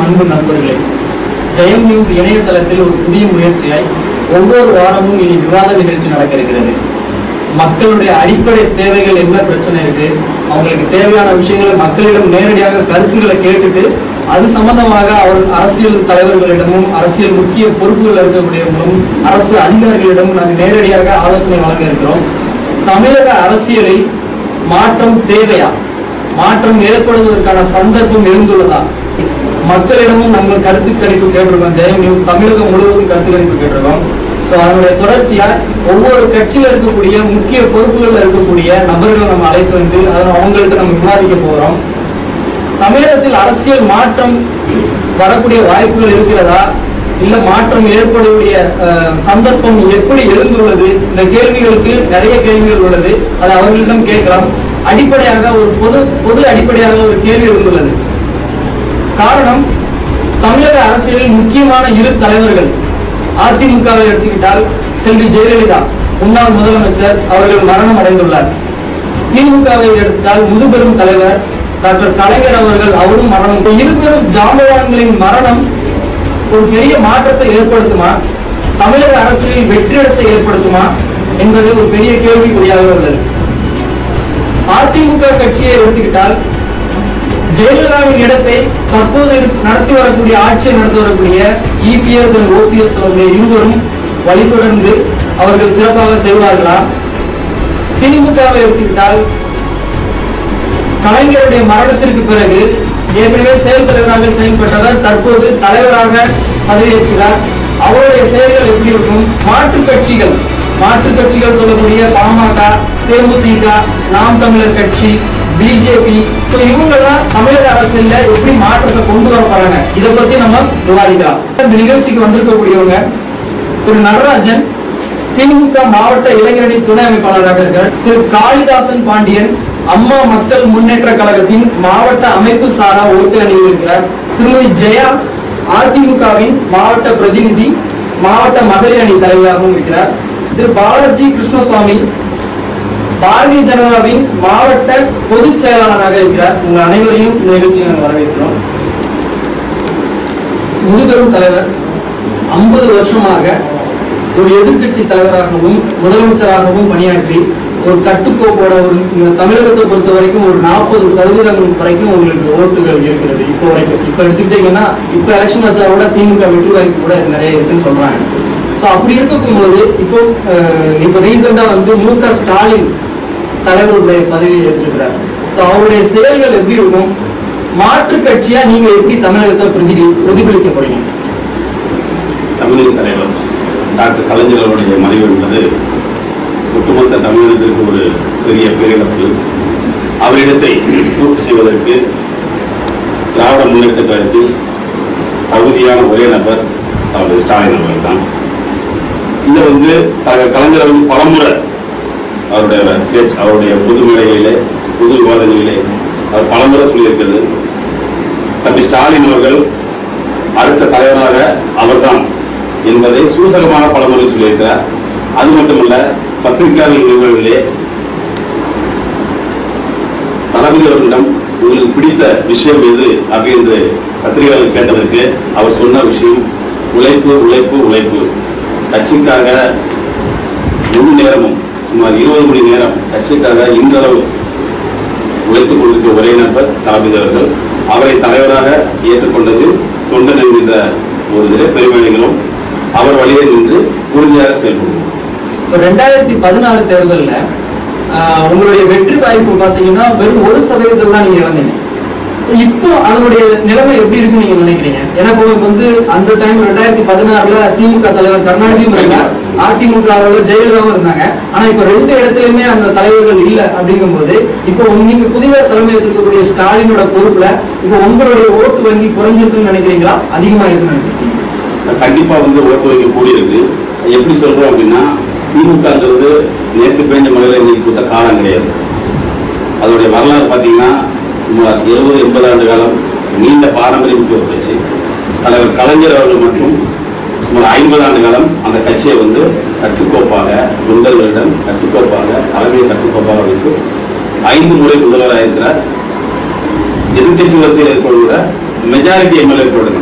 அன்பு நண்பர்களே ஜெயம் நியூஸ் இணையதளத்தில் ஒரு புதிய முயற்சியாய் ஒவ்வொரு வாரமும் இனி விவாத நிகழ்ச்சி நடக்க இருக்கிறது மக்களுடைய அடிப்படை தேவைகள் என்ன பிரச்சனை இருக்கு அவங்களுக்கு தேவையான விஷயங்களை மக்களிடம் நேரடியாக கருத்துக்களை கேட்டுட்டு அது சம்பந்தமாக அவர் அரசியல் தலைவர்களிடமும் அரசியல் முக்கிய பொறுப்புகள் இருக்கக்கூடியவங்களும் அரசு அதிகாரிகளிடமும் நாங்கள் நேரடியாக ஆலோசனை வழங்க இருக்கிறோம் தமிழக அரசியலில் மாற்றம் தேவையா மாற்றம் ஏற்படுவதற்கான சந்தர்ப்பம் எழுந்துள்ளதா மக்களிடமும் நம்ம கருத்து கணிப்பு கேட்டிருக்கோம் ஜெயம் நியூஸ் தமிழகம் முழுவதும் கருத்து கணிப்பு கேட்டிருக்கோம் ஸோ அதனுடைய தொடர்ச்சியா ஒவ்வொரு கட்சியில இருக்கக்கூடிய முக்கிய பொறுப்புகள்ல இருக்கக்கூடிய நபர்களை நம்ம அழைத்து வந்து அதை அவங்கள்ட்ட நம்ம விவாதிக்க போகிறோம் தமிழகத்தில் அரசியல் மாற்றம் வரக்கூடிய வாய்ப்புகள் இருக்கிறதா இல்ல மாற்றம் ஏற்படக்கூடிய அஹ், சந்தர்ப்பம் எப்படி எழுந்துள்ளது இந்த கேள்விகளுக்கு நிறைய கேள்விகள் உள்ளது அதை அவர்களிடம் கேட்கலாம் அடிப்படையாக ஒரு பொது பொது அடிப்படையாக ஒரு கேள்வி எழுந்துள்ளது காரணம் தமிழக அரசியலில் முக்கியமான இரு தலைவர்கள் அதிமுகவை எடுத்துக்கிட்டால் செல்வி ஜெயலலிதா முன்னாள் முதலமைச்சர் அவர்கள் மரணம் அடைந்துள்ளார் திமுகவை எடுத்தால் முதுபெரும் தலைவர் டாக்டர் கலைஞர் அவர்கள் அவரும் மரணம் இப்ப இருபெரும் ஜாம்பவான்களின் மரணம் ஒரு பெரிய மாற்றத்தை ஏற்படுத்துமா தமிழக அரசியலில் வெற்றிடத்தை ஏற்படுத்துமா என்பது ஒரு பெரிய கேள்விக்குறியாக உள்ளது அதிமுக கட்சியை எடுத்துக்கிட்டால் ஜெயலலிதாவின் இடத்தை தற்போது இரு- நடத்தி வரக்கூடிய ஆட்சியை நடத்தி வரக்கூடிய இபிஎஸ் அண்ட் ஓபிஎஸ் அவர்கள் இருவரும் வழிதொடர்ந்து அவர்கள் சிறப்பாக செய்வார்களா திமுகவை எடுத்துக்கிட்டால் கலைஞருடைய மரணத்திற்கு பிறகு ஏற்கனவே செயல் தலைவராக செயல்பட்டவர் தற்போது தலைவராக பதவியேற்கிறார் அவருடைய செயல்கள் எப்படி இருக்கும் மாற்றுக் கட்சிகள் மாற்றுக் கட்சிகள் சொல்லக்கூடிய பாமக தேமுதிக நாம் தமிழர் கட்சி பிஜேபி ஸோ இவங்கெல்லாம் தமிழக அரசியல்ல எப்படி மாற்றத்தை கொண்டு வர போறாங்க இதை பத்தி நம்ம விவாதிக்கலாம் இந்த நிகழ்ச்சிக்கு வந்திருக்கக்கூடியவங்க திரு நடராஜன் திமுக மாவட்ட இளைஞரணி துணை அமைப்பாளராக இருக்கிறார் திரு காளிதாசன் பாண்டியன் அம்மா மக்கள் முன்னேற்ற கழகத்தின் மாவட்ட அமைப்பு சாரா ஓட்டு அணியில் இருக்கிறார் திருமதி ஜெயா அதிமுகவின் மாவட்ட பிரதிநிதி மாவட்ட மகளிர் அணி தலைவராகவும் இருக்கிறார் திரு பாலாஜி கிருஷ்ணசுவாமி பாரதிய ஜனதாவின் மாவட்ட பொதுச் செயலாளராக இருக்கிறார் உங்கள் அனைவரையும் இந்த நிகழ்ச்சியில் நாங்கள் வரவேற்கிறோம் முதுபெரும் தலைவர் ஐம்பது வருஷமாக ஒரு எதிர்க்கட்சி தலைவராகவும் முதலமைச்சராகவும் பணியாற்றி ஒரு கட்டுக்கோப்போட ஒரு இந்த தமிழகத்தை பொறுத்த வரைக்கும் ஒரு நாற்பது சதவீதம் வரைக்கும் உங்களுக்கு ஓட்டுகள் இருக்கிறது இப்போ வரைக்கும் இப்போ எடுத்துக்கிட்டீங்கன்னா இப்போ எலெக்ஷன் வச்சா கூட திமுக வெற்றி வாய்ப்பு கூட நிறைய இருக்குன்னு சொல்றாங்க ஸோ அப்படி இருக்கும்போது இப்போ அஹ், இப்போ ரீசெண்டாக வந்து மு க ஸ்டாலின் தலைவருடைய பதவியை ஏற்றிருக்கிறார் ஸோ அவருடைய செயல்கள் எப்படி இருக்கும் மாற்றுக் கட்சியா நீங்க எப்படி தமிழகத்தை பிரதி பிரதிபலிக்க போறீங்க தமிழக தலைவர் டாக்டர் கலைஞர் அவருடைய மறைவு என்பது ஒட்டுமொத்த தமிழகத்திற்கு ஒரு பெரிய பேரிழப்பு அவரிடத்தை பூர்த்தி செய்வதற்கு திராவிட முன்னேற்ற கழகத்தில் தகுதியான ஒரே நபர் அவருடைய ஸ்டாலின் அவர்கள் தான் இதை வந்து தலைவர் கலைஞர் அவர்கள் பலமுறை அவருடைய பேச்சு அவருடைய பொது மேடைகளிலே பொது விவாதங்களிலே அவர் பலமுறை சொல்லியிருக்கிறது தம்பி ஸ்டாலின் அவர்கள் அடுத்த தலைவராக அவர்தான் என்பதை சூசகமாக பலமுறை சொல்லியிருக்கிறார் அது மட்டுமல்ல பத்திரிகையாளர் நிகழ்வுகளிலே தளபதி அவர்களிடம் உங்களுக்கு பிடித்த விஷயம் எது அப்படின்னு பத்திரிகையாளர் கேட்டதற்கு அவர் சொன்ன விஷயம் உழைப்பு உழைப்பு உழைப்பு கட்சிக்காக முழு நேரமும் சுமார் இருபது மணி நேரம் கட்சிக்காக இந்த அளவு உழைத்துக் கொண்டிருக்கிற ஒரே நபர் தளபதி அவர்கள் அவரை தலைவராக ஏற்றுக்கொண்டது தொண்டன் என்கின்ற ஒரு இதிலே பெருமைகளும் அவர் வழியே நின்று உறுதியாக செயல்படுவோம் இப்போ ரெண்டாயிரத்தி பதினாறு தேர்தல்ல ஆஹ், உங்களுடைய வெற்றி வாய்ப்பு பாத்தீங்கன்னா வெறும் ஒரு சதவீதத்தில் தான் நீங்க இழந்தீங்க இப்போ அதனுடைய நிலைமை எப்படி இருக்குன்னு நீங்க நினைக்கிறீங்க ஏன்னா இப்போ வந்து அந்த டைம் ரெண்டாயிரத்தி பதினாறுல திமுக தலைவர் கருணாநிதியும் இருந்தார் அதிமுகவில் ஜெயலலிதாவும் இருந்தாங்க ஆனா இப்ப ரெண்டு இடத்துலயுமே அந்த தலைவர்கள் இல்ல அப்படிங்கும்போது இப்போ நீங்க புதிய தலைமை இருக்கக்கூடிய ஸ்டாலினோட பொறுப்புல இப்போ உங்களுடைய ஓட்டு வங்கி குறைஞ்சிருக்குன்னு நினைக்கிறீங்களா அதிகமா இருக்குன்னு நினைச்சிருக்கீங்க கண்டிப்பா வந்து ஓட்டு வைக்க கூடியிருக்கு எப்படி சொல்றோம் அப்படின்னா திமுகங்கிறது நேற்று பெஞ்ச மழையில இன்னைக்கு கொடுத்த காலம் கிடையாது அதோடைய வரலாறு பார்த்தீங்கன்னா சுமார் இருபது எண்பது ஆண்டு காலம் நீண்ட பாரம்பரியமிக்க ஒரு கட்சி தலைவர் கலைஞர் அவர்கள் மட்டும் சுமார் ஐம்பது ஆண்டு காலம் அந்த கட்சியை வந்து கட்டுக்கோப்பாக தொண்டர்களிடம் கட்டுக்கோப்பாக தலைமையை கட்டுக்கோப்பாக வைத்து ஐந்து முறை முதல்வராக இருக்கிறார் எதிர்க்கட்சி வரிசையில் இருப்பவரை விட மெஜாரிட்டி எம்எல்ஏ போடுங்க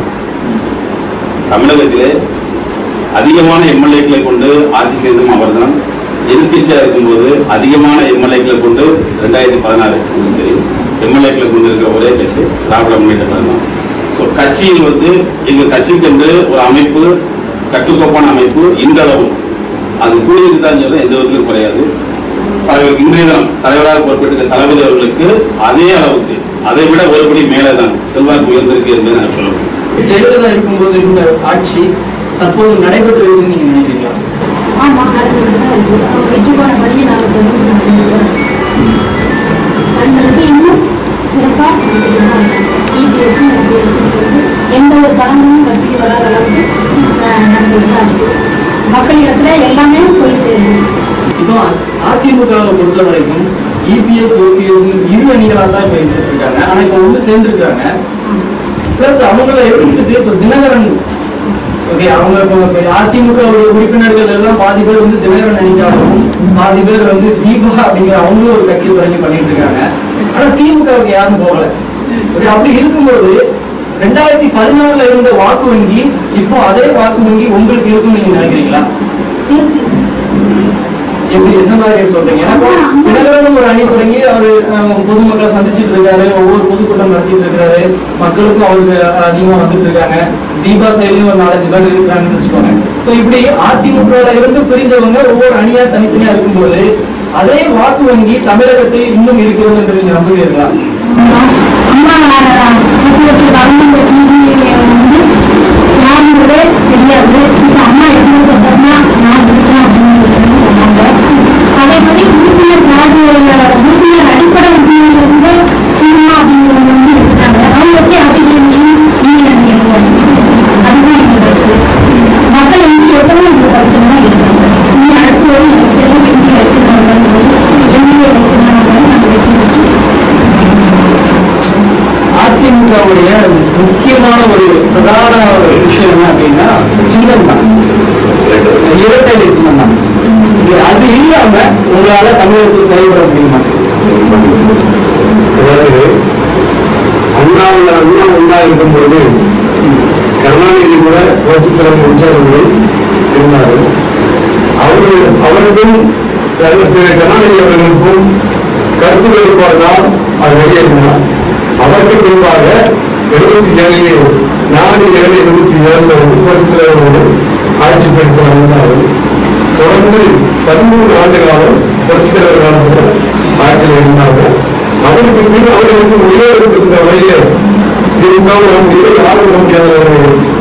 தமிழகத்திலே அதிகமான எம்எல்ஏக்களை கொண்டு ஆட்சி செய்ததும் அவர்தான் எதிர்கட்சியாக இருக்கும்போது அதிகமான எம்எல்ஏக்களை கொண்டு ரெண்டாயிரத்தி பதினாறு உங்களுக்கு தெரியும் எம்எல்ஏக்களை கொண்டு இருக்கிற ஒரே கட்சி திராவிட முன்னேற்ற கழகம் ஸோ கட்சியில் வந்து எங்கள் கட்சிக்கென்று ஒரு அமைப்பு கட்டுக்கோப்பான அமைப்பு இந்த அளவு அது கூடியிருக்கு தான் சொல்ல எந்த விதத்திலும் குறையாது தலைவர் இன்றைய தினம் தலைவராக பொறுப்பேற்ற தளபதி அவர்களுக்கு அதே அளவுக்கு அதை விட ஒருபடி மேலே தான் செல்வாக்கு உயர்ந்திருக்கு என்று நான் சொல்ல முடியும் ஜெயலலிதா இருக்கும்போது இருந்த ஆட்சி தற்போது நடைபெற்று இருக்குன்னு நீங்க நினைக்கிறீங்களா ஆமா நடந்துட்டு தான் இருக்கு அவங்க வெற்றி போன வழியை நாங்கள் தொடர்ந்து நடந்துட்டு தான் இருக்கோம். நடந்ததுக்கு இன்னும் சிறப்பாக நடந்துட்டு தான் இருக்கோம் இபிஎஸும் ஓபிஎஸும் சொல்லிட்டு எந்த ஒரு பணமும் கட்சிக்கு வராத அளவுக்கு அஹ், நடந்துட்டு தான் இருக்கு மக்களிடத்துல எல்லாமே போய் சேருது இப்போ அதிமுகவை பொறுத்த வரைக்கும் இபிஎஸ் ஓபிஎஸ் இரு அணிகளாக தான் இப்போ இருந்துட்டு இருக்காங்க ஆனா இப்போ வந்து சேர்ந்துருக்காங்க பிளஸ் அவங்கள எடுத்துட்டு இப்போ தினகரன் ஓகே அவங்க இப்போ இப்போ அதிமுக உடைய உறுப்பினர்கள் எல்லாம் பாதி பேர் வந்து தினகரன் அணிக்காகவும் பாதி பேர் வந்து தீபா அப்படிங்கிற அவங்களும் ஒரு கட்சி தொடங்கி பண்ணிட்டு இருக்காங்க ஆனா திமுகவுக்கு யாரும் போகல ஓகே அப்படி இருக்கும்போது ரெண்டாயிரத்தி பதினாறுல இருந்த வாக்கு வங்கி இப்போ அதே வாக்கு வங்கி உங்களுக்கு இருக்கும்னு நீங்க நினைக்கிறீங்களா இருக்கு எப்படி என்ன மாதிரி சொல்றீங்க ஏன்னா தினகரனும் ஒரு அணி தொடங்கி அவரு அஹ், பொதுமக்களை சந்திச்சிட்டு இருக்காரு ஒவ்வொரு பொதுக்கூட்டம் நடத்திட்டு இருக்காரு மக்களுக்கும் அவருக்கு அதிகமா வந்துட்டு இருக்காங்க தீபா சைட்லயும் ஒரு நாலஞ்சு பேர் இருக்கிறாங்கன்னு வச்சுக்கோங்க சோ இப்படி அதிமுக இருந்து பிரிஞ்சவங்க ஒவ்வொரு அணியா தனித்தனியா இருக்கும்போது அதே வாக்கு வங்கி தமிழகத்தில் இன்னும் இருக்கிறது என்று நீங்க நம்புவீர்களா அம்மா பத்து வருஷ கவர்மெண்ட் டிவி வந்து யாருன்றதே தெரியாது இப்போ அம்மா எப்படி அப்புறமா நான் இருக்கேன் அப்படின்னு சொன்னாங்க அதே மாதிரி உறுப்பினர் வார்டு உறுப்பினர் அடிப்படை உறுப்பினர் வந்து சினிமா அப்படிங்கிறவங்க வந்து எடுத்தாங்க அவங்க எப்படி ஆட்சி செய்ய முடியும் நீங்க நினைக்கிறீங்க அதுதான் எங்க கருத்து மக்கள் வந்து எப்பவுமே இந்த கருத்துல தான் இருக்காங்க இனி அடுத்து ஒரு எலெக்ஷன்ல எம்பி எலெக்ஷன் எம்எல்ஏ எலெக்ஷன் நாங்கள் வெற்றி பெற்று அதிமுகவுடைய முக்கியமான ஒரு பிரதான ஒரு விஷயம் என்ன அப்படின்னா சின்னம் தான் இரட்டை இலை சின்னம் தான் இது அது இல்லாம உங்களால தமிழகத்தில் செயல்பட முடியுமா அதாவது அண்ணாவில் அண்ணா ஒன்றா இருக்கும் பொழுது கருணாநிதி கூட புரட்சித் தலைவர் எம்ஜிஆர் அவர்கள் இருந்தார் அவர்கள் அவருக்கும் கரு- திரு கருணாநிதி அவர்களுக்கும் கருத்து வேறுபாடுதான் அவர் வெளியேறினார் அதற்கு பின்பாக எழுபத்தி ஏழில் நாலு ஏழு எழுபத்தி ஏழுல வந்து புரட்சித் தலைவர் அவர்கள் ஆட்சி பொறுத்து வந்தார்கள் தொடர்ந்து பதிமூணு ஆண்டு காலம் புரட்சித் தலைவர் காலத்தில் ஆட்சியில் இருந்தார்கள் அவருக்கு பின் அவர்களுக்கு உயர்வுக்கு இருந்த வழியிலே திமுக முடியாது யாரும் விட முடியாத ஒரு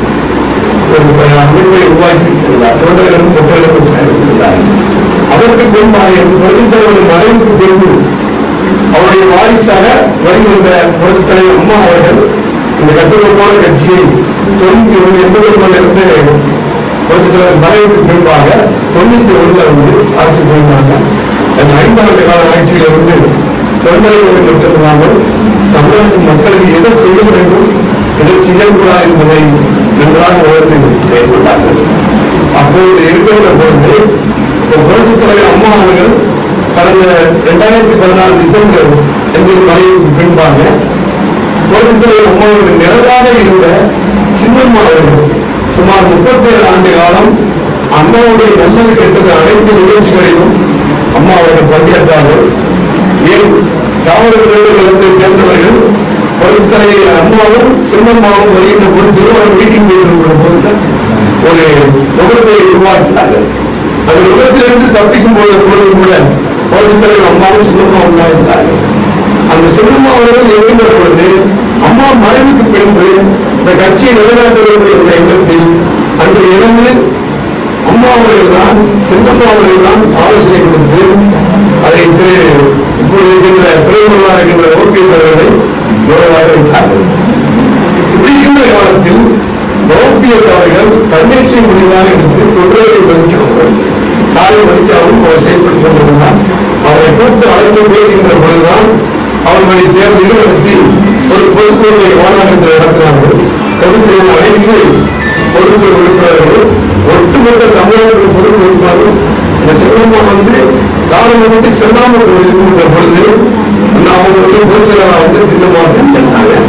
ஒரு அமைப்பை உருவாக்கி வைத்திருந்தார் தொண்டர்களும் பொட்டர்களும் பயணித்திருந்தார் அதற்கு பின்பாக புரட்சித் தலைவரின் மறைவுக்கு பின்பு அவருடைய வாரிசாக வழிவந்த புரட்சித் தலைவர் அம்மா அவர்கள் இந்த கட்டுக்கோப்பான கட்சியை தொண்ணூத்தி ஒன்று எண்பது இருந்து புரட்சித் தலைவர் மறைவுக்கு பின்பாக தொண்ணூத்தி ஒண்ணுல வந்து ஆட்சி புரிந்தாங்க அந்த ஐந்தாண்டு கால ஆட்சியில வந்து தொண்டர்களை மட்டுமில்லாமல் தமிழ்நாட்டு மக்களுக்கு எதை செய்ய வேண்டும் எதை செய்யக்கூடாது என்பதை நன்றாக உணர்ந்து செயல்பட்டார்கள் அப்பொழுது இருக்கின்ற பொழுது இப்போ புரட்சித் தலைவர் அம்மா அவர்கள் கடந்த இரண்டாயிரத்தி பதினாலு டிசம்பர் என்ற மறைவுக்கு பின்பாக புரட்சித் தலைவர் அம்மா அவர்கள் நிழலாக இருந்த சின்னம்மா அவர்கள் சுமார் முப்பத்தி ஏழு ஆண்டு காலம் அம்மாவுடைய நல்லது கெட்டது அனைத்து நிகழ்ச்சிகளிலும் அம்மா அவர்கள் பங்கேற்றார்கள் ஏன் திராவிட முன்னேற்ற கழகத்தைச் சேர்ந்தவர்கள் புரட்சித் தலைவர் அம்மாவும் சின்னம்மாவும் வருகின்ற பொழுது திருவாரூர் மீட்டிங் போயிருக்கிற பொழுது ஒரு முகத்தை உருவாக்கினார்கள் அந்த முகத்திலிருந்து தப்பிக்கும் போது பொழுது கூட புரட்சித் தலைவர் அம்மாவும் சின்னம்மாவும் தான் இருந்தார்கள் அந்த சின்னம்மா அவர்கள் இருக்கின்ற பொழுது அம்மா மறைவுக்கு பின்பு இந்த கட்சியை நிலைநாட்ட வேண்டும் என்ற எண்ணத்தில் அன்று இரவு அம்மா அவர்கள் தான் சின்னம்மா அவர்கள் தான் ஆலோசனை கொடுத்து அதை திரு இப்பொழுது இருக்கின்ற துறைமுகமாக இருக்கின்ற ஓபிஎஸ் அவர்களை நுழைவாக வைத்தார்கள் இப்படி இருக்கின்ற காலத்தில் ஓபிஎஸ் அவர்கள் தன்னிச்சை முடிவாக எடுத்து தொண்டர்களை மதிக்காமல் காலை மதிக்காமல் அவர் செயல்பட்டுக் கொண்டிருந்தார் அவரை கூப்பிட்டு அழைப்பு பேசுகின்ற பொழுதுதான் அவர்களை தேர்தலில் நடத்தி ஒரு பொதுக்குழுவை மாநகரத்தில் நடத்தினார்கள் பொதுக்குழு அனைத்து பொதுக்குழு உறுப்பினர்கள் ஒட்டுமொத்த தமிழகத்தில் பொதுக்குழு உறுப்பினர்கள் இந்த சின்னம்மா வந்து காலம் வந்து செல்லாமல் இருக்கின்ற பொழுது நான் அவங்க வந்து பொதுச்செயலாளர் வந்து சின்னம்மா தேர்ந்தெடுத்தாங்க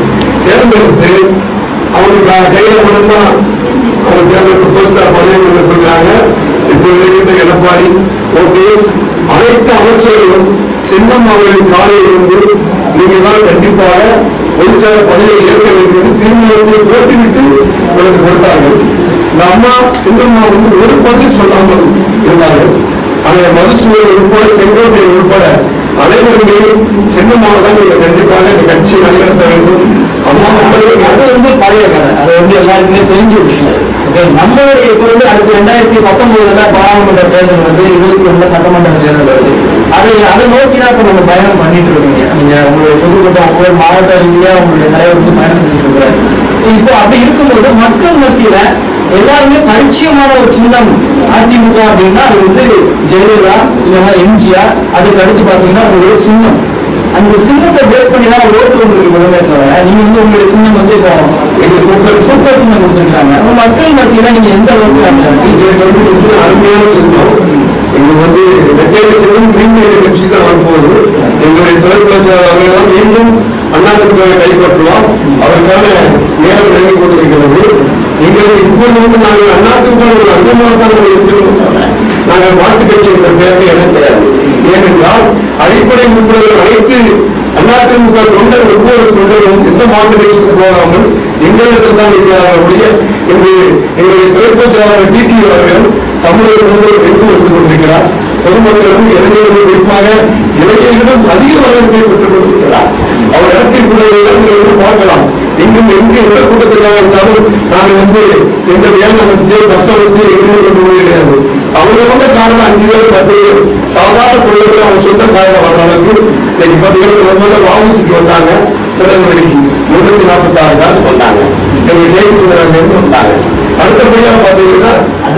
தேர்ந்தெடுத்து அவங்களுக்கு கையில மட்டும்தான் அவங்க தேர்ந்தெடுத்து போலீசார் பதவி கொடுக்குறாங்க இப்போ இருக்கின்ற எடப்பாடி ஓபிஎஸ் அனைத்து அமைச்சர்களும் சின்னம் அவர்களின் காலையில் இருந்து நீங்க தான் கண்டிப்பாக பொதுச்செயலர் பதவியை ஏற்க வேண்டும் என்று தீர்மானத்தை போட்டுவிட்டு உங்களுக்கு கொடுத்தார்கள் இந்த அம்மா சின்னம்மா வந்து ஒரு பதில் சொல்லாமல் இருந்தார்கள் ஆனால் மதுசூழல் உட்பட செங்கோட்டை உட்பட அனைவருமே சின்னம்மாவை தான் நீங்க கண்டிப்பாக இந்த கட்சியை வழிநடத்த வேண்டும் அம்மா அவர்கள் அது வந்து பழைய கதை அது வந்து எல்லாருக்குமே தெரிஞ்ச விஷயம் ஓகே நம்மளுடைய இப்போ வந்து அடுத்து ரெண்டாயிரத்தி பத்தொன்பதுல பாராளுமன்ற தேர்தல் வந்து இருபத்தி ஒண்ணுல சட்டமன்ற தேர்தல் வருது அதை அதை நோக்கி தான் இப்போ நம்ம பயணம் பண்ணிட்டு இருக்கீங்க நீங்க உங்களுடைய பொதுக்கூட்டம் ஒவ்வொரு மாவட்ட ரீதியா உங்களுடைய தலைவர் வந்து பயணம் செஞ்சுட்டு இருக்கிறாரு இப்போ அப்படி இருக்கும்போது மக்கள் மத்தியில எல்லாருமே பரிச்சயமான ஒரு சின்னம் அதிமுக அப்படின்னா அது வந்து ஜெயலலிதா இல்லைன்னா எம்ஜிஆர் அதுக்கு அடுத்து பாத்தீங்கன்னா ஒரு சின்னம் அந்த சின்னத்தை பேஸ் பண்ணி தான் ஓட்டு உங்களுக்கு விடுமே தவிர நீங்க வந்து உங்களுடைய சின்னம் வந்து இப்போ இது சூப்பர் சூப்பர் சின்னம் கொடுத்துருக்காங்க அப்ப மக்கள் மத்தியில நீங்க எந்த அளவுக்கு அந்த இது வந்து சின்ன அருமையான சின்னம் இங்க வந்து ரெட்டையில சின்னம் மீண்டும் கட்சி தான் வரப்போகுது எங்களுடைய தொழிற்கட்சியாளர் அவர்கள் தான் மீண்டும் அண்ணாதிமுகவை கைப்பற்றுவோம் அதற்கான நேரம் நெருங்கி கொண்டிருக்கிறது எங்களுக்கு இப்போது வந்து நாங்கள் அதிமுக ஒரு அங்கமாக தான் நாங்கள் இருக்கிறோம் தவிர நாங்கள் மாட்டு கட்சி என்ற பெயரை எனக்கு கிடையாது ஏனென்றால் அடிப்படை உறுப்பினர்கள் அனைத்து அதிமுக தொண்டர் ஒவ்வொரு தொண்டரும் எந்த மாட்டு கட்சிக்கு போகாமல் எங்களிடத்தில் தான் இருக்கிறார்கள் ஒழிய எங்களுடைய எங்களுடைய தொழிற்பேச்சாளர் டிடி அவர்கள் தமிழக முதல்வர் வென்று வந்து கொண்டிருக்கிறார் பொதுமக்களும் இளைஞர்களும் குறிப்பாக இளைஞர்களும் அதிக வரவேற்பை பெற்றுக் கொண்டிருக்கிறார் அவர் இடத்தில் கூட இளைஞர்கள் பார்க்கலாம் எங்கும் எங்கு எந்த கூட்டத்திற்காக இருந்தாலும் நாங்கள் வந்து எந்த வேலை கஷ்டம் வச்சு எங்களுக்கு கொண்டு போய் கிடையாது அவங்க வந்த காரணம் அஞ்சு பேர் பத்து பேர் சாதாரண தொழில்கள் அவங்க சொந்த காரணம் வர்ற அளவுக்கு இன்னைக்கு பத்து பேர் முதல்ல வாபசிக்கு வந்தாங்க திருநெல்வேலிக்கு முன்னூத்தி நாற்பத்தி ஆறு காசு வந்தாங்க எங்க ஜெயிச்சு இருந்து வந்தாங்க அடுத்தபடியாக பாத்தீங்கன்னா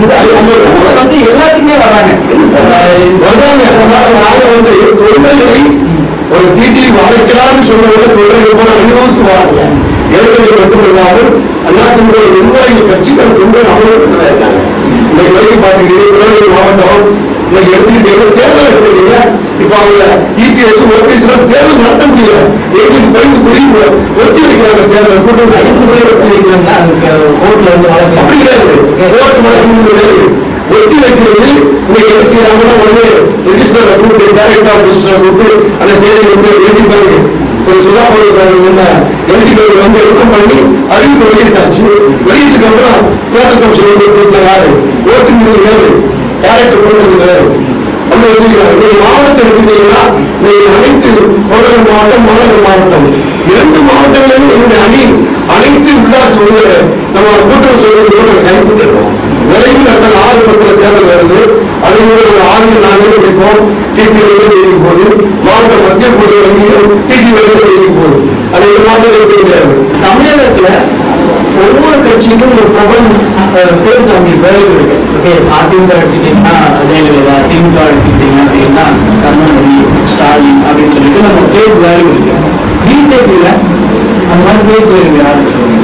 அது வந்து எல்லாத்துக்குமே வராங்க வருவாங்க அதனால நாங்க வந்து தொழில்களை ஒரு டிடி வளைக்கிறான்னு சொல்றவங்க தொழில்கள் போல அனுபவித்து வராங்க ஏற்கனவே மட்டுமில்லாமல் அதிமுக நிர்வாகிகள் கட்சிக்கான தொண்டர் அமர்வுகள் இருக்காங்க இன்னைக்கு வரைக்கும் பாத்தீங்கன்னா திருநெல்வேலி மாவட்டம் இன்னைக்கு எடுத்துக்கிட்டீங்க தேர்தல் எடுத்துக்கிட்டீங்க இப்ப அவங்க இபிஎஸ் ஓபிஎஸ் தேர்தல் நடத்த முடியல எங்களுக்கு பயந்து போய் ஒத்தி வைக்கிறாங்க தேர்தல் கூட்டம் ஐந்து முறை வெற்றி வைக்கிறாங்க அதுக்கு கோர்ட்ல வந்து வழக்கு அப்படி கிடையாது கோர்ட் நடக்கும் கிடையாது ஒத்தி வைக்கிறது இன்னைக்கு என்ன செய்யறாங்கன்னா உடனே ரெஜிஸ்டர் கூப்பிட்டு டைரக்டா ரெஜிஸ்டர் கூப்பிட்டு அந்த தேதி வந்து எழுதி பாருங்க திரு சுதா சார் என்ன எழுதி பேர் வந்து ரிசம் பண்ணி அறிவிப்பு வெளியிட்டாச்சு வெளியிட்டதுக்கு அப்புறம் தேர்தல் கமிஷன் வந்து யாரு ஓட்டு மீது வேறு டைரக்டர் கொண்டு வேறு வந்து வச்சிருக்காங்க நீங்க மாவட்டத்தை எடுத்துட்டீங்கன்னா நீங்க அனைத்து கோடலூர் மாவட்டம் மாநகர் மாவட்டம் இரண்டு மாவட்டங்களிலும் என்னுடைய அணி அனைத்து உள்ளாட்சி உள்ள நம்ம கூட்டுறவு சொல்றது கைப்பற்றிருக்கோம் விரைவில் அடுத்த ஆறு பத்துல தேர்தல் வருது அதை விட ஒரு ஆறு நாலு பிடிப்போம் டிடி வந்து எழுதி போகுது மாவட்ட மத்திய குழு வங்கியும் டிடி வந்து எழுதி போகுது அது இந்த மாவட்டம் தெரியாது தமிழகத்துல ஒவ்வொரு கட்சிக்கும் ஒரு பிரபலம் பேஸ் அவங்களுக்கு வேலை இருக்கு ஓகே அதிமுக எடுத்துக்கிட்டீங்கன்னா ஜெயலலிதா திமுக எடுத்துக்கிட்டீங்க அப்படின்னா கருணாநிதி ஸ்டாலின் அப்படின்னு சொல்லிட்டு நம்ம பேஸ் வேல்யூ இருக்கு பிஜேபியில அந்த மாதிரி பேஸ் வேல்யூ யாரும் சொல்லுங்க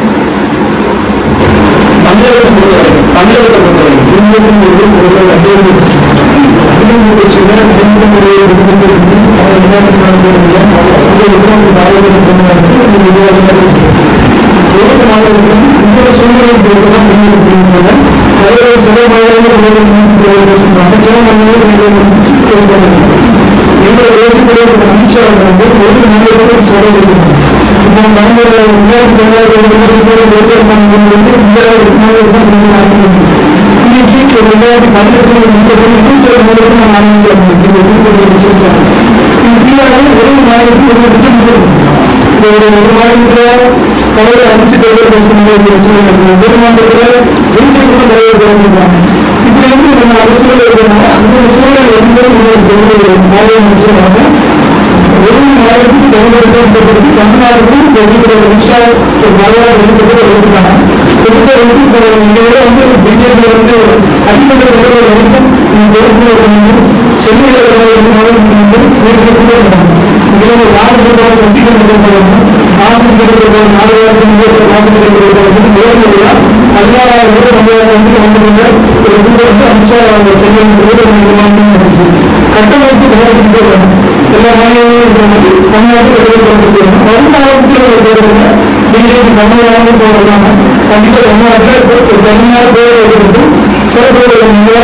தமிழகத்தை பொறுத்தவரைக்கும் தமிழகத்தை பொறுத்தவரைக்கும் பிஜேபி ஒரு ஒரு அதிகாரி அதிகாரி கட்சியில நரேந்திர மோடியை எதிர்த்து ஒவ்வொரு மாநிலத்திலும் இந்த சூழ்நிலை தான் முன்னெடுக்கிறது அதில் சில மாநிலங்கள் சொல்றாங்க சில மாநிலங்கள் பேசுறாங்க எங்களை தேசிய அமித்ஷா வந்து ஒரு மாநிலத்தில் சொல்ல வச்சிருக்காங்க இப்போ நம்ம ரெண்டாயிரத்தி தேசிய சங்கம் வந்து இந்த மாநிலத்தில் இன்னைக்கு ஒரு ரெண்டாயிரத்தி பதினெட்டு இந்த மூலத்தில் நம்ம ஆரம்பிச்சிருக்கோம் இந்தியாவில் ஒரு மாநிலத்தில் ஒரு திட்டம் இந்த ஒரு ஒரு மாநிலத்தில் தலைவர் அமைச்சு தேர்தல் பேசணும் சூழ்நிலை ஒரு மாநிலத்தில் ஜெயிச்சு கூட தலைவர் தேர்ந்தெடுப்பாங்க இப்படி வந்து நம்ம அந்த சூழல் இருக்கிறாங்க அந்த சூழல் என்பது ஒரு மாநிலம் வச்சிருக்காங்க ஒரு மாநிலத்துக்கு தேர்ந்தெடுக்கப்பட்டு தமிழ்நாட்டுக்கும் பேசுகிற நிமிஷா ஒரு மலையாள எழுத்துக்கள் எழுதிருக்காங்க கிட்டத்தட்ட வந்து இப்போ இங்க விட வந்து பிஜேபி வந்து அடிமன்ற தலைவர் வரைக்கும் பொறுப்பு சென்னையில் வந்து மாநிலம் இதுல ஒரு நாலு பேர் சந்திக்க மாசம் கிடைக்கிற நாலு வருஷம் மாசம் கிடைக்கிற நேர்மையா எல்லா ஊரும் நம்ம வந்து வந்திருந்த ஒரு ஊர் வந்து அம்சா சென்னை ஊர் கட்டமைப்பு கவனித்து எல்லா மாநிலங்களும் தமிழ்நாட்டில் வருமானத்தில் ஒரு தேர்தல் பிஜேபி தமிழ்நாடு போடுறாங்க கண்டிப்பா தமிழ்நாட்டில் ஒரு தமிழ்நாடு பேர் எடுத்து சிறப்பு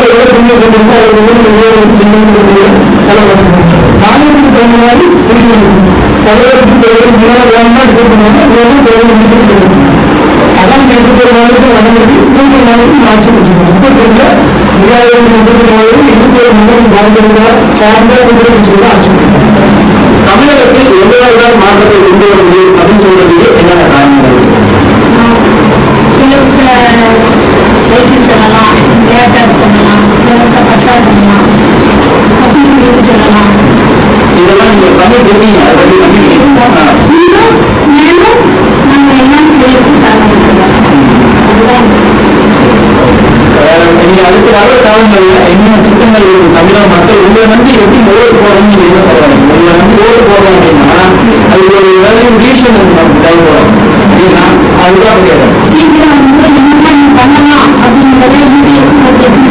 மாநிலத்துக்கு தகுந்த மாதிரி பிரிக்கணும் தலைவருக்கு தேவை முன்னாள் வேணும்னா டிசைட் பண்ணுவாங்க இல்லைன்னா தேவை டிசைட் பண்ணுவாங்க அதான் முப்பத்தி ஒரு மாநிலத்தில் நடந்திருக்கு மூன்று மாநிலத்தில் ஆட்சி முடிச்சிருக்கோம் முப்பத்தி ரெண்டுல இந்தியாவில் முப்பத்தி நாலு இருபத்தி ஒரு மாநிலம் பாரதிய சார்ந்த கூட்டணி கட்சிகள் ஆட்சி முடிக்கும் தமிழகத்தில் எவ்வளவுதான் மாற்றத்தை கொண்டு வர முடியும் அப்படின்னு சொல்றதுக்கு என்னென்ன காரணங்கள் இருக்கு? இலவச சைக்கிள் சொல்லலாம் லேப்டாப் சொல்லலாம் இலவச பட்டா சொல்லலாம் பசுமை வீடு சொல்லலாம் இதெல்லாம் நீங்க பண்ணிட்டு இருக்கீங்க already பண்ணிட்டு இருக்கீங்க. ஆ. இன்னும் மேலும் நாங்கள் எல்லாம் செய்யறதுக்கு தரப்படுறோம் அதுதான் வேற இனி அடுத்த வர காலங்கள்ல என்னென்ன திட்டங்கள் இருக்கு தமிழக மக்கள் உங்களை நம்பி எப்படி ஓட்டு போறோம்னு நீங்க என்ன சொல்றீங்க உங்களை நம்பி ஓட்டு போறோம் அப்படின்னா அது ஒரு வேலையும் ரீசன் நமக்கு தேவைப்படும் அப்படின்னா அதுதான் கேட்கறேன் சீக்கிரம் வந்து என்னென்ன பண்ணலாம் அப்படிங்கிறத யூபிஎஸ்சி ஓபிஎஸ்சி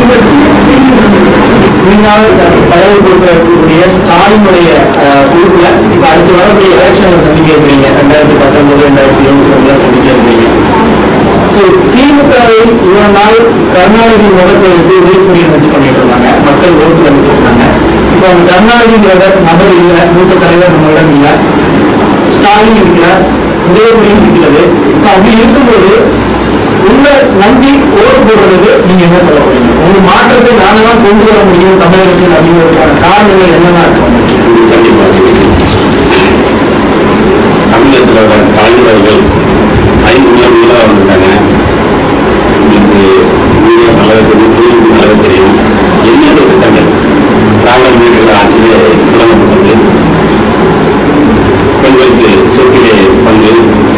முன்னாள் தகவல் கொடுக்கக்கூடிய ஸ்டாலினுடைய அஹ், குழுக்குல இப்ப அடுத்து வரக்கூடிய எலெக்ஷன்ல சந்திக்க இருக்கிறீங்க ரெண்டாயிரத்தி பத்தொன்பது ரெண்டாயிரத்தி இருபத்தி ஒண்ணுல சந்திக்க இருக்கிறீங்க ஸோ திமுகவை இவ்வளவு நாள் கருணாநிதி முகத்தை வச்சு உதயசூரியன் வச்சு பண்ணிட்டு இருந்தாங்க மக்கள் ஓட்டு வந்துருக்காங்க இப்போ அவங்க கருணாநிதிங்கிற நபர் இல்லை மூத்த தலைவர் நம்மளிடம் இல்லை ஸ்டாலின் இருக்கிறார் உதயசூரியன் இருக்கிறது ஸோ அப்படி இருக்கும்போது உங்களை நம்பி ஓட்டு போடுறதுக்கு நீங்க என்ன சொல்ல போறீங்க உங்க மாற்றத்தை நாங்க தான் கொண்டு வர முடியும் தமிழகத்தில் அப்படிங்கிறதுக்கான காரணங்கள் என்னதான் இருக்கும் இது கண்டிப்பாக தமிழகத்தில் உள்ள கலைஞர்கள் ஐந்து முதல் முதலாக வந்திருக்காங்க உங்களுக்கு மீடியா நல்லா தெரியும் தொழில்நுட்பம் நல்லா தெரியும் எண்ணற்ற திட்டங்கள் திராவிட வீடுகள் ஆட்சியிலே தொடங்கப்பட்டது பெண்களுக்கு சொத்திலே பங்கு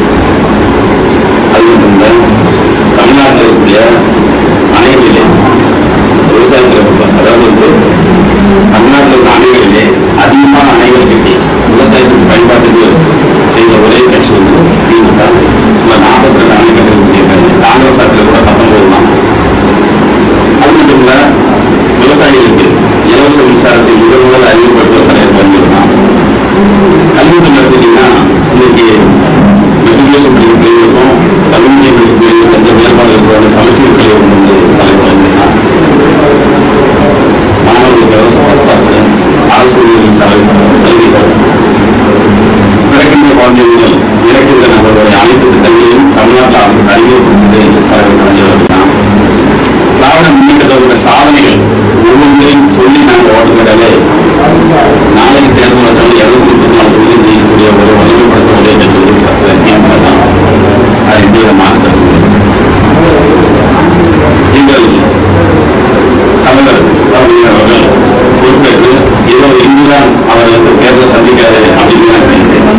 அது மட்டுமல்ல தமிழ்நாட்டில் இருக்கக்கூடிய அணைகளிலே விவசாயத்தில் அதாவது வந்து தமிழ்நாட்டில் உள்ள அணைகளிலே அதிகமான அணைகள் கட்டி விவசாயத்துக்கு பயன்பாட்டுக்கு செய்த ஒரே கட்சி வந்து திமுக சுமார் நாற்பத்தி ரெண்டு அணைகள் கட்டியிருக்காங்க காங்கிரஸ் ஆட்சியில் கூட பத்தொன்பது தான் அது மட்டும் இல்ல விவசாயிகளுக்கு இலவச மின்சாரத்தை முதல் முதல் அறிமுகப்படுத்துவ தலைவர் வந்திருந்தான் கல்வித்துறை எடுத்துட்டீங்கன்னா இன்னைக்கு மெட்ரிகுலேஷன் படிக்கும் பிள்ளைகளுக்கும் தமிழ் மீடியம் படிக்கும் பிள்ளைகளுக்கும் எந்த வேறுபாடு இருக்கிற சமச்சீர் கல்வி கொண்டு வந்து தலைவர் வந்திருந்தான் மாணவர்களுக்கு இலவச பஸ் பாஸ் அரசு ஊழியர்கள் சலுகை சலுகைகள் பிறக்கின்ற குழந்தைகள் இறக்கின்ற நபர்களுடைய அனைத்து திட்டங்களையும் தமிழ்நாட்டில் அவருக்கு அறிமுகப்படுத்தியது தலைவர் கலைஞர் அவர்கள் தான் திராவிட முன்னேற்ற கழகத்துடைய சாதனைகள் ஒவ்வொன்றையும் சொல்லி நாங்கள் ஓட்டுகிறாலே நாளைக்கு தேர்தல் வச்சாலும் இருநூத்தி முப்பத்தி நாலு தொகுதியில் ஜெயிக்கக்கூடிய ஒரு வலிமைப்படுத்த ஒரே கட்சி இருக்கிறது திமுக தான் அது எந்த விதமான கருத்து இல்லை. எங்கள் தமிழர் கவிஞர் அவர்கள் பொறுப்பேற்று ஏதோ இங்குதான் அவர்களுக்கு தேர்தல் சந்திக்காது அப்படின்னு நான் நினைக்கிறேன்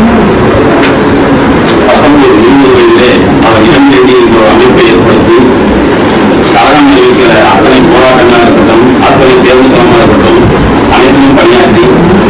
பத்தொன்பது இருபதுகளிலே அவர் இளம்பெண்ணி என்ற ஒரு அமைப்பை ஏற்படுத்தி கழகம் அறிவிக்கிற அத்தனை போராட்டங்களாக இருக்கட்டும் அத்தனை தேர்தல் களமாக இருக்கட்டும் அனைத்திலும் பணியாற்றி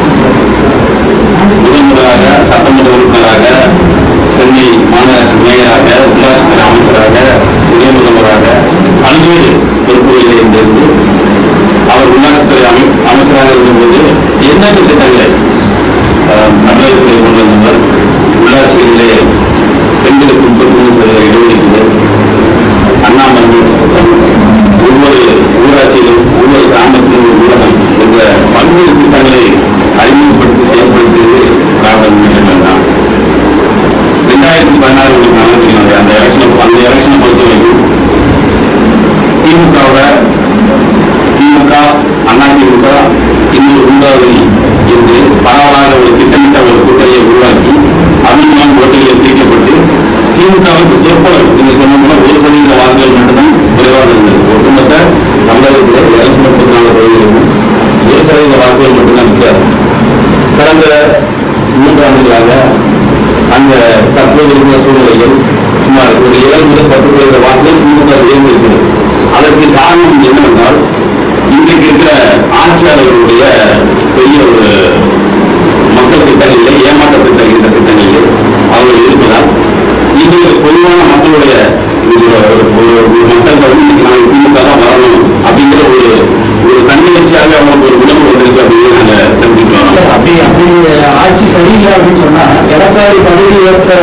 முதன் முதலாக சட்டமன்ற உறுப்பினராக சென்னை மாநகராட்சி மேயராக உள்ளாட்சித்துறை அமைச்சராக துணை முதல்வராக பல்வேறு பொறுப்புகளிலே இருந்து அவர் உள்ளாட்சித்துறை அமை அமைச்சராக இருந்தபோது எண்ணற்ற திட்டங்களை அஹ், தமிழகத்திலே கொண்டு வந்தவர் உள்ளாட்சிகளிலே பெண்களுக்கு முப்பத்தி மூணு சதவீத இடஒதுக்கீடு அண்ணாமலை திட்டம் ஒவ்வொரு ஊராட்சியிலும் ஒவ்வொரு கிராமத்திலும் ஒரு ஊடகம் என்ற பல்வேறு திட்டங்களை அறிமுகப்படுத்தி செயல்படுத்தியது திராவிட முன்னேற்ற தான் ரெண்டாயிரத்தி பதினாறு உங்களுக்கு நல்லா தெரியும் அந்த எலெக்ஷனை அந்த எலெக்ஷனை பொறுத்த வரைக்கும் திமுகவோட திமுக அதிமுக இன்னொரு உண்டாவதி என்று பரவலாக ஒரு திட்டமிட்ட ஒரு கூட்டணியை உருவாக்கி அதிகமான ஓட்டுகளை பிரிக்கப்பட்டு திமுகவுக்கு சொற்பளவு நீங்க சொன்ன போல ஒரு சதவீத வாக்குகள் மட்டும்தான் குறைவாக இருந்தது ஒட்டுமொத்த தமிழகத்தில் இருநூத்தி முப்பத்தி நாலு தொகுதிகளுக்கும் ஒரு சதவீத வாக்குகள் மட்டும்தான் வித்தியாசம் கடந்த மூன்று ஆண்டுகளாக அந்த தற்போது இருக்கிற சூழ்நிலையில் சுமார் ஒரு ஏழு முதல் பத்து சதவீத வாக்குகள் திமுக உயர்ந்திருக்கிறது அதற்கு காரணம் என்னவென்றால் இன்றைக்கு இருக்கிற ஆட்சியாளர்களுடைய பெரிய ஒரு மக்கள் திட்டங்களிலே ஏமாற்றத்தை தருகின்ற திட்டங்களிலே அவர்கள் இருப்பதால் இன்றைய பொதுவான மக்களுடைய ஒரு ஒரு ஒரு மக்கள் வந்து இன்னைக்கு நாங்கள் திமுக தான் வரணும் அப்படிங்கிற ஒரு ஒரு தன்னிச்சையாக அவங்களுக்கு ஒரு உணர்வு வந்திருக்கு அப்படின்னு நாங்கள் தெரிஞ்சுக்கிறோம் அப்படி அப்படி ஆட்சி சரியில்லை அப்படின்னு சொன்னா எடப்பாடி பதவி ஏற்ற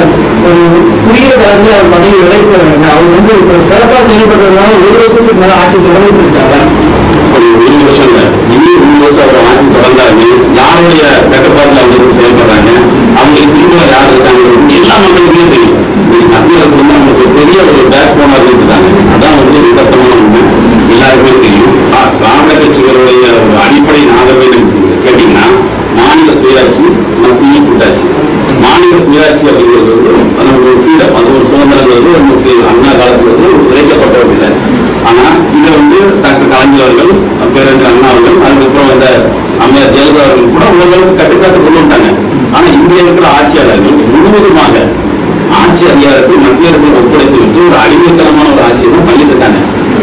ஒரு புதிய காலத்துல அவர் பதவி விளைவிக்கிறாங்க அவர் வந்து இப்ப சிறப்பா செயல்படுறதுனால ஒரு வருஷத்துக்கு மேல ஆட்சி தொடர்ந்து இருக்காங்க ஒரு ஒரு வருஷம் இல்ல இனி ஒரு வருஷம் அவர் ஆட்சி தொடர்ந்தாரு யாருடைய கட்டுப்பாட்டுல அவங்க இருந்து செயல்படுறாங்க அவங்களுக்கு பின்புல யார் இருக்காங்க எல்லா மக்களுக்குமே தெரியும் இன்னைக்கு மத்திய அரசு வந்து அவங்களுக்கு ஒரு பெரிய ஒரு பேக் போனா இருக்காங்க அதான் வந்து நிசப்தமான உண்மை எல்லாருக்குமே தெரியும் ஆ, திராவிட கட்சிகளுடைய ஒரு அடிப்படை நாகவே கேட்டீங்கன்னா மாநில சுயாட்சி மத்திய கூட்டாட்சி மாநில சுயாட்சி அப்படிங்கிறது வந்து அது ஒரு ஃப்ரீடம் அது ஒரு சுதந்திரங்கிறது நமக்கு அண்ணா காலத்துல இருந்து ஒரு உரைக்கப்பட்ட ஒரு இல்லை ஆனா இதை வந்து டாக்டர் கலைஞர் அவர்கள் பேரறிஞர் அண்ணா அவர்கள் அதுக்கப்புறம் வந்த அம்மையார் ஜெயலலிதா அவர்கள் கூட ஓரளவுக்கு கட்டுப்பாட்டு கொண்டு வந்தாங்க ஆனா இங்கே இருக்கிற ஆட்சியாளர்கள் முழுவதுமாக ஆட்சி அதிகாரத்தை மத்திய அரசு ஒப்படைத்து விட்டு ஒரு அடிமைத்தனமான ஒரு ஆட்சியை தான் பண்ணிட்டுருக்காங்க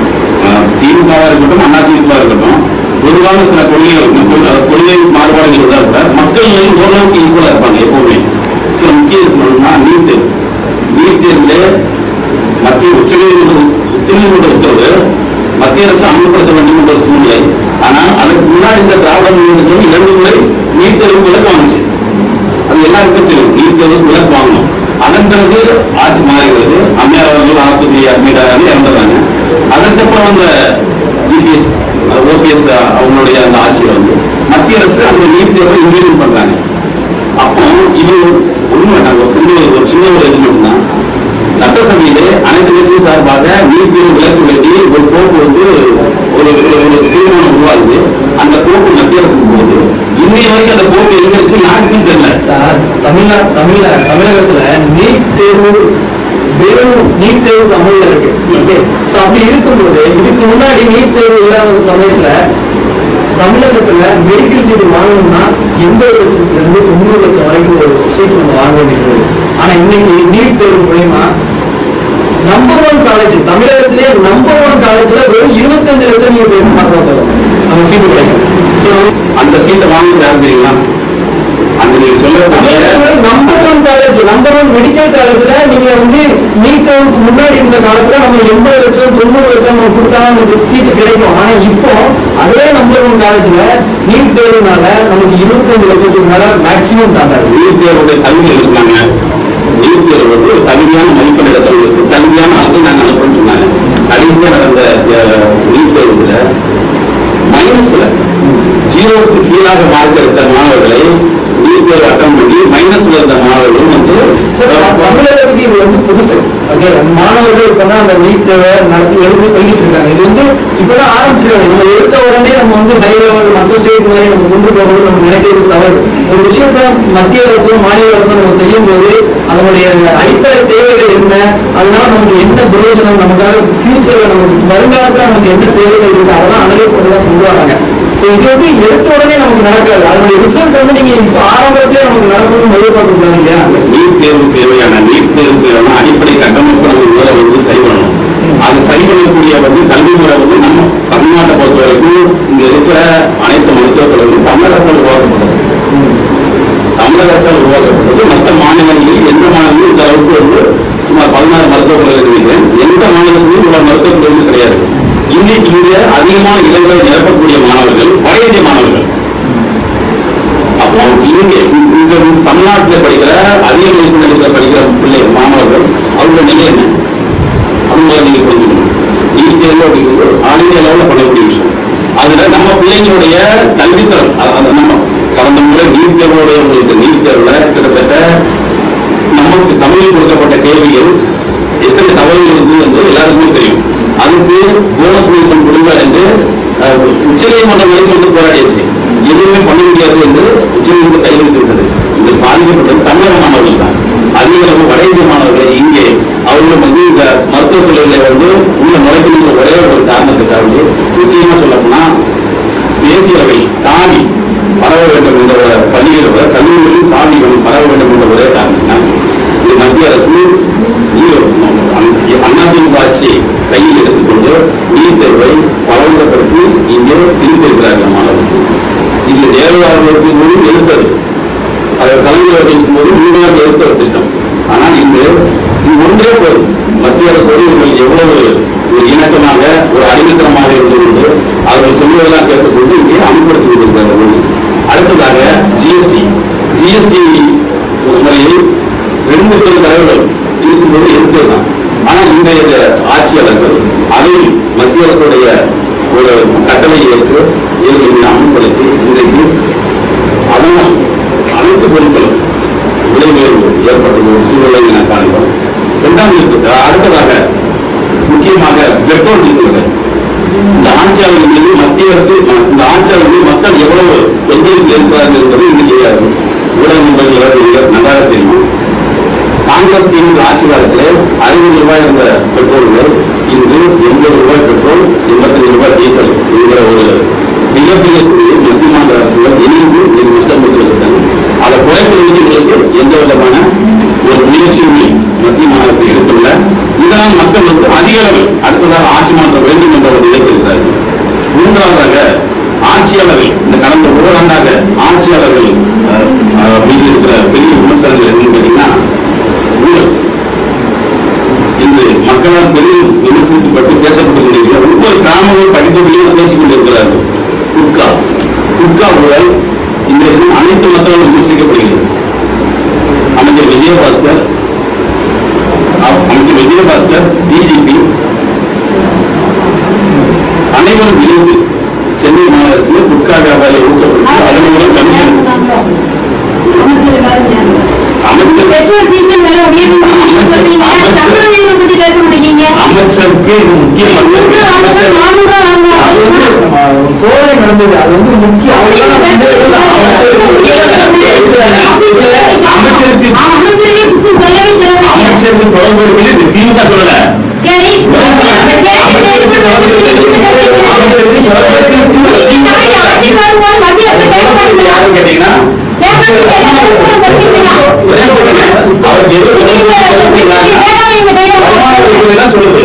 திமுகவா இருக்கட்டும் அண்ணா திமுக இருக்கட்டும் பொதுவான சில கொள்கைகள் இருக்கும். கொள்- அஹ் கொள்கை மாறுபாடுகள் இருந்தால் கூட மக்கள் ஓரளவுக்கு ஈக்குவலா இருப்பாங்க எப்பவுமே சில முக்கிய சொல்லணும்னா நீட் தேர்வு நீட் தேர்வுல மத்திய உச்சநீதிமன்ற உச்சநீதிமன்ற உத்தரவு மத்திய அரசு அமல்படுத்த வேண்டும் என்ற ஒரு சூழ்நிலை ஆனால் அதுக்கு முன்னாடி இந்த திராவிட முன்னேற்றம் இரண்டு முறை நீட் தேர்வு விலக்கு வாங்குச்சு அது எல்லாருக்கும் தெரியும் நீட் தேர்வு விலக்கு வாங்கணும் அதன் பிறகு ஆட்சி மாறுகிறது அம்மையார் அவர்கள் ஆஸ்பத்திரி அட்மிட் ஆகாம இறந்துடுறாங்க அதற்கப்புறம் அந்த இபிஎஸ் ஓபிஎஸ் அவங்களுடைய அந்த ஆட்சியில வந்து மத்திய அரசு அந்த நீட் தேர்வை இம்ப்ளிமெண்ட் பண்றாங்க அப்போ இது ஒண்ணு வேண்டாம் ஒரு சின்ன ஒரு சின்ன ஒரு இது மட்டும்தான் சட்டசபையிலே அனைத்து கட்சியும் சார்பாக நீட் தேர்வு விலக்கு வேண்டி ஒரு போக்கு வந்து ஒரு ஒரு தீர்மானம் உருவாகுது அந்த போக்கு மத்திய அரசுக்கு போகுது இன்னைய வரைக்கும் அந்த போக்கு எங்க இருக்கு யாருக்கும் தெரியல சார் தமிழ்நா தமிழ்ல தமிழகத்துல நீட் தேர்வு வெறும் நீட் தேர்வு அமல்ல இருக்கு ஓகே சோ அப்படி இருக்கும்போது இதுக்கு முன்னாடி நீட் தேர்வு இல்லாத ஒரு சமயத்துல தமிழகத்துல மெடிக்கல் சீட் வாங்கணும்னா எண்பது லட்சத்துல இருந்து தொண்ணூறு லட்சம் வரைக்கும் ஒரு சீட் நம்ம வாங்க வேண்டியது ஆனா இன்னைக்கு நீட் தேர்வு மூலயமா நம்பர் ஒன் காலேஜ் தமிழகத்திலே நம்பர் ஒன் காலேஜ்ல வெறும் இருபத்தஞ்சு லட்சம் நீங்க pay பண்ணா போதும் நம்ம சீட்டு கிடைக்கும் ஸோ அந்த சீட்டை வாங்குறது யாரு தெரியுமா அந்த நீங்க சொல்லக்கூடிய number one college number one medical காலேஜ்ல நீங்க வந்து நீட் தேர்வுக்கு முன்னாடி இருந்த காலத்துல நம்ம எண்பது லட்சம் தொண்ணூறு லட்சம் நம்ம கொடுத்தா நமக்கு சீட்டு கிடைக்கும் ஆனா இப்போ அதே நம்பர் ஒன் காலேஜ்ல நீட் தேர்வுனால நமக்கு இருபத்தஞ்சு லட்சத்துக்கு மேல மேக்சிமம் தாண்டாது நீட் தேர்வுடைய தகுதி என்ன சொன்னாங்க நீட் தேர்வு வந்து ஒரு தகுதியான மதிப்பெண் எடுத்தவங்களுக்கு தகுதியான ஆட்கள் நாங்கள் அனுப்புறோம்னு சொன்னாங்க கடைசியா நடந்த அஹ், நீட் தேர்வுல மைனஸ்ல ஜீரோவுக்கு கீழாக மார்க் எடுத்த மாணவர்களை நீட் தேர்வு அட்டம் பண்ணி மைனஸ்ல இருந்த மாணவர்களும் வந்து அஹ், தமிழகத்துக்கு இது வந்து புதுசு ஓகே மாணவர்கள் இப்பதான் அந்த நீட் தேர்வை நடத்தி எழுதி எழுதிட்டு இருக்காங்க இது வந்து இப்பதான் ஆரம்பிச்சிருக்காங்க நம்ம எடுத்த உடனே நம்ம வந்து ஹை லெவல் மற்ற ஸ்டேட் மாதிரி நம்ம கொண்டு போகணும்னு நம்ம நினைக்கிறது தவறு ஒரு விஷயத்த மத்திய அரசும் மாநில அரசும் நம்ம செய்யும் போது அதனுடைய அடிப்படை தேவைகள் என்ன அதனால நமக்கு என்ன பிரயோஜனம் நமக்காக ஃபியூச்சர்ல நமக்கு வருங்காலத்துல நமக்கு என்ன தேவைகள் இருக்கு அதெல்லாம் அனலைஸ் பண்ணி தான் கொண்டு வராங்க ஸோ இது வந்து எடுத்த உடனே நமக்கு நடக்காது அதனுடைய ரிசல்ட் வந்து நீங்க இப்போ ஆரம்பத்திலே நமக்கு நடக்கணும்னு எதிர்பார்க்க கூடாது இல்லையா நீட் தேர்வு தேவையான நீட் தேர்வு தேவையான அடிப்படை கட்டமைப்பு நம்ம முதல்ல வந்து சரி பண்ணணும் அது சரி பண்ணக்கூடிய வந்து கல்வி முறை வந்து நம்ம தமிழ்நாட்டை பொறுத்த வரைக்கும் இங்க இருக்கிற அனைத்து மருத்துவக் கல்லூரியும் தமிழக அரசால் உருவாக்கப்பட்டது தமிழக அரசால் உருவாக்கப்பட்டது மற்ற மாநிலங்களில் எந்த மாநிலங்களும் இந்த அளவுக்கு வந்து சுமார் பதினாறு மருத்துவக் கல்லூரி இருக்கிறேன் எந்த மாநிலத்திலும் இவ்வளவு மருத்துவக் கல்லூரி கிடையாது இன்னைக்கு இங்க அதிகமான இளைஞர்களை நிரப்பக்கூடிய மாணவர்கள் வட இந்திய மாணவர்கள் அப்போ இங்க இந்த தமிழ்நாட்டில் படிக்கிற அதிக மதிப்பெண்ணில் படிக்கிற பிள்ளை மாணவர்கள் அவங்களோட நிலை என்ன அவங்க நீங்க புரிஞ்சுக்கணும் நீட் தேர்வு அப்படிங்கிறது ஆல் இந்தியா லெவலில் பண்ணக்கூடிய விஷயம் அதுல நம்ம பிள்ளைங்களுடைய கல்வித்தரம் அ- அது நம்ம கடந்த முறை நீட் தேர்வோடைய உங்களுக்கு நீட் தேர்வுல கிட்டத்தட்ட நமக்கு தமிழில் கொடுக்கப்பட்ட கேள்விகள் எத்தனை தவறுகள் இருந்து என்று எல்லாருக்குமே தெரியும் அதுக்கு போனஸ் மதிப்பெண் கொடுங்க என்று அஹ், உச்சநீதிமன்றம் வரைக்கும் வந்து போராடியாச்சு எதுவுமே பண்ண முடியாது என்று உச்சநீதிமன்றம் கையெழுத்து விட்டது இது பாதிக்கப்பட்டது தமிழக மாணவர்கள் தான் அதிக அளவு வட இந்திய மாணவர்களை இங்கே அவர்களும் வந்து இந்த மருத்துவக் கல்லூரியில் வந்து உள்ள நுழைக்கணுங்கிற ஒரே ஒரு காரணத்துக்காக வந்து முக்கியமா சொல்ல போனா தேசிய அளவில் தாண்டி பரவ வேண்டும் என்ற ஒரு பள்ளியில் விட கல்லூரிகளில் தாண்டி வந்து பரவ வேண்டும் என்ற ஒரே காரணத்தினால் இந்த மத்திய அரசு அதிமுக ஆட்சியை கையில் எடுத்துக்கொண்டு நீட் தேர்வை பலவந்தப்படுத்தி இங்கே திணித்திருக்கிறார்கள் மாணவர்கள் இங்கே தேவதார்களுக்கு போது எதிர்த்தது அவர் கலைஞர்களுக்கு போது முழுமையாக எதிர்த்த ஒரு திட்டம் ஆனால் இங்கு இது ஒன்றே போதும் மத்திய அரசோடு இவர்கள் எவ்வளவு ஒரு இணக்கமாக ஒரு அடிமைத்தனமாக இருந்து கொண்டு அவர்கள் சொல்வதெல்லாம் கேட்டுக்கொண்டு இங்கே அமல்படுத்தி கொண்டிருக்கிறார்கள் அடுத்ததாக ஜிஎஸ்டி ஜிஎஸ்டி முறையை ரெண்டு பேர் தலைவர்கள் இருக்கும்போது எடுத்துதான் ஆனால் இன்றைய ஆட்சியாளர்கள் அதையும் மத்திய அரசுடைய ஒரு கட்டளை ஏற்று இவர்களை அமல்படுத்தி இன்றைக்கு அதனால் அனைத்து பொருட்களும் விலை உயர்வு ஏற்பட்ட ஒரு சூழலை என காண்கிறோம் இரண்டாவது இருக்கு அடுத்ததாக முக்கியமாக பெட்ரோல் டீசல் விலை இந்த ஆட்சியாளர்கள் மீது மத்திய அரசு ம- இந்த ஆட்சியாளர்கள் மீது மக்கள் எவ்வளவு எதிர்ப்பு இருக்கிறார்கள் என்பது இன்னைக்கு ஊடக நண்பர்கள் நன்றாக தெரியும் காங்கிரஸ் திமுக ஆட்சி காலத்திலே அறுபது ரூபாய் இருந்த பெட்ரோல் விலை இன்று எண்பது ரூபாய் பெட்ரோல் எண்பத்தஞ்சு ரூபாய் டீசல் என்கிற ஒரு மிகப்பெரிய சூழ்நிலை மத்திய மாநில அரசுகள் இணைந்து இது மக்கள் மத்தியில் இருக்காங்க அதை குறைப்பதற்கு எங்களுக்கு எந்த விதமான ஒரு முயற்சியுமே மத்திய மாநில அரசு எடுக்கவில்லை இதனால் மக்கள் வந்து அதிக அளவில் அடுத்ததாக ஆட்சி மாற்றம் வேண்டும் என்ற ஒரு நிலைத்திருக்கிறார்கள் மூன்றாவதாக ஆட்சியாளர்கள் இந்த கடந்த ஓராண்டாக ஆட்சியாளர்கள் அஹ், அஹ், மீது இருக்கிற பெரிய விமர்சனங்கள் என்னன்னு கேட்டீங்கன்னா ஊழல் இன்று மக்களால் பெரிதும் விமர்சிக்கப்பட்டு பேசப்பட்டு கொண்டிருக்கிற ஒவ்வொரு கிராமங்களும் படிப்புகளையும் பேசிக் கொண்டிருக்கிறார்கள் குட்கா குட்கா ஊழல் இன்றைக்கு அனைத்து மக்களாலும் விமர்சிக்கப்படுகிறது அமைச்சர் விஜயபாஸ்கர் அ- அமைச்சர் விஜயபாஸ்கர் டிஜிபி அனைவரும் இணைந்து சென்னை மாநகரத்தில் குட்கா வியாபாரியை ஊக்கப்படுத்தி அதன் மூலம் கமிஷன் அமைச்சர் பெட்ரோல் டீசல் விலை உயர்வு சொல்றீங்க சம்பள உயர்வை பத்தி பேச மாட்டேங்கிறீங்க அமைச்சருக்கு இது முக்கியமான நூறு வாங்குறது நானூறு வாங்குறது அது வந்து நம்ம ஒரு சோதனை நடந்தது அது வந்து முக்கிய அமைச்சருக்கு அமைச்சரே குத்து சொல்லவே சொல்லவே அமைச்சருக்கு தொடர்பு இருக்குது இது திமுக சொல்லல சரி ஆட்சிக்கு வரும்போது மத்திய அரசு செயல்படுத்தலாம் யாருன்னு கேட்டீங்கன்னா அவருக்கு எது தான் சொல்லுது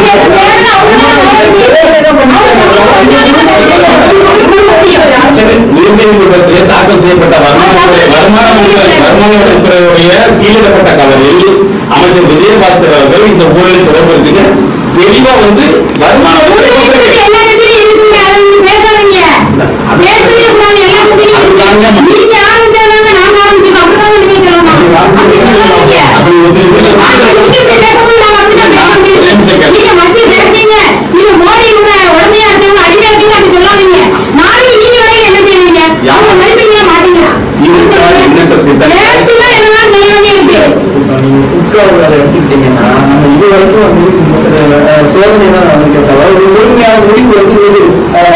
சரி, உயர்நீதிமன்றத்திலே தாக்கல் செய்யப்பட்ட வருமான வரி- வருமான வரி- வருமான வரித்துறையுடைய சீலிடப்பட்ட கவரில் அமைச்சர் விஜயபாஸ்கர் அவர்கள் இந்த ஊழலை தொடர்பு இருக்குங்க தெளிவா வந்து வருமான வரித்துறை அப்படி திமுக எண்ணற்ற திட்டங்கள் நீங்க குட்காவில் எடுத்துக்கிட்டீங்கன்னா நம்ம இது வரைக்கும் வந்து அஹ், சோதனை தான் நடந்திருக்கே தவிர ஒரு முழுமையான முடிவு வந்து ஒரு, அஹ்,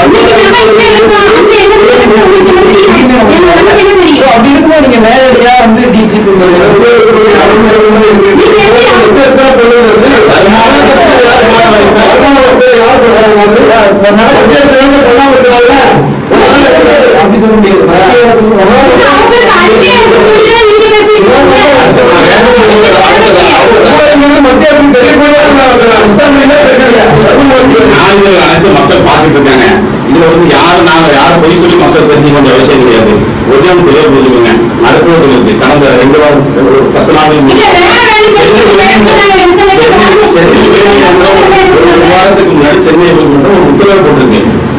அப்படி இருக்கும்போது நீங்க நேரடியா வந்து டிஜிபி அப்படி சொல்ல முடியாது மத்திய அரசு நாளிதழ் அனைத்து மக்கள் பார்த்துட்டு இருக்காங்க இதுல வந்து யாரு நாங்க யார் பொய் சொல்லி மக்கள் தெரிஞ்சுக்க வேண்டிய அவசியம் கிடையாது ஒரே ஒன்று தெளிவாக புரிஞ்சுக்கோங்க மருத்துவர்களுக்கு கடந்த ரெண்டு வாரம் ஒரு பத்து நாள் சென்னை உயர்நீதிமன்றம் ஒரு வாரத்துக்கு முன்னாடி சென்னை உயர்நீதிமன்றம் ஒரு உத்தரவு போட்டிருக்கு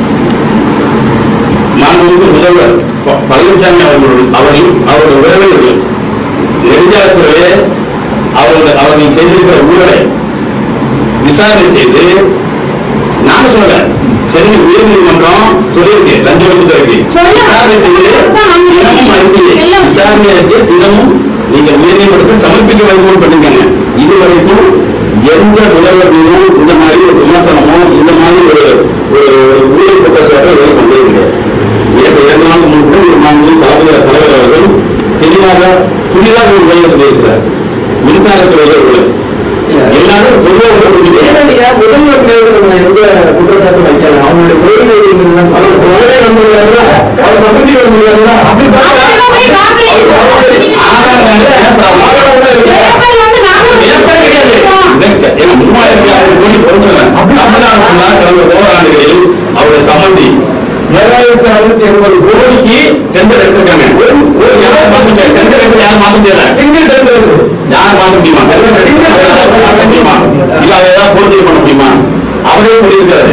மாண்புமிகு முதல்வர் ப- பழனிசாமி அவர்கள் அவரையும் அவருடைய உறவினர்கள் நெடுஞ்சாலைத்துறையே அவர்கள் அவர்கள் செய்திருக்கிற ஊழலை விசாரணை செய்து நாங்க சொல்லல சென்னை உயர்நீதிமன்றம் சொல்லியிருக்கு லஞ்ச ஒழிப்புத்துறைக்கு சொல்லு. விசாரணை செய்து தினமும் அறிக்கையை எல்லாம். விசாரணை அறிக்கை தினமும் நீங்க உயர்நீதிமன்றத்தில் சமர்ப்பிக்க வேண்டும் பண்ணிருக்காங்க இதுவரைக்கும் எந்த முதல்வர் மீதும் இந்த மாதிரி ஒரு விமர்சனமோ இந்த மாதிரி ஒரு ஒரு ஊழல் குற்றச்சாட்டோ எதுவும் பண்ணவே கிடையாது இரண்டு இரண்டு நாள் முன்பு ஒரு நான்கு தளபதி தலைவர் அவர்கள் தெளிவாக புதிதாக ஒரு வேலை சொல்லியிருக்கிறார் மின்சாரத்துறையில ஊழல் எல்லாரும் பொதுவாக புரிஞ்சுக்கணும். நேரடியா முதல்வர் மீது நம்ம எந்த குற்றச்சாட்டு வைக்கல அவங்களுடைய கொள்கைகள் மீது தான் அவர் கொள்கை வந்துள்ளாருல அவர் சம்பந்தி வந்துள்ளாருல அப்படி பார்த்தா ஏற்கனவே கிடையாது. இதற்கு- ஏன்னா மூவாயிரத்தி ஐநூறு கோடி குறைச்சல. தமிழ்நாடு ஃபுல்லா கடந்த ஓராண்டுகளில் அவருடைய சம்மந்தி ஏழாயிரத்தி அறுநூத்தி எண்பது கோடிக்கு டெண்டர் எடுத்திருக்காங்க ஒரு யாரும் மாத்த முடியாது டெண்டர் எடுத்து யாரும் மாத்த முடியாது சிங்கிள் டெண்டர் இருக்குது யார் மாத்த முடியுமா சிங்கிள் டெண்டர் மாத்த முடியுமா இல்ல அதை ஏதாவது பூர்த்தி பண்ண முடியுமா அவரே சொல்லியிருக்காரு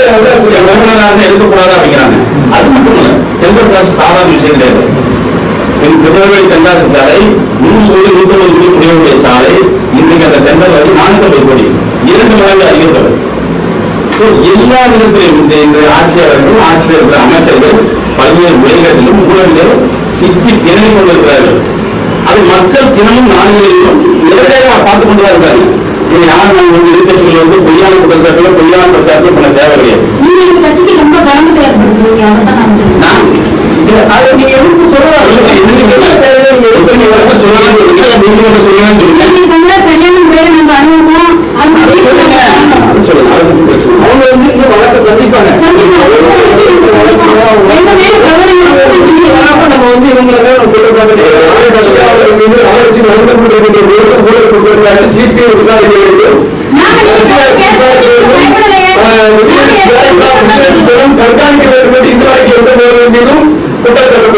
கவர்னரா இருந்தா எடுக்கக்கூடாது அப்படிங்கிறாங்க அது மட்டும் இல்ல டெண்டர் ப்ராசஸ் சாதாரண விஷயம் கிடையாது தென் திருநெல்வேலி தென்காசி சாலை நூறு கோடி நூத்தம்பது கோடி குடியுடைய சாலை இன்றைக்கு அந்த டெண்டர் வந்து நானூத்தி கோடி இரண்டு மடங்கு அதிகத்தொகை So, எல்லா விதத்திலும் இந்த இன்றைய ஆட்சியாளர்களும் ஆட்சியில் இருக்கிற அமைச்சர்கள் பல்வேறு விலைகளிலும் ஊழலிலும் சிக்கி திணறி கொண்டிருக்கிறார்கள் அது மக்கள் தினமும் நாடுகளிலும் நேரடியாக பார்த்துக் கொண்டுதான் இருக்காங்க இது யார் நான் வந்து எதிர்கட்சிகள் வந்து பொய்யான குற்றச்சாட்டுல பொய்யான பிரச்சாரத்தை பண்ண தேவையில்லை நீங்க எங்க கட்சிக்கு ரொம்ப கவனத்தை ஏற்படுத்துறீங்க அதான் நான் சொல்றேன். நான் இது- அதை நீங்க எதுக்கு சொல்லலாம் இல்ல, எனக்கு என்ன தேவை? நீங்க எதுக்கு நீங்க வந்து சொல்லலாம்னு சொல்றீங்க, நீங்க வந்து சொல்லலாம்னு சொல்றீங்க. நீங்க வந்து சரியான முறையில நாங்க அணுகுவோம் அது அதை சொல்லுங்க. அதை சொல்லுங்க. அதை பத்தி பேசுங்க. அவங்க வந்து இந்த வழக்கை சந்திப்பாங்க சந்திப்பாங்க. எங்க மேல கவனம் இங்க வரப்ப நம்ம வந்து இவங்களை மேல நம்ம குற்றச்சாட்டு சிபிஐ விசாரிக்க வேண்டும் நாங்க பயப்படலையே. கண்காணிக்க வேண்டும் என்று இதுவரைக்கும் எந்த போதும் மீதும் குற்றச்சாட்டு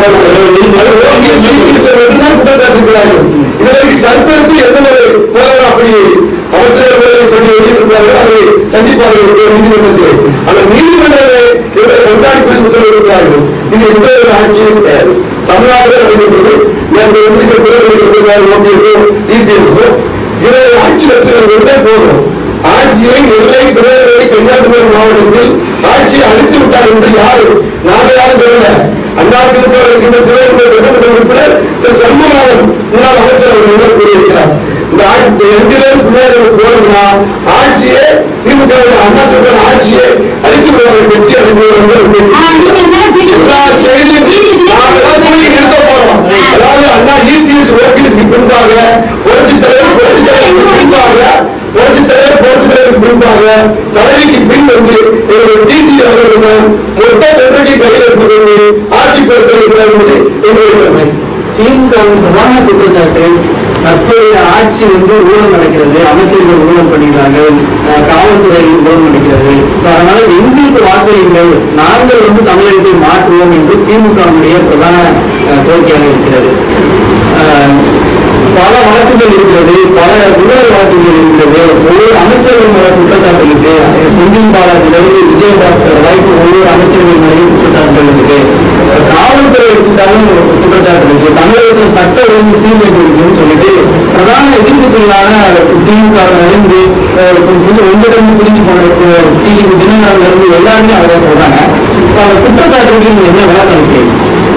குற்றச்சாட்டுகிறார்கள் இதுவரைக்கும் சரித்திரத்தில் எந்த ஒரு போராட்டம் அப்படி அமைச்சர்களை பற்றி வெளியிட்டிருக்கிறார்கள் அதை சந்திப்பார்கள் ஒரு நீதிமன்றத்தில் அந்த நீதிமன்றத்தை இவரை கண்காணிப்பது உத்தரவிட்டிருக்கிறார்கள் இது எந்த ஒரு ஆட்சியும் கிடையாது தமிழ்நாட்டில் நடைபெற்றது நேற்று வந்திருக்க துறை ஓபிஎஸ்ஓ டிபிஎஸ்ஓ இவரை ஆட்சி நடத்துகிறவர்களே போதும் ஆட்சியை நெல்லை திருநெல்வேலி கன்னியாகுமரி மாவட்டத்தில் ஆட்சியை அழித்து விட்டார் என்று யாரு நாங்கள் யாரும் சொல்லல அண்ணா திருப்பூர் இருக்கின்ற சிவகங்கை சட்டமன்ற உறுப்பினர் திரு சண்முகநாதன் முன்னாள் அமைச்சர் அவர்கள் கூறியிருக்கிறார் இந்த ஆட்சி எங்கிலும் பிள்ளைகள் போனோம்னா ஆட்சியை திமுக அண்ணா திருப்பூர் ஆட்சியை அழித்து விடுவார்கள் கட்சி அழித்து ஆ, நீங்க என்ன எல்லா தெரியும்? செய்தியும் நாங்கள் தான் சொல்லி நிறுத்த போறோம் அதாவது அண்ணா இபிஎஸ் ஓபிஎஸ்க்கு பின்பாக புரட்சி தலைவர் புரட்சி தலைவருக்கு பின்பாக புரட்சி தலைவர் புரட்சி தலைவருக்கு பின்பாக தலைவிக்கு பின் வந்து எங்களுடைய டிடி அவர்கள் மொத்த தொண்டரை கையில் எடுத்துக்கொண்டு ஆட்சி பொறுத்தல் இருக்கிறார் என்பது எங்களுடைய கடமை திமுக வின் பிரதான குற்றச்சாட்டு தற்போதைய ஆட்சி வந்து ஊழல் நடக்கிறது அமைச்சர்கள் ஊழல் பண்ணிக்கிறார்கள் அஹ் காவல்துறையில் ஊழல் நடக்கிறது So, அதனால எங்களுக்கு வாக்களியுங்கள் நாங்கள் வந்து தமிழகத்தை மாற்றுவோம் என்று திமுகவுடைய பிரதான அஹ், கோரிக்கையாக இருக்கிறது அஹ், பல வழக்குகள் இருக்கிறது பல ஊழல் வழக்குகள் இருக்கிறது ஒவ்வொரு அமைச்சர்கள் மேல குற்றச்சாட்டு இருக்கு அஹ் செந்தில் பாலாஜிலிருந்து விஜயபாஸ்கர் வரைக்கும் ஒவ்வொரு அமைச்சர்கள் மேலேயும் குற்றச்சாட்டுகள் இருக்கு அஹ் காவல்துறை எடுத்துட்டாலும் குற்றச்சாட்டு இருக்கு தமிழகத்தில் சட்ட ஒழுங்கு சீர்கேடு இருக்குன்னு சொல்லிட்டு பிரதான எதிர்கட்சிகளான திமுக இருந்து ஒன்றிலிருந்து பிரிஞ்சு போன டிடிவி தினகரன்ல இருந்து எல்லாருமே அதை சொல்றாங்க இப்ப அந்த குற்றச்சாட்டுக்கு நீங்க என்ன விளக்கம் அளிக்கிறீங்க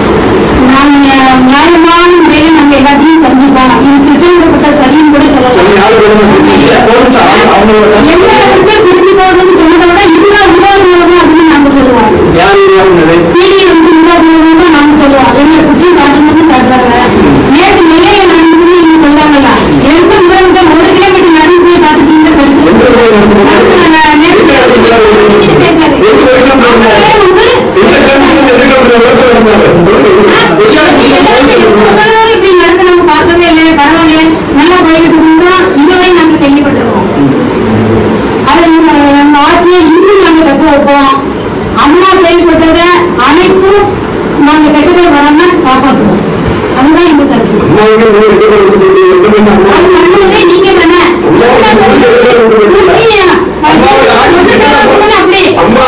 நாங்க நியாயமான முறையில நாங்க எல்லாத்தையும் சந்திப்போம் இது திட்டமிடப்பட்ட சரின்னு கூட சரி சொல்லலாம் யாரு கூட செஞ்சீங்க ஒரு நிமிஷம் அவங்க- அவங்களோட எல்லாருக்குமே பிரிஞ்சு போகுதுன்னு சொன்னதை விட இதுதான் உருவாக்குறது அப்படின்னு நாங்க சொல்லுவோம் யார் உருவாக்குனது டிவி வந்து உருவாக்குறது தான் நாங்க சொல்லுவோம் எங்களை குற்றம் சாட்டணும்னு சாட்டுறாங்க நேற்று நெல்லையில நடந்து நீங்க சொல்லாங்கல்ல எந்த முதலமைச்சர் ஒரு கிலோமீட்டர் நடந்து போய் பார்த்துட்டீங்க சரி எந்த ஒரு எது வரைக்கும் போகல? இந்த கருத்து எதிர்க்கப்படுற விளக்கம் நடந்தாரு. இப்படி நடந்து நம்ம பார்த்ததே இல்லை பரவாயில்ல நல்லா போயிட்டு இருந்தோம் இதுவரை நாங்க கேள்விப்பட்டிருக்கோம் அது இந்த நம்ம ஆட்சியை இன்னும் நாங்க தக்க வைப்போம் அம்மா செயல்பட்டதை அனைத்தும் நாங்க கெட்டதை வராம காப்பாற்றுவோம் அதுதான் எங்க கருத்து அம்மாவுக்கு ஒரு இடஒதுக்கீடு கொடுத்து எந்த அம்மா அது பண்ணுவதே நீங்க தானே நீங்க அம்மாவோட ஆட்சி அப்படி அம்மா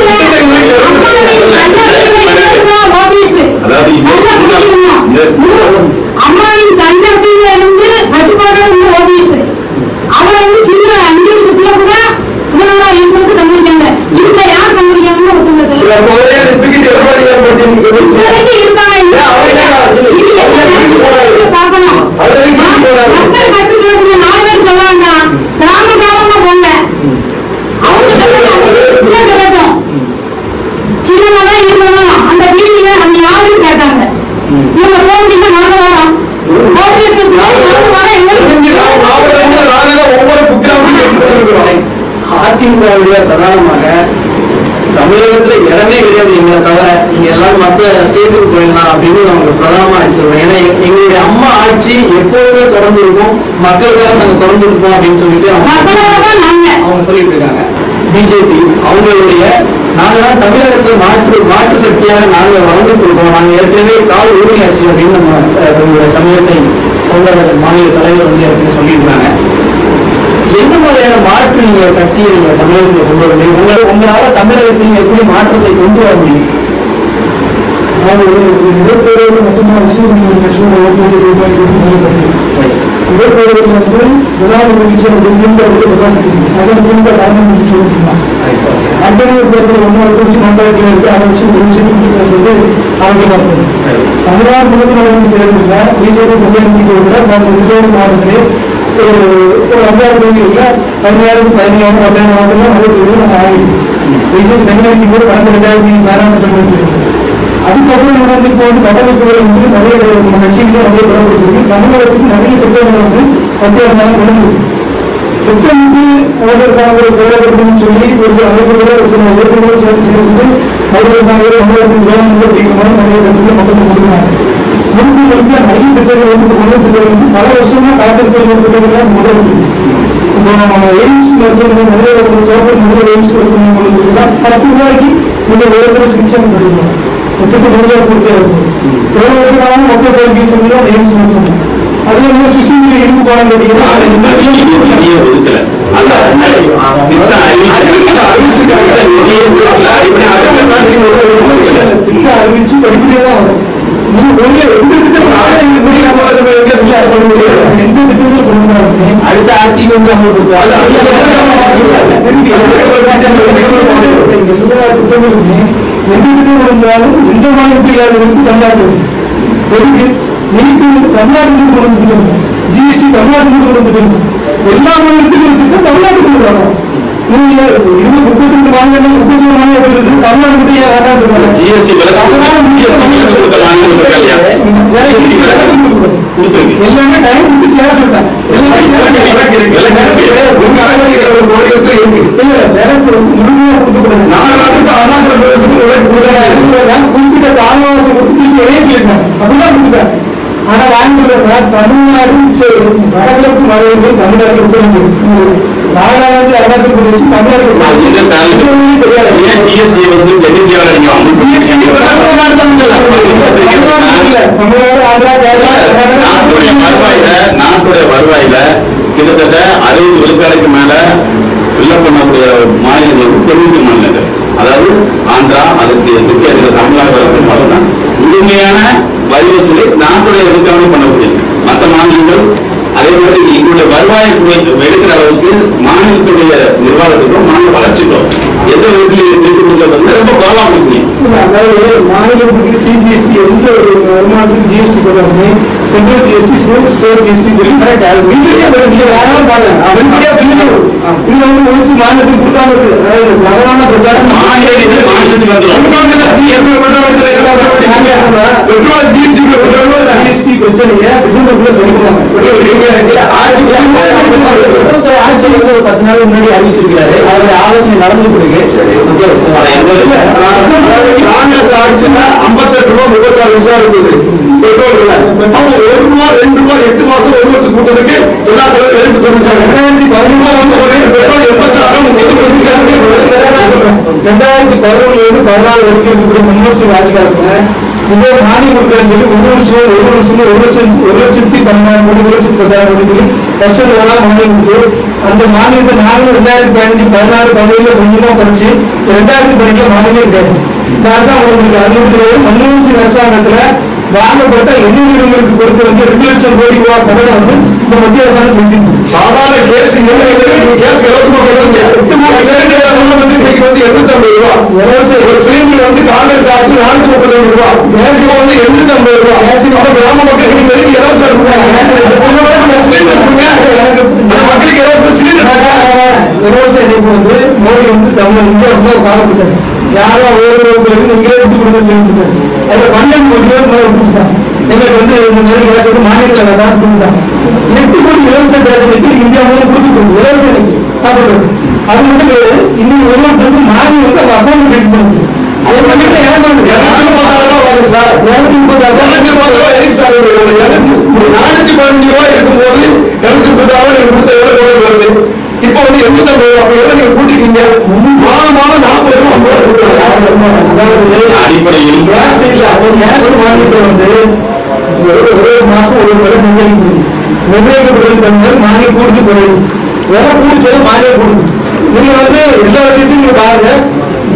அதாவது இது இது அம்மாவின் கண்ணசியில இருந்து கட்டுப்பாடு இருந்து ஓபிஎஸ் அவரை வந்து சின்ன அஞ்சு வயசு பிள்ளை கூட முதல்வரா இருந்ததுக்கு சம்மதிக்காங்க இதுல யார் சம்மதிக்காங்கன்னு ஒருத்தவங்க சில சொல்லுங்க போதே தூக்கிட்டு எடப்பாடியார் போட்டீங்கன்னு சொல்லி இப்போதைக்கு இருக்காங்க ஏன் அவரை ஏன் இது எல்லாத்தையும் பார்க்கணும் அவரை தூக்கிட்டு போறாரு. மக்கள் கருத்து சொல்லுங்க நாலு பேர் சொல்லுவாங்க கிராம கிராமமா போங்க அவங்க சொல்லட்டும் இல்ல சொல்லட்டும் சின்னமா இருக்கணும் அந்த வீதியில அந்த யாரும் கேட்டாங்க இவங்க போக முடியுமா நாங்க வரோம் ஓபிஎஸ் தெரிஞ்சு நான் மாவட்டத்துல நாங்க தான் ஒவ்வொரு குக்கிராமத்தையும் எடுத்துட்டு இருக்கிறோம் அதிமுகவுடைய பிரதானமாக தமிழகத்துல இடமே கிடையாது எங்களை தவிர நீங்க எல்லாரும் மத்த ஸ்டேட்டுக்கு போயிடலாம் அப்படின்னு அவங்க பிரதானமா அடிச்சிருவோம் ஏன்னா எங்க- எங்களுடைய அம்மா ஆட்சி எப்பொழுதுமே தொடர்ந்து இருக்கும் மக்களுக்காக நாங்க தொடர்ந்து இருப்போம் அப்படின்னு சொல்லிட்டு அவங்க மக்களாக நாங்க அவங்க சொல்லிட்டு இருக்காங்க பிஜேபி அவங்களுடைய நாங்க தான் தமிழகத்துல மாற்று மாற்று சக்தியாக நாங்க வளர்ந்துட்டு இருக்கோம் நாங்க ஏற்கனவே கால் ஊழியாச்சு அப்படின்னு நம்ம அஹ், நம்மளுடைய தமிழிசை சௌந்தரராஜன் மாநில தலைவர் வந்து ஏற்கனவே சொல்லியிருக்காங்க எந்த மாதிரியான மாற்று நீங்க சக்தியை நீங்க தமிழகத்துல கொண்டு வர முடியும் உங்க உங்களால தமிழகத்தில் எப்படி மாற்றத்தை கொண்டு வர முடியும் அதாவது ஒரு இடப்பெயர்வு மட்டும்தான் விஷயம் லட்சம் கோடி ரூபாய் இடப்பெயர்வில் வந்து பிரதான நிகழ்ச்சி திமுக பிரகாசிக்கிறது அதான் திமுக காரணம் சொல்லிருக்கலாம் அன்பனியர் தேர்தல் ஒன்று குறிச்சு மண்டலத்தில் இருக்கு அதை வச்சு ஒரு விஷயம் பேசுறது ஆரோக்கியமா இருக்கும் தமிழ்நாடு முழுக்க நடந்த தேர்தலில் பிஜேபி முன்னேறிக்கை விட நம்ம விஜயோடு மாவட்டத்திலே ஒரு ஒரு அஞ்சாயிரம் தொகுதிகளில் பதினாயிரம் பதினையாயிரம் பத்தாயிரம் மாவட்டத்தில் நிறைய தொகுதிகள் நம்ம ஆகிடும் பிஜேபி தனியாருக்கு கூட கடந்த ரெண்டாயிரத்தி நாலாயிரம் அதுக்கப்புறம் நடந்து இப்போ வந்து கட்டமைப்புகள் வந்து நிறைய நம்ம கட்சிகளும் நிறைய பலப்படுத்திருக்கு தமிழகத்துக்கு நிறைய திட்டங்களை வந்து மத்திய அரசாங்கம் கொண்டு வந்திருக்கு. திட்டமிட்டு மத்திய அரசாங்கங்களை கொள்ளப்படுத்தணும்னு சொல்லி ஒரு சில அமைப்புகளை ஒரு சில இயக்கங்களை சேர்ந்து சேர்ந்து மத்திய அரசாங்கத்தை தமிழகத்தின் கவர்மெண்ட் தீர்மானம் நிறைய கருத்துக்களை மக்களுக்கு கொடுக்குறாங்க முன்பு வந்து நிறைய திட்டங்கள் வந்து கொண்டு திட்டங்கள் வந்து பல வருஷமா காத்திருக்கிற திட்டங்கள் முதல் இப்போ நம்ம எய்ம்ஸ் மருத்துவமனை நிறைய தோட்டம் நிறைய எய்ம்ஸ் மருத்துவமனை கொண்டு பத்து ரூபாய்க்கு நீங்க உலகத்தில் சிகிச்சை பண்ணிருக்கோம் திட்ட முடியாது கொடுத்தே இருக்கும் எவ்வளவு வருஷம் மக்கள் கோரிக்கை சொல்லி அந்த எய்ம்ஸ் மருத்துவமனை அதுல வந்து சுசீந்திர இரும்பு பாடம் கேட்டீங்கன்னா நிதியை ஒதுக்கல அந்த திட்ட அறிவிச்சிருக்காங்க நிதியை ஒதுக்கல அடிப்படை திட்ட அறிவிச்சு படிப்படியா தான் வரும் நீங்க ஒண்ணு எந்த திட்டம் நாளை முடிய போறது இல்ல பண்ண முடியாது எந்த திட்டத்தில் கொண்டு வராங்க அடுத்த ஆட்சிக்கு வந்து திருப்பி எல்லா திட்டங்களுமே எந்த திட்டம் இருந்தாலும் எந்த மாநிலத்தில் இல்லாதவருக்கு தமிழ்நாடு எதுக்கு நீட்டு வந்து தமிழ்நாட்டுக்கு கொண்டு திட்டம் ஜிஎஸ்டி தமிழ்நாட்டுக்கு கொண்டு திட்டம் எல்லா மாநிலத்துக்கும் திட்டம் தமிழ்நாட்டுக்கு கொண்டு வரணும் நீங்க இருபது முப்பத்தி ரெண்டு மாநிலங்கள் முப்பத்தி ஒரு மாநிலம் இருக்குது தமிழ்நாடு மட்டும் ஏன் வேண்டாம் சொல்றாங்க ஜிஎஸ்டி விலக்கு ஜிஎஸ்டி விலக்கு கொடுத்த மாநிலம் இருக்கா இல்லையா? GST விலக்கு கொடுத்திருக்கு. எல்லாமே டைம் கொடுத்து சேர சொல்லிட்டாங்க எல்லாமே சேர விலக்கு இருக்கு, விலக்கு இருக்கு. உங்க அரசியல் ஒரு மாநிலத்தில் இருக்கு இல்ல வேலை முழுமையா கொடுக்கக்கூடாது நான் வந்து அருணாச்சல பிரதேசத்துக்கு உழைப்பு கொடுத்தேன். குறிப்பிட்ட காலவாசி கொடுத்து வெளியே சொல்லிருக்காங்க அப்படிதான் கொடுத்துட்டாங்க ஆனா வாங்கிடுறாங்க தமிழ்நாடு சரி, வடகிழக்கு மாநிலங்கள் தமிழ்நாடு ஒப்படைப்பு நாகாலாந்து அருணாச்சல பிரதேசம் தமிழ்நாடு நான் என்ன தாழ்வு? தெரியாது ஏன் GST வந்து தென்னிந்தியாவுல நீங்க அமுச்சு தமிழ்நாடு ஆந்திரா கேரளா நாட்டுடைய வருவாயில நாட்டுடைய வருவாயில கிட்டத்தட்ட அறுபது விழுக்காடுக்கு மேல ஃபில்லப் பண்ணக்கூடிய மாநிலங்கள் வந்து தென்னிந்திய மாநிலங்கள் அதாவது ஆந்திரா அதுக்கு தெற்கே இருக்கிற தமிழ்நாடு வரைக்கும் பார்த்தோம்னா முழுமையான வரி வசூலை நாட்டுடைய விழுக்காடு பண்ணக்கூடியது மற்ற மாநிலங்கள் அதே மாதிரி எங்களுடைய வருவாயை கு- எடுக்கிற அளவுக்கு மாநிலத்துடைய நிர்வாகத்துக்கும் மாநில வளர்ச்சிக்கும் எந்த விதத்திலையும் திருப்பி கொடுக்கறது ரொம்ப குறவா கொடுக்கணும் அதாவது மாநிலத்துக்கு சிஜிஎஸ்டி எந்த ஒரு வருமானத்துக்கு ஜிஎஸ்டி போடுறாங்க சென்ட்ரல் ஜிஎஸ்டி ஸ்டேட் ஜிஎஸ்டி சொல்லி இதுல வந்து ஒழிச்சு மாநிலத்துக்கு கொடுக்காம இருக்கு அதாவது தவறான பிரச்சாரம் மாநில நிதி மாநிலத்துக்கு வந்துடும் பெட்ரோல் ஜிஎஸ்டி ஜிஎஸ்டி பிரச்சனையை டிசம்பருக்குள்ள சரி பண்ணுவாங்க ஆட்சி வந்து ஒரு பத்து நாள் முன்னாடி அறிவிச்சிருக்கிறாரு அவருடைய ஆலோசனை நடந்து கொடுங்க சரி காங்கிரஸ் ஆட்சியில ஐம்பத்தெட்டு ரூபா முப்பத்தாறு நிமிஷம் இருந்தது பெட்ரோல் விலை அப்போ ஒரு ரூபா ரெண்டு ரூபா எட்டு மாசம் ஒரு வருஷம் கூட்டத்துக்கு எல்லா தலைவரும் எழுந்து தெரிவிச்சாங்க ரெண்டாயிரத்தி பதினொன்று வந்து ஒரு பெட்ரோல் எண்பத்தாறு முப்பத்தி நிமிஷம் ரெண்டாயிரத்தி பதினொன்னுல இருந்து பதினாலு வரைக்கும் இருக்கக்கூடிய முன்னோசி ஆட்சி காலத்துல இதே மானியம் கொடுக்குறேன்னு சொல்லி ஒரு வருஷம் ஒரு வருஷம் ஒரு லட்சம் ஒரு லட்சத்தி பதினாயிரம் கோடி ஒரு லட்சத்தி பத்தாயிரம் கோடி சொல்லி வருஷம் ஏழாம் மானியம் கொடுத்து அந்த மானியத்தை நானும் ரெண்டாயிரத்தி பதினஞ்சு பதினாறு பதினேழுல கொஞ்சமா குறைச்சு ரெண்டாயிரத்தி பதினெட்டுல மானியமே கிடையாது இந்த அரசாங்கம் வந்திருக்கு அறிவிக்கிறது மன்மோகன் சிங் அரசாங்கத்துல வாங்கப்பட்ட எண்ணூறுங்களுக்கு கொடுக்க வந்து ரெண்டு லட்சம் கோடி ரூபாய் கடனை வந்து இந்த மத்திய அரசாங்கம் செஞ்சிருக்கு சாதாரண கேஸ் என்ன கேஸ் இலவசமா வந்து இன்னைக்கு வந்து எண்ணூத்தி ஐம்பது ரூபா இலவச ஒரு சிலிண்டர் வந்து காங்கிரஸ் ஆட்சி நானூத்தி முப்பத்தஞ்சு ரூபா மேக்சிமம் வந்து எண்ணூத்தி ஐம்பது ரூபா மேக்சிமம் கிராம மக்களுக்கு நீங்க எதுக்கு இலவசம் கொடுங்க சிலிண்டர் கொடுங்க அந்த மக்களுக்கு இலவச சிலிண்டர் இலவச இணைப்பு வந்து மோடி வந்து தமிழ் இந்தியா வந்து ஒரு காலம் கொடுத்தாரு யாரும் வேறு வகுப்புகளுக்கு நீங்களே விட்டு கொடுத்து சொல்லிட்டாரு அதுல பன்னெண்டு கோடி பேர் மேல கொடுத்தாங்க எங்களுக்கு வந்து இந்த மாதிரி கேஸ் வந்து மானியத்தில் வேண்டாம் கொடுத்தாங்க எட்டு கோடி இலவச கேஸ் இணைப்பு இந்தியா முழுவதும் கொடுத்து இலவச இணைப்பு நான் சொல்றேன் அது மட்டும் கிடையாது இன்னும் ஒவ்வொருத்தருக்கும் மானியம் வந்து அவங்க அக்கௌண்ட் கிரெடிட் பண்ணுது அது மட்டும் எனக்கு இருநூத்தி முப்பத்தாறு ரூபா வருது சார் இருநூத்தி முப்பத்தாறு இருநூத்தி முப்பது ரூபா எதுக்கு சார் நானூத்தி பதினஞ்சு ரூபாய் இருக்கும்போது இருநூத்தி முப்பத்தாறு ரூபாய் நீங்க கொடுத்த எவ்வளவு கோடி வருது இப்போ வந்து எண்ணூத்தி ஐம்பது ரூபா அப்ப எவ்வளவு நீங்க கூட்டிட்டீங்க மாதம் மாதம் நாற்பது ரூபா ஐம்பது ரூபா கொடுக்குறாங்க அடிப்படையில் கேஸ் இல்ல ஒரு கேஸ் மானியத்தை வந்து ஒரு ஒரு மாசம் ஒரு முறை நிர்ணயிக்கப்படுது நிர்ணயிக்கப்படுறது தகுந்த மானியம் கூடுது குறையுது விலை கூடிச்சது மானியம் கூடுது நீங்க வந்து எல்லா விஷயத்தையும் நீங்க பாருங்க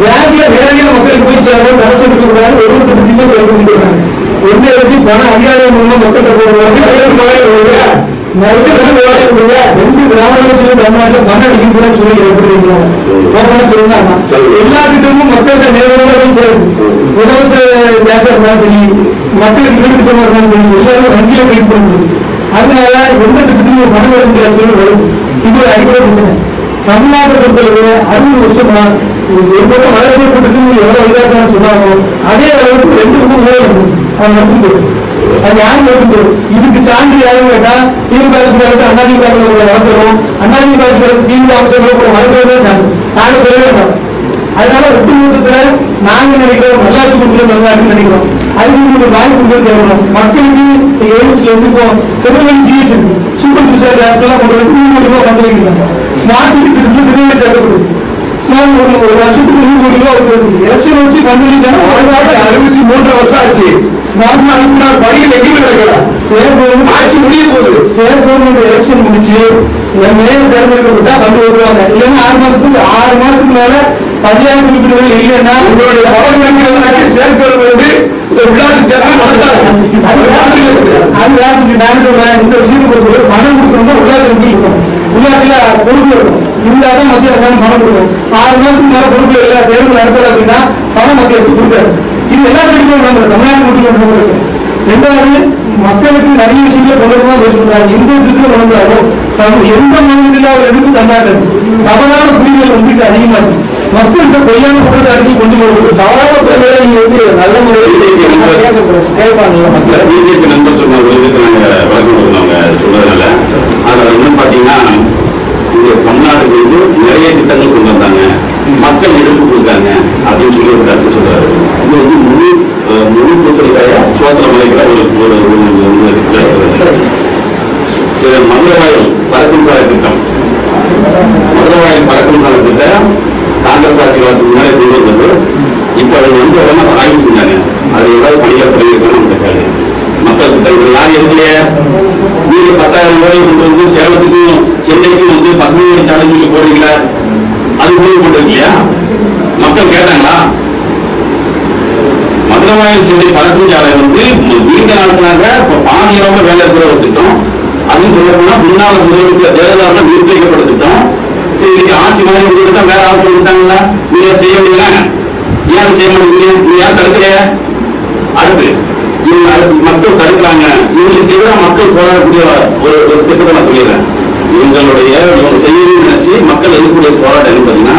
பேங்க்ல நேரடியாக மக்களுக்கு போய் சேரணும் அரசு கொடுக்குறாங்க ஒருவருக்கு பத்தியுமே செயல்படுத்திட்டு இருக்காங்க எந்த இடத்துலையும் பண அதிகாரம் மூலமா மக்கள்கிட்ட போடுவாங்க நிறைய பேர் வேலை கொடுங்க. ரெண்டு கிராமங்களும் சொல்லி தமிழ்நாட்டில் மண் அடிக்கும் கூட சொல்லி எப்படி இருக்கிறோம் ஓப்பனா சொல்லுங்க எல்லா திட்டமும் மக்கள்கிட்ட நேரடியாக போய் சேரும் இலவச கேஸா இருந்தாலும் சரி மக்களுக்கு வீடு திட்டமா இருந்தாலும் சரி எல்லாருமே வங்கியில போய் பண்ண முடியும் அதனால எந்த திட்டத்துக்கும் ஒரு பணம் வர முடியாத சூழ்நிலை வரும் இது ஒரு அடிப்படை பிரச்சனை தமிழ்நாட்டை பொறுத்தளவு அறுபது வருஷமா ஒரு பக்கம் வளர்ச்சி கூட்டத்துக்கு எவ்வளவு விகாசம் சொன்னாங்க அதே அளவுக்கு ரெண்டு பக்கம் ஊழல் இருக்கு. அது மட்டும் போதும் அது யாரும் மட்டும் போதும் இதுக்கு சான்று யாரும் கேட்டா திமுக அரசு காலத்து அண்ணாதிமுக உங்களை வளர்க்கிறோம் அண்ணாதிமுக அரசு காலத்து திமுக அமைச்சர்களை கூட வளர்க்கிறது சான்று நாங்க சொல்லவே மாட்டோம் அதனால ஒட்டுமொத்தத்துல நாங்க நினைக்கிறோம் நல்லாட்சி கொடுக்கணும் தமிழ்நாட்டுக்கு நினைக்கிறோம் அதுக்கு உங்களுக்கு வாய்ப்பு கொடுக்கறது தேவைப்படும் மக்களுக்கு எய்ம்ஸ்ல வந்து இப்போ திருநெல்வேலி ஜிஹெச் இருக்கு சூப்பர் ஸ்பெஷாலிட்டி ஹாஸ்பிட்டல் கொண்டு வந்து நூறு கோடி ரூபாய் கொண்டு வைக்கிறாங்க ஸ்மார்ட் சிட்டி திட்டத்தில் திருநெல்வேலி சேர்க்கப்படுது ஸ்மார்ட் ஒரு ஒரு வருஷத்துக்கு நூறு கோடி ரூபாய் கொடுக்குறது எலெக்ஷன் வச்சு ஃபண்ட் ரிலீஸ் அறிவிச்சு மூன்றரை வருஷம் ஆச்சு ஸ்மார்ட் அனுப்புனார் பணிகள் எங்கேயுமே நடக்கல ஸ்டேட் கவர்மெண்ட் ஆட்சி முடிய போகுது ஸ்டேட் கவர்மெண்ட் எலெக்ஷன் முடிச்சு மேயர் தேர்ந்தெடுக்கப்பட்டா ஃபண்ட் ஒதுக்குவாங்க இல்லைன்னா ஆறு மாசத்துக்கு ஆறு மாசத்துக்கு மேல பஞ்சாயத்து உறுப்பினர்கள் இல்லைன்னா உங்களுடைய பவர் சங்கங்கள் சேர்க்கிறது வந்து இந்த உள்ளாட்சி தேர்தல் நடத்தாது அது ராசிக்கு நான் சொல்றேன் இந்த விஷயத்தை பொறுத்தவரை பணம் கொடுக்கணும்னா உள்ளாட்சி வங்கி இருக்கும் உள்ளாட்சியில பொறுப்பு இருக்கும் இருந்தாதான் மத்திய அரசாங்கம் பணம் கொடுக்கும் ஆறு மாசத்துக்கு மேல பொறுப்பு இல்ல தேர்தல் நடத்தல அப்படின்னா பணம் மத்திய அரசு கொடுக்காது இது எல்லா கட்சிகளும் நம்ம தமிழ்நாட்டு மட்டும் நம்ம இருக்கு ரெண்டாவது மக்களுக்கு நிறைய விஷயங்களை கொண்டு வரதான் பேச சொல்றாங்க எந்த விதத்துல கொண்டு வந்தாலும் தம் எந்த மாநிலத்தில் அவர் எதுக்கும் தமிழ்நாடு தவறான புரிதல் வந்து இங்க அதிகமா இருக்கு மக்கள்கிட்ட பொய்யான குற்றச்சாட்டுகள் கொண்டு போகிறது தவறான புரிதலை நீங்க வந்து நல்ல முறையில் கேட்பாங்க மக்கள் பிஜேபி நண்பர் சொன்ன ஒரு இதுக்கு நாங்க விளக்கம் கொடுக்குறோங்க சொல்றதுனால அதுல என்னன்னு பாத்தீங்கன்னா இங்க தமிழ்நாட்டுக்கு வந்து நிறைய திட்டங்கள் கொண்டு வந்தாங்க மக்கள் எதிர்ப்பு கொடுத்தாங்க அப்படின்னு சொல்லி ஒரு கருத்து சொல்றாரு இது வந்து முழு அஹ், முழு பூசணிக்காய சோத்திர மலைக்கிற ஒரு ஒரு ஒரு- ஒரு இது. சில மதுரவாயில் பறக்கும் சாலை திட்டம் மதுரவாயில் பறக்கும் சாலை திட்டம் காங்கிரஸ் ஆட்சி காலத்துக்கு முன்னாடி கொண்டு வந்தது இப்ப அவங்க வந்து அதெல்லாம் ஆய்வு செஞ்சாங்க அது ஏதாவது பணிகள் தொடங்கியிருக்கான்னு நம்ம கேள்வி மக்கள் திட்டங்கள் யார் எதுலையே நீங்க பத்தாயிரம் ரூபாய் கொண்டு வந்து சேலத்துக்கும் சென்னைக்கும் வந்து பசுமை வழி சாலை சொல்லி போடுறீங்களா அது உதவி போட்டிருக்கீங்களா மக்கள் கேட்டாங்களா மதுரவாயில் சென்னை பறக்கும் சாலை வந்து நீண்ட நாட்களாக இப்ப பாதி அளவுல வேலை இருக்கிற ஒரு திட்டம் அதுவும் சொல்ல போனா முன்னாள் முதலமைச்சர் ஜெயலலிதா நிறுத்தி வைக்கப்பட்ட திட்டம் சரி இன்னைக்கு ஆட்சி மாதிரி உங்களுக்கு தான் வேற ஆட்கள் கொடுத்தாங்களா நீங்க அதை செய்ய முடியல ஏன் அதை செய்ய மாட்டேங்கிறீங்க நீங்க ஏன் தடுக்கலையா அடுத்து இவங்க அடுத்து மக்கள் தடுக்கிறாங்க இவங்களுக்கு எதிராக மக்கள் போராடக்கூடிய ஒரு ஒரு திட்டத்தை நான் சொல்லிடுறேன் இவங்களுடைய இவங்க செய்யணும்னு நினைச்சு மக்கள் எதிர்க்கூடிய போராட்டம் என்ன பார்த்தீங்கன்னா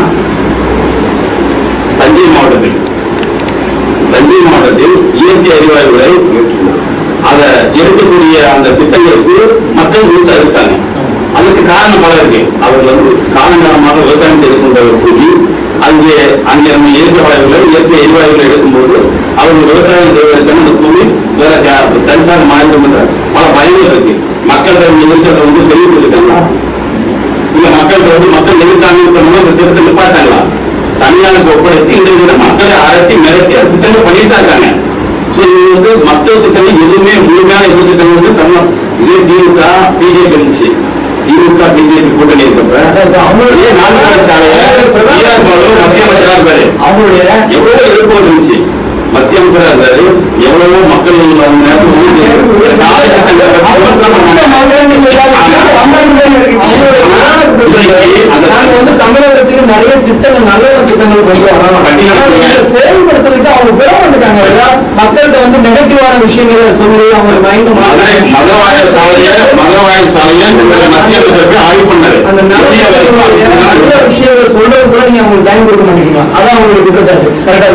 தஞ்சை மாவட்டத்தில் தஞ்சை மாவட்டத்தில் இயற்கை எரிவாயுகளை அதை எடுக்கக்கூடிய அந்த திட்டங்களுக்கு மக்கள் முழுசா இருக்காங்க அதுக்கு காரணம் பல இருக்கு அவர்கள் வந்து காலங்காலமாக விவசாயம் செய்து கொண்ட ஒரு கூலி அங்கே அங்கே நம்ம இயற்கை வளங்களை இயற்கை எரிவாயுகளை எடுக்கும்போது அவர்கள் விவசாயம் செய்வதற்கான அந்த கூலி வேற ஜா- தரிசாக மாறிடும் என்ற பல பயங்கள் இருக்கு மக்கள் இருக்கிறத வந்து தெளிவுபடுத்திட்டாங்களா இல்ல மக்கள்கிட்ட வந்து மக்கள் எதிர்த்தாங்கன்னு சொன்னா இந்த திட்டத்தை நிப்பாட்டாங்களா தனியாருக்கு ஒப்படைத்து இந்த வித மக்களை அரட்டி மிரட்டி அந்த திட்டங்கள் பண்ணிட்டு தான் இருக்காங்க ஸோ இது வந்து மக்கள் திட்டங்கள் எதுவுமே முழுமையான எது திட்டங்கள் வந்து தமிழ் இதே திமுக பிஜேபி இருந்துச்சு திமுக பிஜேபி கூட்டணி இருக்கப்ப அவங்களுடைய நான்கு சாலையை ஈராக் மாநிலம் மத்திய அமைச்சரா இருப்பாரு அவங்களுடைய எவ்வளவு எதிர்ப்பு இருந்துச்சு மத்திய அமைச்சரா இருந்தாரு எவ்வளவோ மக்கள் அந்த நேரத்துல வந்து சாலை திட்டங்களை பற்றி விமர்சனம் பண்ணாங்க. நாங்க வந்து தமிழகத்துக்கு நிறைய திட்டங்கள் நல்ல திட்டங்கள் கொண்டு வரோம் ஆனா இதை செயல்படுத்துறதுக்கு அவங்க விட மாட்டாங்க மக்கள்கிட்ட வந்து நெகட்டிவான விஷயங்களை சொல்லி அவங்க மைண்ட் மதுரை மதுரவாயல் சாலையை மதுரவாயல் சாலையை இந்த மத்திய அமைச்சர் போய் ஆய்வு பண்ணாரு அந்த நல்ல இந்திய விஷயங்களை- நல்ல வரி- விஷயங்களை சொல்றது கூட நீங்க அவங்களுக்கு டைம் கொடுக்க மாட்டேங்கிறீங்க அதான் அவங்களுக்கு குற்றச்சாட்டு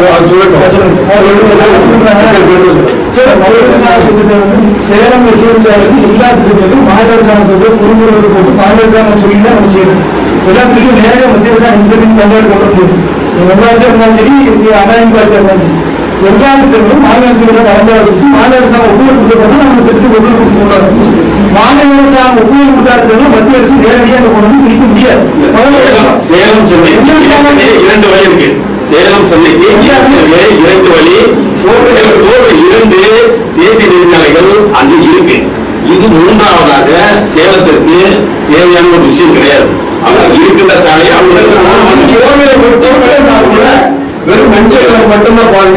சேலம் வெற்றிச்சாலையும் எல்லா திட்டங்களும் மாநில அரசாங்கத்தோட குறுமுறை போட்டு மாநில அரசாங்கம் சொல்லி தான் நம்ம செய்யணும் எல்லா திட்டங்களும் நேரடியாக மத்திய அரசாங்கம் இந்த திட்டம் தமிழ்நாடு கொண்டு வந்து எவ்வளவு இருந்தாலும் சரி இது அமெரிக்க பாஷா இருந்தாலும் சரி எல்லா திட்டங்களும் மாநில அரசுகளை கலந்து ஆலோசிச்சு மாநில அரசாங்கம் ஒப்புதல் கொடுத்தா நம்ம திட்டத்துக்கு ஒப்புதல் கொடுக்கணும் மாநில அரசாங்கம் ஒப்புதல் கொடுக்காதவங்க மத்திய அரசு நேரடியாக கொண்டு வந்து பிடிக்க முடியாது முதல்ல விஷயம். சேலம் சென்னை இரண்டு வழி இருக்கு சேலம் சென்னைக்கு இரண்டு வழி இரண்டு வழி சேலம் ரோடு இரண்டு தேசிய நெடுஞ்சாலைகள் அங்கு இருக்கு இது மூன்றாவதாக சேலத்திற்கு தேவையான ஒரு விஷயம் கிடையாது அவங்க இருக்கின்ற சாலையை அவங்க பொறுத்தவரை நான் கூட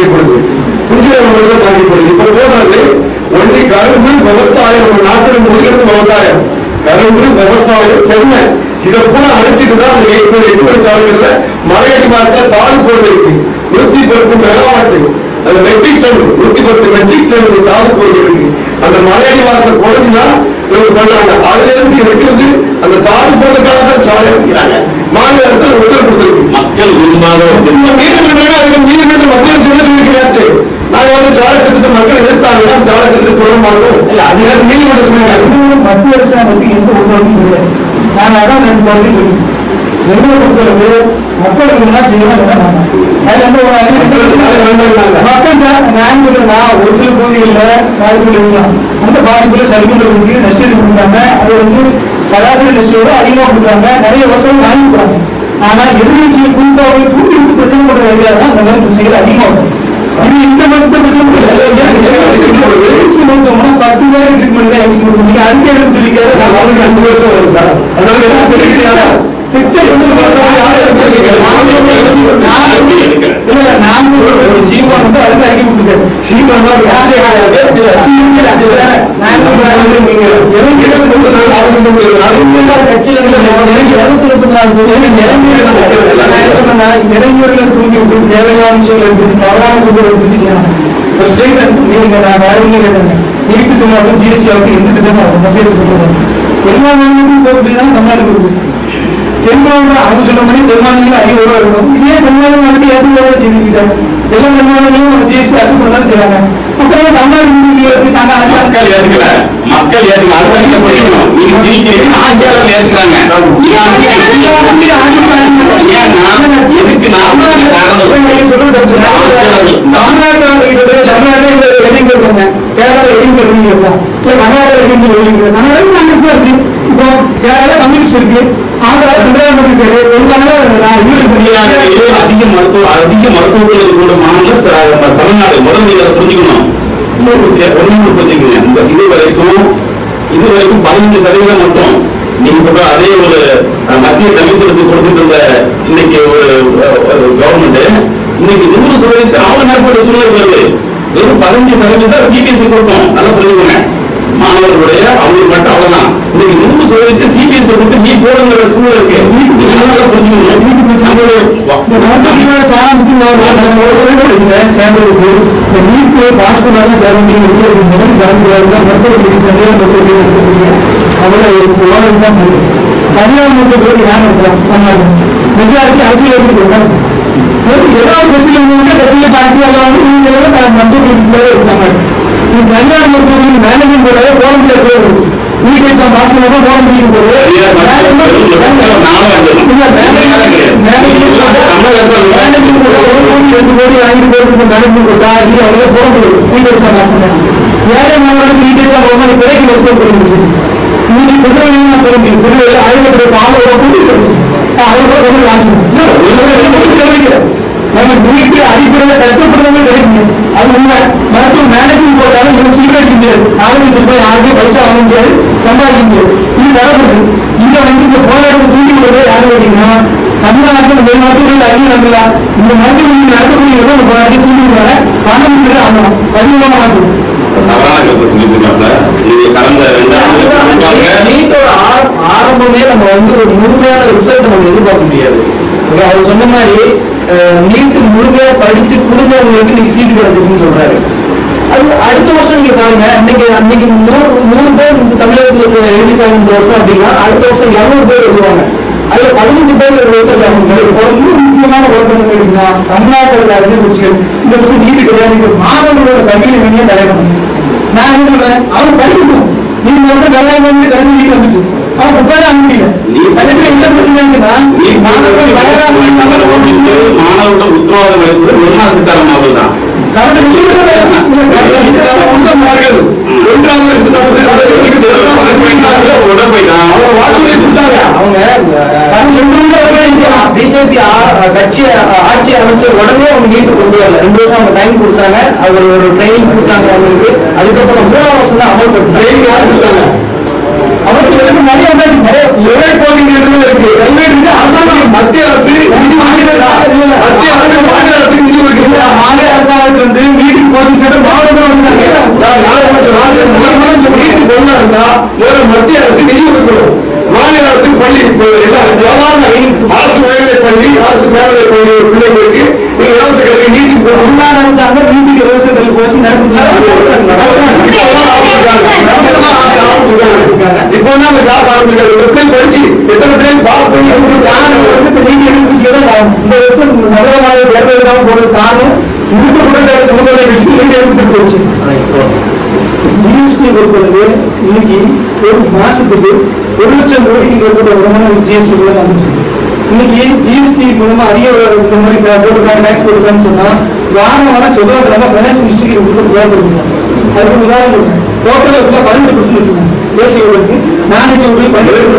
பாதிக்கப்படுது புரிஞ்சுக்கிறவங்களுக்கு தான் பாதிக்கப்படுது இப்ப போடுறது ஒன்லி கரும்பு விவசாயம் நம்ம நாட்டில் முடிகிறது விவசாயம் கரும்பு விவசாயம் தென்னை இதை கூட அழைச்சிட்டு தான் அந்த எட்டு எட்டு சாலைகள்ல மலையடி மரத்துல தாழ் போடு இருக்கு நூத்தி பத்து மெகாவாட்டு அது மெட்ரிக் டன் நூத்தி பத்து மெட்ரிக் டன் தாழ் போடு இருக்கு அந்த மலையடி மரத்தை குறைஞ்சுதான் இவங்க பண்றாங்க அதுல இருந்து எடுக்கிறது அந்த தாழ் போடுறதுக்காக தான் சாலை அமைக்கிறாங்க மாநில அரசு அதை உத்தரவு கொடுத்திருக்கு மக்கள் விரும்பாத ஒரு திட்டம். நீதிமன்றங்கள் அதுக்கு நீதிமன்றம் மத்திய அரசு என்ன சொல்லியிருக்கிறாச்சு நாங்க வந்து சாலை திட்டத்தை மக்கள் எதிர்த்தாங்கன்னா சாலை திட்டத்தை சொல்ல மாட்டோம் இல்ல, அது அது நீதிமன்றம் சொல்லியிருக்காங்க இன்னும் மத்திய அரசாங்கத்துக்கு எந்த உதவியும் கிடையாது நான் அதான் நேற்று மறுபடியும் சொல்லியிருக்கேன் என்னை பொறுத்தளவு மக்களுக்கு என்ன செய்யணும் என்ன வேண்டாம் அதுல எந்த ஒரு அறிவியல் மக்கள் சார் நான் சொல்றேன்னா ஒரு சில பகுதிகளில் பாதிப்புகள் இருக்கலாம் அந்த பாதிப்புல சரி பண்றதுக்கு நஷ்டம் கொடுக்குறாங்க அது வந்து சராசரி நஷ்டம் அதிகமாக கொடுக்குறாங்க நிறைய விவசாயம் வாங்கி கொடுக்குறாங்க ஆனா எதிர்கட்சியை குறிப்பாக தூண்டி விட்டு பிரச்சனை பண்ற ஏரியா தான் அந்த மாதிரி பிரச்சனைகள் அதிகமாகும் இது இந்த மட்டும் பிரச்சனை கிடையாது எய்ம்ஸ் மருத்துவமனை பத்து பேர் ட்ரீட்மெண்ட் தான் எய்ம்ஸ் மருத்துவமனை அதுக்கு எடுத்து தெரிவிக்காது நான் அவருக்கு அஞ்சு வருஷம் வருது சார் அதனால என்ன தெரிவிக்கிறாங்க திட்ட எய்ம்ஸ் மருத்துவமனை யாரும் எடுக்கல. இல்ல நான் சீமான் வந்து அதுக்கு அறிக்கை கொடுத்துருக்காரு சீக்கிரம் தான் விஷயம் கிடையாது நான் சொல்றேன் நீங்க எனக்கு என்ன சொல்றது நான் அவருக்கு சொல்றது கட்சியில இருபத்தி முப்பத்தி நாலு இளைஞர்களை தூண்டி விட்டு தேவையான விஷயங்களை பற்றி தவறான குழுவை பற்றி செய்யணும் ஒரு ஸ்டேட்மெண்ட் நீங்க நான் வேற ஒன்றும் கேட்டேன் நீட்டு திட்டமாகட்டும் ஜிஎஸ்டி ஆகட்டும் எந்த திட்டமாகட்டும் மத்திய அரசு கொடுக்குறாங்க எல்லா மாநிலங்களுக்கும் போகுது தான் தமிழ்நாடு கொடுக்குது தென் மாநிலம் அவங்க சொன்ன மாதிரி தென் மாநிலங்கள் அதிக உறவு இருக்கணும் இதே தென் மாநிலம் வந்து ஏற்ற உறவு செஞ்சுக்கிட்டாங்க எல்லா தென் மாநிலங்களும் ஜிஎஸ்டி அரசு பண்ணாலும் செய்றாங்க அப்புறம் தமிழ்நாடு இருக்கு தாங்க மக்கள் ஏத்துக்கல மக்கள் ஏத்துக்கல அது வரைக்கும் தான் புரியணும். நீங்க திணிக்கிறீங்க ஆட்சியாளர்கள் ஏத்துக்கிறாங்க ஏன்னா எதுக்கு நாம காரணம் தமிழ்நாட்டிலேயே அதிக மருத்துவ அதிக மருத்துவர்கள் கூட மாநிலம் த- தமிழ்நாடு முதல் நீங்க அதை புரிஞ்சுக்கணும் ஒண்ணு புரிஞ்சுக்கங்க இந்த இது வரைக்கும் இது வரைக்கும் பதினஞ்சு சதவீதம் மட்டும் நீங்க சொல்ற அதே ஒரு அஹ், மத்திய கல்வித்துறைக்கு கொடுத்துட்டு இருந்த இன்னைக்கு ஒரு கவர்மெண்ட் இன்னைக்கு நூறு சதவீதத்தை அவங்க மேற்பட்ட சூழ்நிலை வருது வெறும் பதினஞ்சு சதவீதம் சிபிஎஸ்சி கொடுக்கும் நல்லா புரிஞ்சுக்கோங்க மாணவர்களுடைய அவங்களுக்கு மட்டும் அவ்வளவுதான் இன்னைக்கு நூறு சதவீதத்தை சிபிஎஸ்சி கொடுத்து நீ போடுங்கிற சூழ்நிலை இருக்கு நீங்க நல்லா புரிஞ்சுக்கணும் நம்மளுடைய இந்த நாட்டுக்கு சாதனத்துக்கு நான் சேர்ந்ததுக்கு இந்த நீட்டு பாஸ் பண்ணாதான் சேர முடியும் முதல் பேங்க் தான் மருத்துவ தனியார் மருத்துவ எடுக்கக்கூடிய அவரை உலகம் தான் முடியும் தனியார் மருத்துவ யார் நடத்தலாம் தமிழ்நாடு மெஜாரிட்டி அரசியல் எடுத்துக்கிறாங்க ஏதாவது பிரச்சனை இருந்தா கட்சியில பார்ட்டி எல்லாம் மருத்துவ இருக்காங்க இது தனியார் மருத்துவமனை மேனேஜ்மெண்ட் போல போட முடியாது நீட் எக்ஸாம் பாஸ் பண்ணா தான் போட முடியும் போது அடிப்படையில் கஷ்டப்படுறவங்க கிடைக்கும் அது உண்மை மருத்துவ மேனேஜ்மெண்ட் போட்டாலும் இவங்க சீக்கிரம் அடிக்க முடியாது ஆரம்பிச்சு போய் யாருக்கும் பைசா வாங்க முடியாது சம்பாதிக்க முடியாது இது வரப்படுது இதை வந்து இந்த போராட்டம் தூண்டி விடுறது யாரு கேட்டீங்கன்னா தமிழ்நாட்டில் இந்த மருத்துவர்கள் அறிஞர்கள இந்த மருத்துவர்கள் நடத்தக்கூடிய இந்த போராட்டி தூண்டி விடுறாங்க பணம் இருக்கிறது ஆகணும் பதிமூணாம் மாதம் தவறான கருத்தை சொல்லிட்டு இருக்காப்ல இது கடந்த ரெண்டாயிரம் நீட்டோட ஆரம்- ஆரம்பமே நம்ம வந்து ஒரு முழுமையான ரிசல்ட் நம்ம எதிர்பார்க்க முடியாது ஓகே, அவர் சொன்ன மாதிரி நீட் முழுமையா படிச்சு குடும்பங்களுக்கு நீங்க சீட்டு கிடைச்சிருக்குன்னு சொல்றாரு அது அடுத்த வருஷம் நீங்க பாருங்க இன்னைக்கு அன்னைக்கு நூறு நூறு பேர் இந்த தமிழகத்துல எழுதிருக்காங்க இந்த வருஷம் அப்படின்னா அடுத்த வருஷம் இருநூறு பேர் எழுதுவாங்க அதுல பதினஞ்சு பேர் ஒரு ரிசல்ட் அவங்க கிடைக்கும் ஒரு இன்னும் முக்கியமான குழப்பம் என்ன கேட்டீங்கன்னா தமிழ்நாட்டில் உள்ள அரசியல் கட்சிகள் இந்த வருஷம் நீதி கிடையாது மாணவர்களோட கல்வியில வெளியே தலையிடணும் நான் என்ன சொல்றேன் அவன் படிக்கட்டும் நீங்க இந்த வருஷம் நல்லா வந்து கடைசி வீட்டு வந்துட்டு அவன் புக்கார அனுப்பிங்க கடைசியில் என்ன பிரச்சனை இருக்குன்னா மாணவர்கள் வளராம மாணவர்கள் உத்தரவாதம் அளித்தது நிர்மலா சீதாராமன் அவர்கள் தான் கடந்த ஒன்றாவது வருஷத்துல வந்து உடனே போயிட்டான் அவங்க வாக்குறுதி கொடுத்தாங்க அவங்க பிஜேபி கட்சி அஹ், ஆட்சி அமைச்ச உடனே அவங்க நீட்டு கொண்டு வரல ரெண்டு வருஷம் அவங்க டைம் கொடுத்தாங்க அவர் ஒரு ட்ரைனிங் கொடுத்தாங்க அவங்களுக்கு அதுக்கப்புறம் மூணாம் வருஷம் தான் அமல்படுத்தினாங்க ட்ரெயின் யார் கொடுத்தாங்க அவருக்கு வந்து நிறைய வந்தாச்சு நிறைய எவ்வளவு கோரிக்கை இருக்கு எவ்வளவு இருக்கு அரசாங்கம் மத்திய அரசு நிதி வாங்கினதா மத்திய அரசு மாநில அரசு நிதி கொடுக்குறீங்களா மாநில அரசாங்கத்தில் சொல்லி அரசு மேலே பிள்ளைங்களுக்கு நீங்க இலவச கல்வி நீட்டி போடணும் முன்னாள் அரசாங்கம் வீட்டுக்கு இலவச கல்வி போச்சு இப்போ தான் அந்த கிளாஸ் ஆரம்பிக்கிறது எத்தனை படிச்சு எத்தனை டைம் பாஸ் பண்ணி இந்த வருஷம் நகரமாக தேர்தல் போடுறது காரணம் முழுக்க கூட சமுதாய கட்சி நீங்க எடுத்துட்டு போச்சு ஜிஎஸ்டி பொறுத்தவரை இன்னைக்கு ஒரு மாசத்துக்கு ஒரு லட்சம் கோடிக்கு மேற்பட்ட வருமானம் ஜிஎஸ்டி மூலம் வந்துட்டு இருக்கு. இன்னைக்கு ஜிஎஸ்டி மூலமா அதிக இந்த மாதிரி போட்டுருக்காங்க டேக்ஸ் போட்டுருக்கான்னு சொன்னா வாரம் வாரம் செவ்வாய்க்கிழமை ஃபைனான்ஸ் மினிஸ்ட்ரிக்கு கொடுத்து தேவைப்படுங்க அதுக்கு உதாரணம் சொல்றேன் டோட்டல் ஃபுல்லாக பதினெட்டு பர்சன்ட் வச்சுருக்காங்க ஏசி உங்களுக்கு நான் ஏசி உங்களுக்கு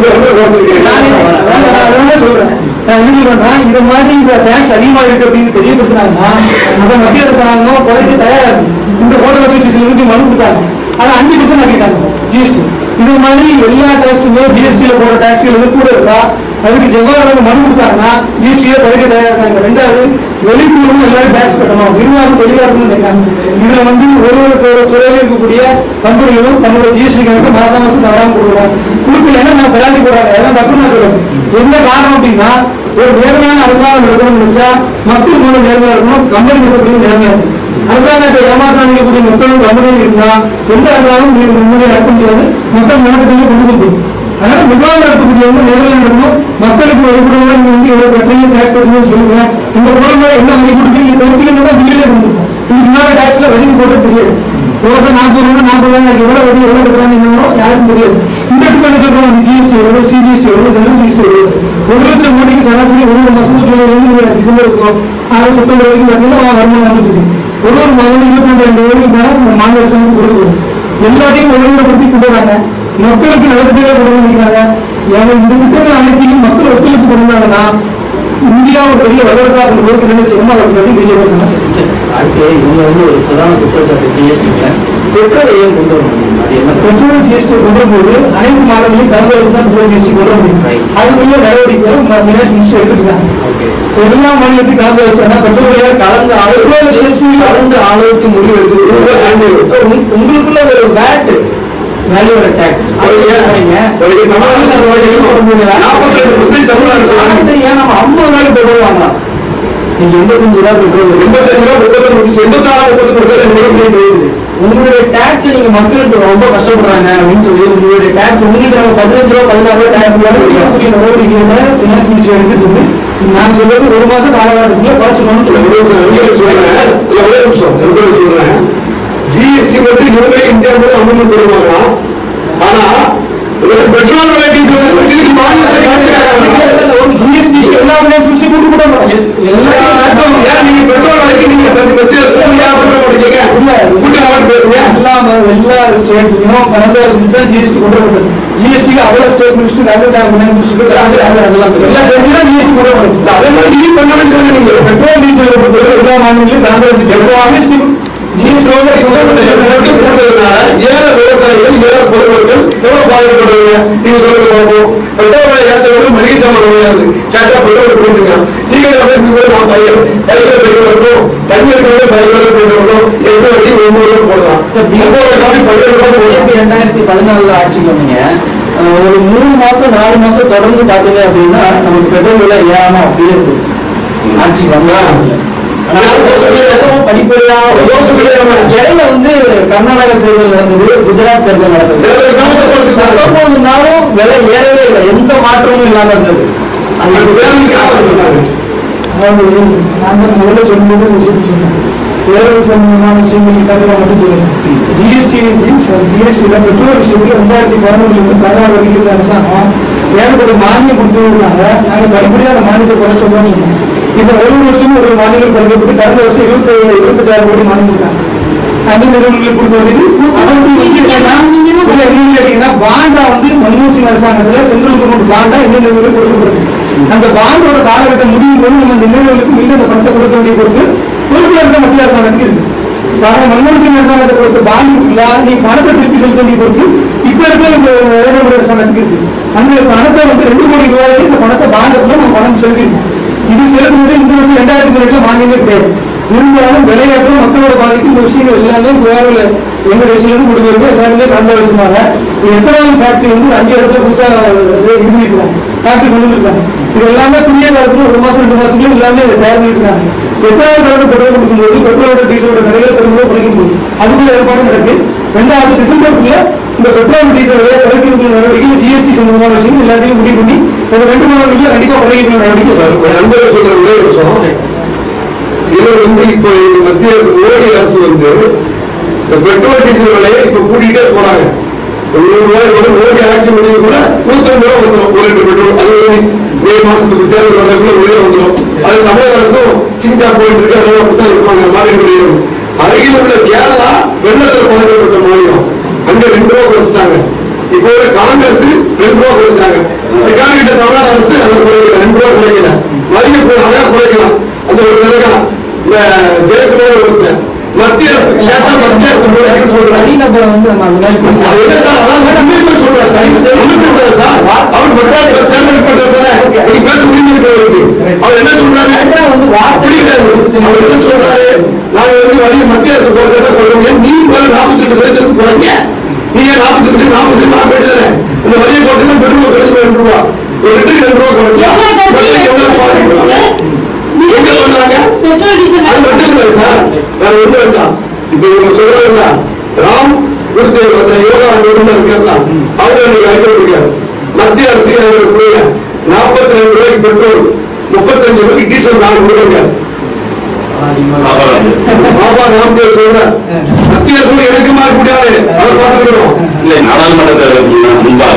பதினெட்டு சொல்றேன் நான் என்ன சொல்றேன்னா இந்த மாதிரி இந்த டேக்ஸ் அதிகமா இருக்கு அப்படின்னு தெரியப்படுத்தினாங்கன்னா அதை மத்திய அரசாங்கம் குறைக்க தயாரா இருக்கு இந்த ஹோட்டல் அசோசியேஷன் இருந்து மனு கொடுத்தாங்க ஆனா அஞ்சு பர்சன்ட் ஆக்கிட்டாங்க ஜிஎஸ்டி இது மாதிரி எல்லா டேக்ஸுமே ஜிஎஸ்டியில போற டேக்ஸ்கள் வந்து கூட இருக்கா அதுக்கு ஜெவாஹர் மனு கொடுத்தாங்கன்னா ஜிஎஸ்டியை குறைக்க தயாரா இருக்காங்க ரெண்டாவது வெளிப்பூர்வம் எல்லாரும் டேக்ஸ் கட்டணும் நிர்வாகம் தெளிவா இருக்கணும்னு நினைக்கிறாங்க இதுல வந்து ஒரு ஒரு துறை- துறையில இருக்கக்கூடிய கம்பெனிகளும் தன்னோட ஜிஎஸ்டி கணக்கு மாசம் மாசம் தவறாம கொடுக்கணும் கொடுக்கலன்னா நான் பெராட்டி போடுறாங்க அதெல்லாம் தப்பு நான் சொல்றேன் எந்த காரணம் அப்படின்னா ஒரு நேர்மையான அரசாங்கம் இருக்கணும்னு நினைச்சா மக்கள் மூலம் நேர்மையா இருக்கணும் கம்பெனி மூலம் நேர்மையா இருக்கணும் அரசாங்கத்தை ஏமாற்றம் அளிக்கக்கூடிய மக்களும் கம்பெனியும் இருந்தா எந்த அரசாங்கம் நீங்க முன்னுரை நடத்த முடியாது மக்கள் நடத்துக்கு கொண்டு போகும் அதனால நிர்வாகம் நடத்தக்கூடியவங்க நேர்மையா இருக்கணும் மக்களுக்கு ஒரு குடும்பம் நீங்க வந்து எவ்வளவு கட்டணம் டேக்ஸ் கட்டணும்னு சொல்லுங்க இந்த குடும்பம் என்ன சொல்லி கொடுக்குறீங்க கொஞ்சம் தான் பில்லே கொடுத்துருக்கோம் இதுக்கு முன்னாடி டேக்ஸ்ல வெளியே போட்டு தெரியாது தோசை நாற்பது ரூபா நாற்பது ரூபாய் எவ்வளவு வரி எவ்வளவு கட்டுறாங்க என்னவோ யாருக்கும் தெரியாது இந்த டிக்கெட் இருக்கிறோம் அந்த ஜிஎஸ்டி எவ்வளவு சிஜிஎஸ்டி எவ்வளவு ஜெனரல் ஜிஎஸ்டி எவ்வளவு ஒரு லட்சம் கோடிக்கு சராசரி ஒரு ஒரு மாசம் ஜூலை இருந்து டிசம்பர் இருக்கும் ஆறு செப்டம்பர் வரைக்கும் பார்த்தீங்கன்னா வருமானம் வந்துட்டு இருக்கு ஒரு ஒரு மாதம் இருபத்தி ரெண்டு கோடிக்கு மேல இந்த மாநில அரசாங்கம் கொடுக்குறோம் எல்லாத்தையும் ஒழுங்குபடுத்தி கொண்டு வராங்க மக்களுக்கு நடத்திட்டே கொண்டு வந்திருக்காங்க ஏன்னா இந்த திட்டங்கள் அனைத்தையும் மக்கள் ஒத்துழைப்பு கொண்டு வந்தாங்கன்னா இந்தியா ஒரு பெரிய வல்லரசாக கொண்டு போய் ரெண்டு சினிமா பத்தி பிஜேபி சமைச்சு அடுத்து இவங்க வந்து ஒரு பிரதான குற்றச்சாட்டு ஜிஎஸ்டிங்க பெட்ரோல் ஏன் கொண்டு வரணும் அது என்ன பெட்ரோல் ஜிஎஸ்டி கொண்டு போது அனைத்து மாநிலங்களையும் கலந்து வச்சு தான் பெட்ரோல் ஜிஎஸ்டி கொண்டு முடியும் அதுக்குள்ள நடவடிக்கைகள் ஃபினான்ஸ் மினிஸ்டர் எடுத்துக்கிறாங்க ஓகே எல்லா மாநிலத்தையும் கலந்து வச்சுனா பெட்ரோல் கலந்து ஆலோசி கலந்து ஆலோசி முடிவு எடுக்குது உங்க- உங்களுக்குள்ள ஒரு வேட் வேல்யூட டாக்ஸ் அது ஏன் வரீங்க உங்களுக்கு தமிழ்நாடு நாற்பத்தி ரெண்டு பர்சன்டேஜ் தமிழ்நாடு சராசரி ஏன் நம்ம ஐம்பது நாள் பெட்ரோல் வாங்கலாம் நீங்க எண்பத்தஞ்சு ரூபா பெட்ரோல் எண்பத்தஞ்சு ரூபா முப்பத்தொன்று எண்பத்தாறு முப்பத்தொன்று உங்களுடைய டாக்ஸ் நீங்க மக்களுக்கு ரொம்ப கஷ்டப்படுறாங்க அப்படின்னு சொல்லி உங்களுடைய டாக்ஸ் உங்களுக்கு நாங்க பதினஞ்சு ரூபா பதினாறு ரூபா டாக்ஸ் ஃபினான்ஸ் மினிஸ்டர் எடுத்துட்டு வந்து நான் சொல்றது ஒரு மாசம் காலகட்டத்துக்குள்ள குறைச்சிக்கணும்னு சொல்லுவேன் சொல்றேன் ஜிஎஸ்டி மட்டும் இவங்க இந்தியா முழுவதும் அமலுக்கு கொண்டு வரலாம் ஆனா ஒரு பெட்ரோல் விலை டீசல் விலை இதுக்கு மாநிலத்தில் ஜிஎஸ்டி எல்லா ஃபினான்ஸ் மினிஸ்டர் கூட்டு கூட ஏன் நீங்க பெட்ரோல் விலைக்கு நீங்க பத்து மத்திய அரசு ஏன் பண்ண மாட்டீங்க கூட்டி அவர் பேசுங்க எல்லா எல்லா ஸ்டேட்லயும் கடந்த வருஷம் தான் ஜிஎஸ்டி கொண்டு வந்தது ஜிஎஸ்டிக்கு அவ்வளவு ஸ்டேட் மினிஸ்டர் நகர மினிஸ்டர் எல்லாம் செஞ்சு தான் ஜிஎஸ்டி கொண்டு வந்தது அதே மாதிரி நீங்க பண்ண வேண்டியது நீங்க பெட்ரோல் டீசல் பொறுத்தவரை எல்லா மாநிலங்களிலும் கடந்த வருஷம் ஏழை விவசாயிகள் ஏழை பொதுமக்கள் எவ்வளவு பாதிக்கப்படுறாங்க நீங்க சொல்லுங்க பார்ப்போம் பெட்ரோல் விலை ஏற்றவங்க மளிகை ஜாமான் விளையாது கேட்டா பெட்ரோல் போட்டுங்க நீங்க போய் நான் பையன் பைக்கில் போயிட்டு வரணும் தண்ணி இருக்கிறவங்க பைக்கில் போயிட்டு வரணும் எங்க வட்டி ஒன்பது ரூபாய் போடலாம் ஒன்பது காப்பி பன்னெண்டு ரூபாய் போடலாம் ரெண்டாயிரத்தி பதினாலுல ஆட்சிக்கு வந்தீங்க அஹ் ஒரு மூணு மாசம் நாலு மாசம் தொடர்ந்து பாத்தீங்க அப்படின்னா நமக்கு பெட்ரோல் விலை ஏறாம அப்படியே இருக்கு ஆட்சிக்கு வந்தா படிப்படியா இடையில வந்து கர்நாடக தேர்தல் நடந்தது குஜராத் தேர்தல் நடந்தது தேர்தல் காலத்தை குறைச்சிட்டாங்க. பத்தொன்பது நாளும் விலை ஏறவே இல்லை எந்த மாற்றமும் இல்லாம இருந்தது அந்த வேலைக்கு ஆள் சொன்னாங்க அதாவது நாங்கள் முதல்ல சொல்லும்போது ஒரு விஷயத்தை சொன்னோம் தேர்தல் சம்பந்தமான விஷயங்கள் தவிர மட்டும் சொல்லுங்க ஜிஎஸ்டி ஜிஎஸ்டியில் பெட்ரோல் விஷயத்தில் ரெண்டாயிரத்தி பதினொன்றுலேருந்து பதினாறு வரைக்கும் இருந்த அரசாங்கம் ஏகப்பட்ட மானியம் கொடுத்ததுனால நாங்கள் படிப்படியாக அந்த மானியத்தை குறைச்சிட்டோம்னு சொன்னோம் இப்போ ஒரு வருஷம் ஒரு மானியம் குறைக்கப்பட்டு கடந்த வருஷம் இருபத்தி இருபத்தெட்டாயிரம் கோடி மானியம் கொடுத்தாங்க அந்த நிறுவனங்களுக்கு கொடுக்க வேண்டியது அவங்க வந்து என்னன்னா இல்ல என்னன்னு கேட்டீங்கன்னா பாண்டா வந்து மன்மோகன் சிங் அரசாங்கத்துல சென்ட்ரல் கவர்மெண்ட் பாண்டா இந்த நிறுவனங்களுக்கு கொடுக்கப்படுது அந்த பாண்டோட காலகட்டம் முடியும் போது நம்ம அந்த நிறுவனங்களுக்கு மீண்டும் அந்த பணத்தை கொடுக்க வேண்டிய பொறுப்பு பொறுப்புல இருக்க மத்திய அரசாங்கத்துக்கு இருக்கு ஆனா மன்மோகன் சிங் அரசாங்கத்தை கொடுத்த பாண்டு இல்ல நீ பணத்தை திருப்பி செலுத்த வேண்டிய பொறுப்பு இப்ப இருக்க இந்த நரேந்திர மோடி அரசாங்கத்துக்கு இருக்கு அந்த பணத்தை வந்து ரெண்டு கோடி ரூபாய்க்கு இந்த பணத்தை பாண்டத்துல நம்ம பணம் செலுத்திருக்கோம் இது செலுத்தும்போது இந்த வருஷம் ரெண்டாயிரத்தி பதினெட்டுல மானியமே கிடையாது இருந்தாலும் விளையாட்டும் மக்களோட பாதிப்பு இந்த விஷயங்கள் எல்லாமே வேற எங்க தேசியிலிருந்து கொடுக்குறது எல்லாருமே கடந்த வருஷமாக எத்தனை ஃபேக்டரி வந்து அஞ்சு இடத்துல புதுசா இது பண்ணிருக்காங்க ஃபேக்டரி கொண்டு வந்திருக்காங்க இது எல்லாமே குறுகிய காலத்துல ஒரு மாசம் ரெண்டு மாசத்துக்குள்ள எல்லாமே இதை தயார் பண்ணிருக்காங்க எத்தனாவது தடவை பெட்ரோல் கொடுக்கும்போது பெட்ரோலோட டீசலோட விலைகளை பெரும்பாலும் குறைக்கும் போது அதுக்குள்ள ஏற்பாடு நடக்கு ரெண்டாவது டிசம்பருக்குள்ள இந்த பெட்ரோல் டீசல் விலையை குறைக்கிறதுக்கு நடவடிக்கை ஜிஎஸ்டி சம்பந்தமான விஷயம் எல்லாத்தையும் முடிவு பண்ணி ஒரு ரெண்டு மூணு நாளைக்கு கண்டிப்பா குறைக்கிற நடவடிக்கை சார், ஒரு நண்பர் சொல்ற ஒரே ஒரு விஷயம் இவர் வந்து இப்போ இந்த மத்திய அரசு மோடி அரசு வந்து இந்த பெட்ரோல் டீசல் விலையை இப்ப கூட்டிகிட்டே போறாங்க ஒரு நூறு ரூபாய் வந்து மோடி ஆட்சி முடிவு கூட நூத்தம்பது ரூபாய் வந்துடும் ஒரு லிட்டர் பெட்ரோல் அது வந்து மே மாசத்துக்கு தேர்தல் வரதுக்குள்ள உள்ளே வந்துடும் அது தமிழக அரசும் சிஞ்சா போயிட்டு இருக்கு அதெல்லாம் அப்படித்தான் இருப்பாங்க மாநில கிடையாது அருகில் உள்ள கேரளா வெள்ளத்தில் பாதிக்கப்பட்ட மாநிலம் அங்க ரெண்டு ரூபா குறைச்சிட்டாங்க இப்போ உள்ள காங்கிரஸ் ரெண்டு ரூபா குறைச்சாங்க கிட்ட தமிழ்நாடு அரசு அதை குறைக்கல ரெண்டு ரூபா குறைக்கல வரிய அதான் குறைக்கலாம் அந்த ஒரு நிலைக்கலாம் இந்த ஜெயக்குமார் ஒருத்தன் மத்திய அரசு கேட்டா மத்திய அரசு குறைக்கணும்னு சொல்றாங்க தனிநபரை வந்து நம்ம அந்த மாதிரி புரிஞ்சுக்கணும். அது என்ன சார் அதான் உண்மையை சொல்றாரு தனி- அமைச்சர் தானே சார் அவர் மக்கள் தேர்ந்தெடுக்கப்பட்டவர் தானே பேச உரிமை இருக்கு அவர் என்ன சொல்றாரு அதான் வந்து வார்த்தை அப்படி கிடையாது அவர் என்ன சொல்றாரு நாங்க வந்து வரி மத்திய அரசு குறைச்சா குறைக்க நீ மேல நாற்பத்தி ரெண்டு சதவீதத்துக்கு குறைங்க நீங்க நாற்பத்தி ரெண்டு நாற்பது சதவீதம் நான் போயிட்டு இந்த வரியை குறைச்சா பெட்ரோல் குறைஞ்சு ரெண்டு ரூபா ஒரு லிட்டருக்கு ரெண்டு ரூபா குறைக்கலாம் மக்களுக்கு எவ்வளவு பாதிக்கலாம் எங்க சொல்றாங்க பெட்ரோல் டீசல் அது மட்டும் இல்லை சார் வேற ஒண்ணும் வேண்டாம் இப்ப இவங்க சொல்றாங்க ராம் குருதேவ் அந்த யோகா நிபுணர் இருக்கிறதா அவங்க எனக்கு ஐடியா இருக்காரு மத்திய அரசு அவங்களுக்கு நாற்பத்தி ரெண்டு ரூபாய்க்கு பெட்ரோல் முப்பத்தஞ்சு ரூபாய்க்கு டீசல் நாலு கொடுங்க பாபா ராம்தேவ் சொல்ற மத்திய அரசு இணக்கமா கூடாது அதை பார்த்துக்கிறோம் இல்லை நாடாளுமன்ற தேர்தலுக்கு முன்பாக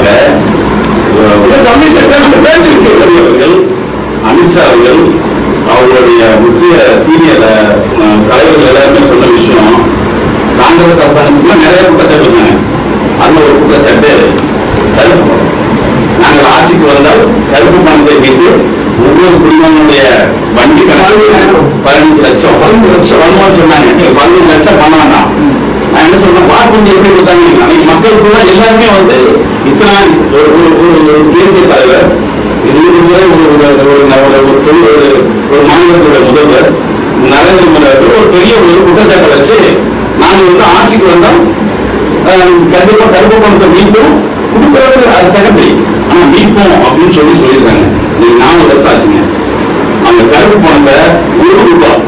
அஹ், இதை தமிழ் பேச பேச்சு இருக்கு மோடி அவர்கள் அமித்ஷா அவர்கள் அவங்களுடைய முக்கிய சீனியர் அஹ், தலைவர்கள் எல்லாருமே சொன்ன விஷயம் காங்கிரஸ் அரசாங்கத்துக்குள்ள நிறைய குற்றச்சாட்டு இருந்தாங்க அந்த ஒரு குற்றச்சாட்டு கருப்பு பணம். நாங்கள் ஆட்சிக்கு வந்தால் கருப்பு பணத்தை வைத்து ஒவ்வொரு குடிமகனுடைய வண்டி கணக்கு பதினஞ்சு லட்சம் பதினஞ்சு லட்சம். பண்ணணும்னு சொன்னாங்க நீங்க பதினஞ்சு லட்சம் பண்ண வேண்டாம் நான் என்ன சொல்றேன் வாக்குறுதி எப்படி கொடுத்தாங்க அன்னைக்கு மக்களுக்குள்ள எல்லாருமே வந்து இத்தனை ஒரு ஒரு ஒரு ஒரு தேசிய தலைவர் இருபது முறை ஒரு ஒரு ஒரு ஒரு ஒரு தொழில் ஒரு ஒரு மாநிலத்துடைய முதல்வர் நரேந்திர மோடி அவர்கள் ஒரு பெரிய ஒரு குற்றச்சாட்டை வச்சு நாங்கள் வந்து ஆட்சிக்கு வந்தோம் அஹ், கண்டிப்பா கருப்பு பணத்தை மீட்போம் கொடுக்கறது அது செகண்டரி ஆனா மீட்போம் அப்படின்னு சொல்லி சொல்லியிருக்காங்க இன்னைக்கு நாலு வருஷம் ஆச்சுங்க அந்த கருப்பு பணத்தை ஒரு ரூபாய்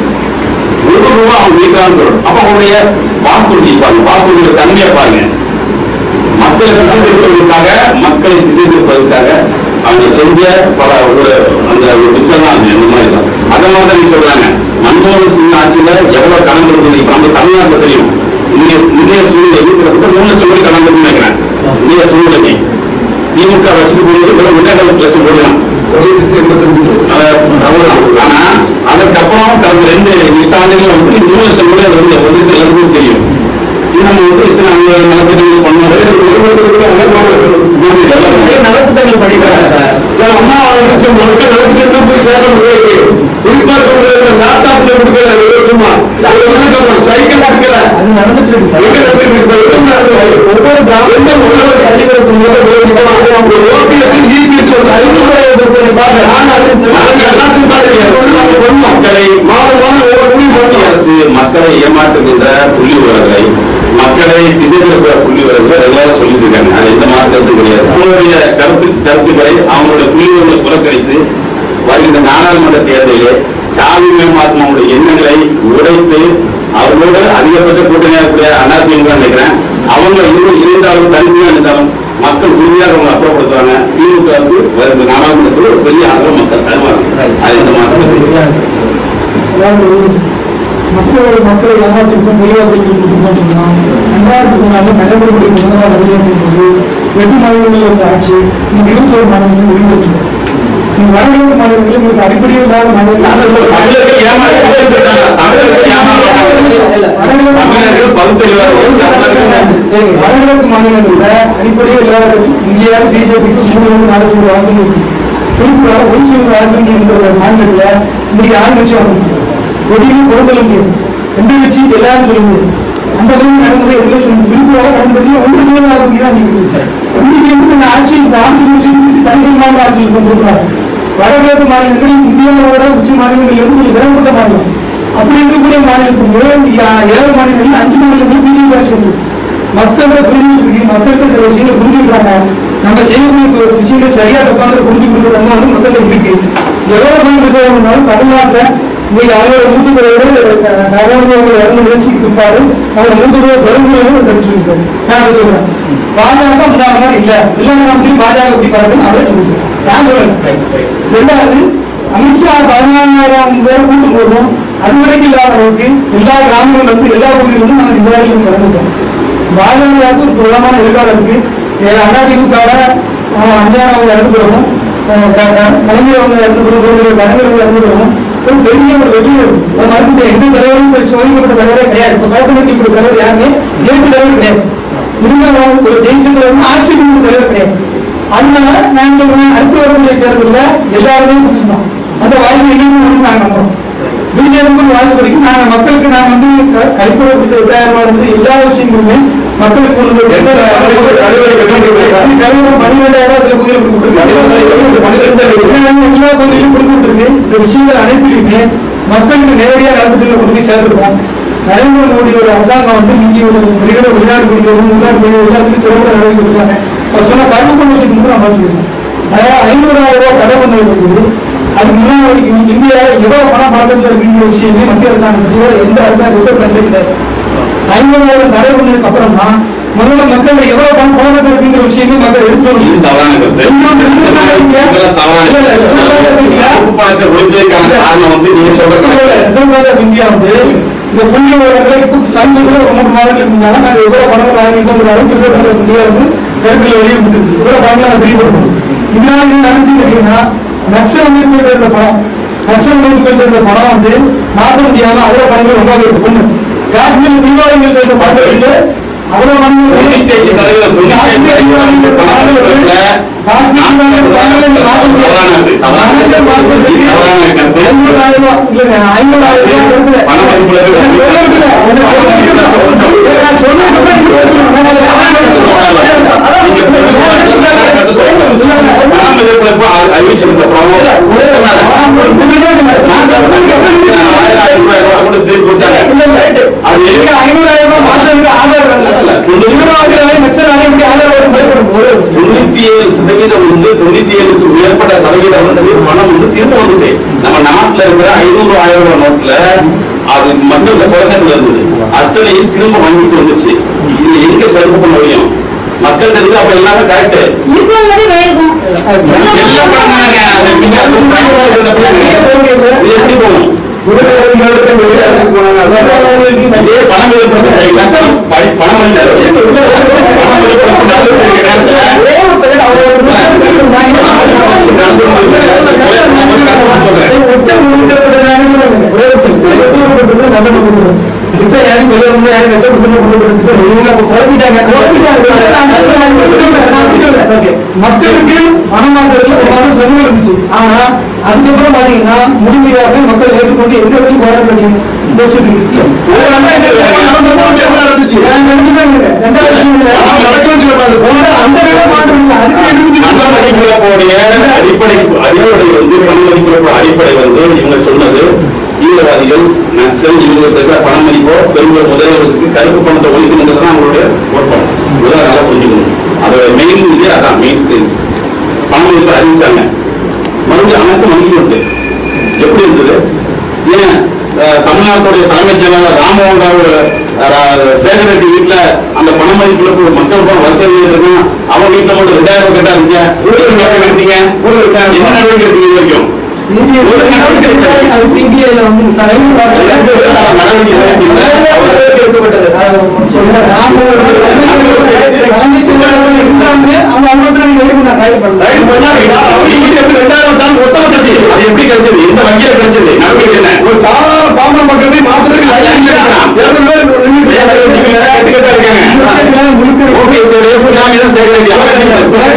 ஒரு ரூபா அவங்க மீட்கலாம்னு சொல்றோம் அப்ப அவங்களுடைய வாக்குறுதி பாருங்க வாக்குறுதியோட தன்மையை பாருங்க மக்களை திசை திருப்பதற்காக மக்களை திசை திருப்பதற்காக அவங்க செஞ்ச பல ஒரு அந்த ஒரு திட்டம் தான் அது இந்த மாதிரி தான் அந்த மாதிரி தான் நீங்க சொல்றாங்க மன்மோகன் சிங் ஆட்சியில எவ்வளவு கடன் கொடுத்தது இப்ப நம்ம தமிழ்நாட்டுல தெரியும் இந்திய இந்திய சூழ்நிலை கிட்டத்தட்ட மூணு லட்சம் கோடி கடன் கொடுத்து நினைக்கிறேன் இந்திய சூழ்நிலைக்கு திமுக வச்சுட்டு போனது வெறும் ரெண்டாயிரம் லட்சம் கோடி தான் ஒரு லட்சத்தி எண்பத்தஞ்சு ஆனா அதுக்கப்புறம் கடந்த ரெண்டு எட்டு ஆண்டுகள் வந்து மூணு லட்சம் கோடி அது வந்து வந்து எல்லாருக்கும் தெரியும் இது நம்ம வந்து இத்தனை அங்க நலத்திட்டங்கள் பண்ணணும் ஒரு வருஷத்துக்குள்ள அழகான இருக்கணும். நிறைய நலத்திட்டங்கள் படிக்கிறாங்க சார் சார் அம்மா அவர்களுக்கு மக்கள் நடத்திட்டு போய் சேரம் உங்களுக்கு குறிப்பா சொல்றது லேப்டாப்ல கொடுக்கல ஒரு வருஷமா அது வந்து சைக்கிள் கொடுக்கல அது நடந்துட்டு இருக்கு சார் எங்க நடத்திட்டு சார் எங்க நடத்துறாங்க? ஒவ்வொரு கிராம எந்த முதல்வர் பள்ளிகளுக்கும் ஓபிஎஸ் இபிஎஸ் வந்து அறிமுறை சார் நான் அது நாங்க எல்லாத்தையும் பார்த்து நாங்க பண்ணோம் மக்களை மாதம் மாதம் ஒவ்வொரு முடிவு மத்திய பண்ணோம் அரசு மக்களை ஏமாற்றுகின்ற புள்ளி விவரங்களை மக்களை திசை திருப்புற புள்ளி விவரங்களை ரெகுலரா சொல்லிட்டு இருக்காங்க அது எந்த மாற்றத்தும் கிடையாது அவங்களுடைய கருத்து கருத்துக்களை அவங்களுடைய புள்ளி விவரங்களை புறக்கணித்து வருகின்ற நாடாளுமன்ற தேர்தலிலே காவி மேம்பாத்மாவுடைய எண்ணங்களை உடைத்து அவர்களோட அதிகபட்ச கூட்டணியாக இருக்கக்கூடிய அதிமுக நினைக்கிறேன் அவங்க இரு இருந்தாலும் தனிமையாக இருந்தாலும் மக்கள் உறுதியாக அவங்க அப்புறப்படுத்துவாங்க திமுகவுக்கு வருகிற நாடாளுமன்றத்தில் ஒரு பெரிய ஆதரவு மக்கள் தருவாங்க அது எந்த மாற்றமும் கிடையாது அதாவது மக்கள் மக்களை ஏமாற்றிருக்கோம் வெளியாற்றிருக்கோம் சொன்னான் ரெண்டாயிரத்தி பதினாலு நடைமுறைப்படி முதல்வர் அதிகாரிக்கும் போது எட்டு மாநிலங்களில் இருந்த ஆட்சி இன்னைக்கு இருபத்தோரு மாநிலங்கள் வெளியிட்டிருக்காங்க நீங்க வடகிழக்கு மாநிலங்களில் உங்களுக்கு அடிப்படையே இல்லாத மாநிலங்கள் தமிழர்கள் ஏமாற்றம் தமிழர்கள் ஏமாற்றம் தமிழர்கள் பகுத்தறிவாக வடகிழக்கு மாநிலங்கள்ல அடிப்படையே இல்லாத கட்சி இந்தியா பிஜேபிக்கு மூணு வந்து நாலு சீட்டு வாக்குகள் இருக்கு திருப்பூரா ஒரு சீட்டு வாக்குகள் இருக்கிற ஒரு மாநிலத்துல இன்னைக்கு யார் கட்சி வாங்க முடியும் எதையும் கொடுக்கல முடியாது எந்த கட்சியும் எல்லாரும் சொல்ல முடியாது அந்த அளவுக்கு நடைமுறை எதுவும் சொல்ல முடியும் திருப்பூரா நடந்தது ஒன்று சீட்டு வாக்குகள் தான் நிற்குது இன்னைக்கு வந்து இந்த ஆட்சி இந்த ஆண்டு சீட்டு தனிகள் மாநில ஆட்சியில் கொண்டிருக்கிறாங்க வடகிழக்கு மாநிலங்கள் இந்தியாவோட உச்சி மாநிலங்கள் இருந்து ஒரு விரம்பட்ட மாநிலம் அப்படி இருக்கக்கூடிய மாநிலத்துக்கு யா- ஏழு மாநிலங்கள் அஞ்சு மாநிலங்கள் பிஜேபி ஆட்சி வந்து மக்களோட புரிஞ்சுட்டு இருக்கு மக்களுக்கு சில விஷயங்கள் புரிஞ்சுக்கிறாங்க நம்ம செய்யக்கூடிய ஒரு விஷயங்கள் சரியா தப்பான புரிஞ்சு கொடுக்குற தன்மை வந்து மக்கள்கிட்ட இருக்கு எவ்வளவு பணம் விவசாயம் பண்ணாலும் தமிழ்நாட்டில் இன்னைக்கு அவங்களோட மூத்த தலைவர் நரேந்திர மோடி இறந்து நிகழ்ச்சிக்கு பிற்பாடு அவங்க மூத்த தலைவர் பெருங்குறையும் கருத்து சொல்லியிருக்காரு நான் அதை சொல்றேன் பாஜக முன்னாள் மாதிரி இல்ல இல்லாம வந்து பாஜக இப்படி பாருன்னு அவரே சொல்லியிருக்காரு நான் சொல்றேன் ரெண்டாவது அமித்ஷா பதினாலாயிரம் பேர் கூட்டு போடுறோம் அது வரைக்கும் இல்லாத அளவுக்கு எல்லா கிராமங்கள்ல இருந்து எல்லா ஊர்களிலும் நாங்கள் நிர்வாகிகளும் கலந்துட்டோம் பாஜகவுக்கு ஒரு பிரபலமான எதிர்காலம் இருக்கு அதிமுக அஞ்சாயிரம் அவங்க இறந்து போகணும் கலைஞர் அவங்க இறந்து போகணும் கலைஞர் அவங்க இறந்து போகணும் ஒரு பெரிய ஒரு வெற்றி இருக்கு ஒரு மறுபடியும் எந்த தலைவரும் போய் சோதிக்கப்பட்ட தலைவரே கிடையாது இப்போ கலந்து இப்படி தலைவர் யாருமே ஜெயிச்ச தலைவர் கிடையாது இருந்தாலும் ஒரு ஜெயிச்ச தலைவர் ஆட்சி கொடுத்த தலைவர் கிடையாது அதனால நாங்கள் அடுத்து வரக்கூடிய தேர்தலில் எல்லாருமே புதுசுதான் அந்த வாய்ப்பு எங்களுக்கு நாங்கள் நம்புறோம் பிஜேபிக்கு வாய்ப்பு கிடைக்கும் நாங்க மக்களுக்கு நான் வந்து க- கைப்பொழுது எட்டாயிரம் ரூபாய் வந்து எல்லா விஷயங்களுமே மக்களுக்கு கொண்டு வந்து தலைவர் பன்னிரெண்டாயிரம் ரூபாய் சில பகுதியில் கொடுத்துருக்கு எல்லா பகுதியிலும் கொடுத்துருக்கு இந்த விஷயங்கள் அனைத்திலுமே மக்களுக்கு நேரடியாக நடந்துட்டு கொண்டு போய் சேர்த்துருக்கோம் நரேந்திர மோடியோட அரசாங்கம் வந்து நீங்க ஒரு வெளியிட வெளிநாடு குடிக்கவும் உள்நாட்டு குடிக்கவும் எல்லாத்துக்கும் திறம்பட நடவடிக்கை கொடுத்தாங்க அவர் சொன்ன கருப்பு கொண்டு விஷயத்துக்கு கூட நம்ம சொல்லியிருக்கோம் அதாவது ஐநூறாயிரம் ரூபாய் கடை பண்ணது இருக்குது அதுக்கு முன்னாடி இந்தியா எவ்வளவு பணம் பணத்தில் இருக்குங்கிற விஷயமே மத்திய அரசாங்கத்திலேயோ எந்த அரசாங்க ரிசர்வ் பேங்க்ல கிடையாது ஐநூறாயிரம் தடை பண்ணதுக்கு அப்புறம் தான் முதல்ல மக்கள் எவ்வளவு பணம் பணத்தில் இருக்குங்கிற விஷயமே மக்கள் எடுத்து இது வரணும். தவறான கருத்து இன்னொன்று ரிசர்வ் பேங்க் இந்தியா- இதெல்லாம் தவறான இல்ல, இல்ல, ரிசர்வ் பேங்க் ஆஃப் இந்தியா கருப்பு பணத்தை ஒழிச்சதுக்கான காரணம் வந்து நீங்க சொல்ற கணக்கு ரிசர்வ் பேங்க் ஆஃப் இந்தியா வந்து இந்த புள்ளி விவரங்களை இப்போ சமீபத்தில் ஒரு மூணு மாதங்களுக்கு முன்னால நாங்கள் எவ்வளவு பணம் வாங்கிக்கோங்கிற அளவுக்கு ரிசர்வ் பேங்க் ஆஃப் இந்தியா வந்து கருத்தில் வெளியே கொடுத்துருக்கு இவ்வளவு பணம் நாங்கள் பிரிவுபடுத்தணும் இதனால என்ன நினைச்சு கேட்டீங்கன்னா நக்சல் அமைப்புகள் இருந்த பணம் நக்சல் அமைப்புகள் இருந்த பணம் வந்து மாற்ற முடியாம அவ்வளவு பணங்கள் ரொம்ப இருக்கு ஒண்ணு காஷ்மீர் தீவிரவாதிகள் இருந்த பணம் வந்து அவ்வளவு பணங்கள் தொண்ணூத்தி அஞ்சு சதவீதம், தொண்ணூத்தி அஞ்சு சதவீதம் பணம் காஷ்மீர் தீவிரவாதிகள் பணங்களை மாற்ற முடியாது. தவறானது, தவறானது. நாங்கள் பார்ப்பதற்கு தவறான கருத்து. ஐநூறாயிரம் ரூபாய் இல்லைங்க ஐநூறாயிரம் ரூபாய் இருக்குது. பண மதிப்புல இருக்கு. நான் சொல்ல விடல. உன்னை சொல்ல விடல. நான் சொன்னதுக்கு அப்புறம் நீங்க பேசணும். பணம் எதிர்ப்பு அறிவிச்சிருந்த அது நீங்க ஐநூறாயிரம் ரூபாய் மாத்ததுக்கு ஆதாரம் இல்லை. தீவிரவாதிகளை நக்சலாலை இப்படி ஆதாரம் வரும் பயப்படும் போது தொண்ணூத்தி ஏழு சதவீதம் வந்து தொண்ணூத்தி ஏழுக்கு மேற்பட்ட சதவீதம் வந்து பணம் வந்து திரும்ப வந்துட்டு நம்ம நாட்டுல இருக்கிற ஐநூறு ஆயிரம் ரூபாய் நோட்ல அது மக்கள் புழக்கத்துல இருந்தது அத்தனையும் திரும்ப வாங்கிட்டு வந்துச்சு இது எங்க கருப்பு பண்ண முடியும் மக்கள் தெரிஞ்சு அப்ப எல்லாமே கரெக்ட் இருக்கிறவங்களே வயலுக்கும் எல்லாம் பண்ணாங்க அது நீங்க அது பயன்படுத்துறத பிள்ளைங்க. இது எப்படி போகும் இதே பணம் எதிர்ப்பு சரியில்லை. பணம் பணம் இல்லை. பணம் எதிர்ப்பு சரியில்லை. மக்களுக்கு மனமாக்குறது ஒரு மாதம் செலவு இருந்துச்சு ஆனா அதுக்கப்புறம் பாத்தீங்கன்னா முழுமையாக மக்கள் ஏற்றுக்கொண்டு எந்த இடத்துல போராட்டம் பண்ணீங்க இந்த வருஷத்துக்கு அந்த வேலை மாற்றம் இல்லை அதுக்கு எதிர்த்து பண மதிப்பிழப்போடைய அடிப்படை அடிப்படை வந்து பண மதிப்பிழப்பு அடிப்படை வந்து இவங்க சொன்னது தீவிரவாதிகள் நக்சல் இவங்களுக்கு இருக்கிற பண மதிப்போ பெரும்பாலும் முதல்வர்களுக்கு கருப்பு பணத்தை ஒழிக்கணுன்றது தான் அவங்களுடைய கோட்பாடு இதெல்லாம் நல்லா புரிஞ்சுக்கணும் அதோட மெயின் இது அதான் மெயின் ஸ்கிரீன் பண மதிப்பு அறிவிச்சாங்க மறுபடியும் அனைத்து வங்கி உண்டு எப்படி இருந்தது ஏன் அஹ், தமிழ்நாட்டுடைய தலைமைச் செயலாளர் ராமமோகன் ராவ் அஹ், சேகர் ரெட்டி வீட்டுல அந்த பண மதிப்புல போய் மக்கள் போன வரிசை இருக்கு அவன் வீட்டுல மட்டும் ரெண்டாயிரம் ரூபாய் கட்டா இருந்துச்சு ஊழல் நடவடிக்கை எடுத்தீங்க என்ன நடவடிக்கை எடுத்தீங்க இது வரைக்கும் ஒரு நடவடிக்கை எடுத்தீங்க. அது சிபிஐல வந்து நடவடிக்கை எடுத்தீங்க. ரைட் பண்ணா, அவங்க வீட்டுல எப்படி ரெண்டாயிரம் தான் மொத்தமா கிடைச்சது? அது எப்படி கிடைச்சது எந்த வங்கியில கிடைச்சது நடவடிக்கை என்ன ஒரு சாதாரண பாமர மக்கள் போய் மாத்துறதுக்கு அது எங்க இருக்கலாம்? இரநூறு பேர் நின்னு ஏன் அதை நீங்க கட்டுக்கட்டா இருக்காங்க ஓகே சார் எப்படி நாம இதை சேகர் ரெட்டி அவர் என்ன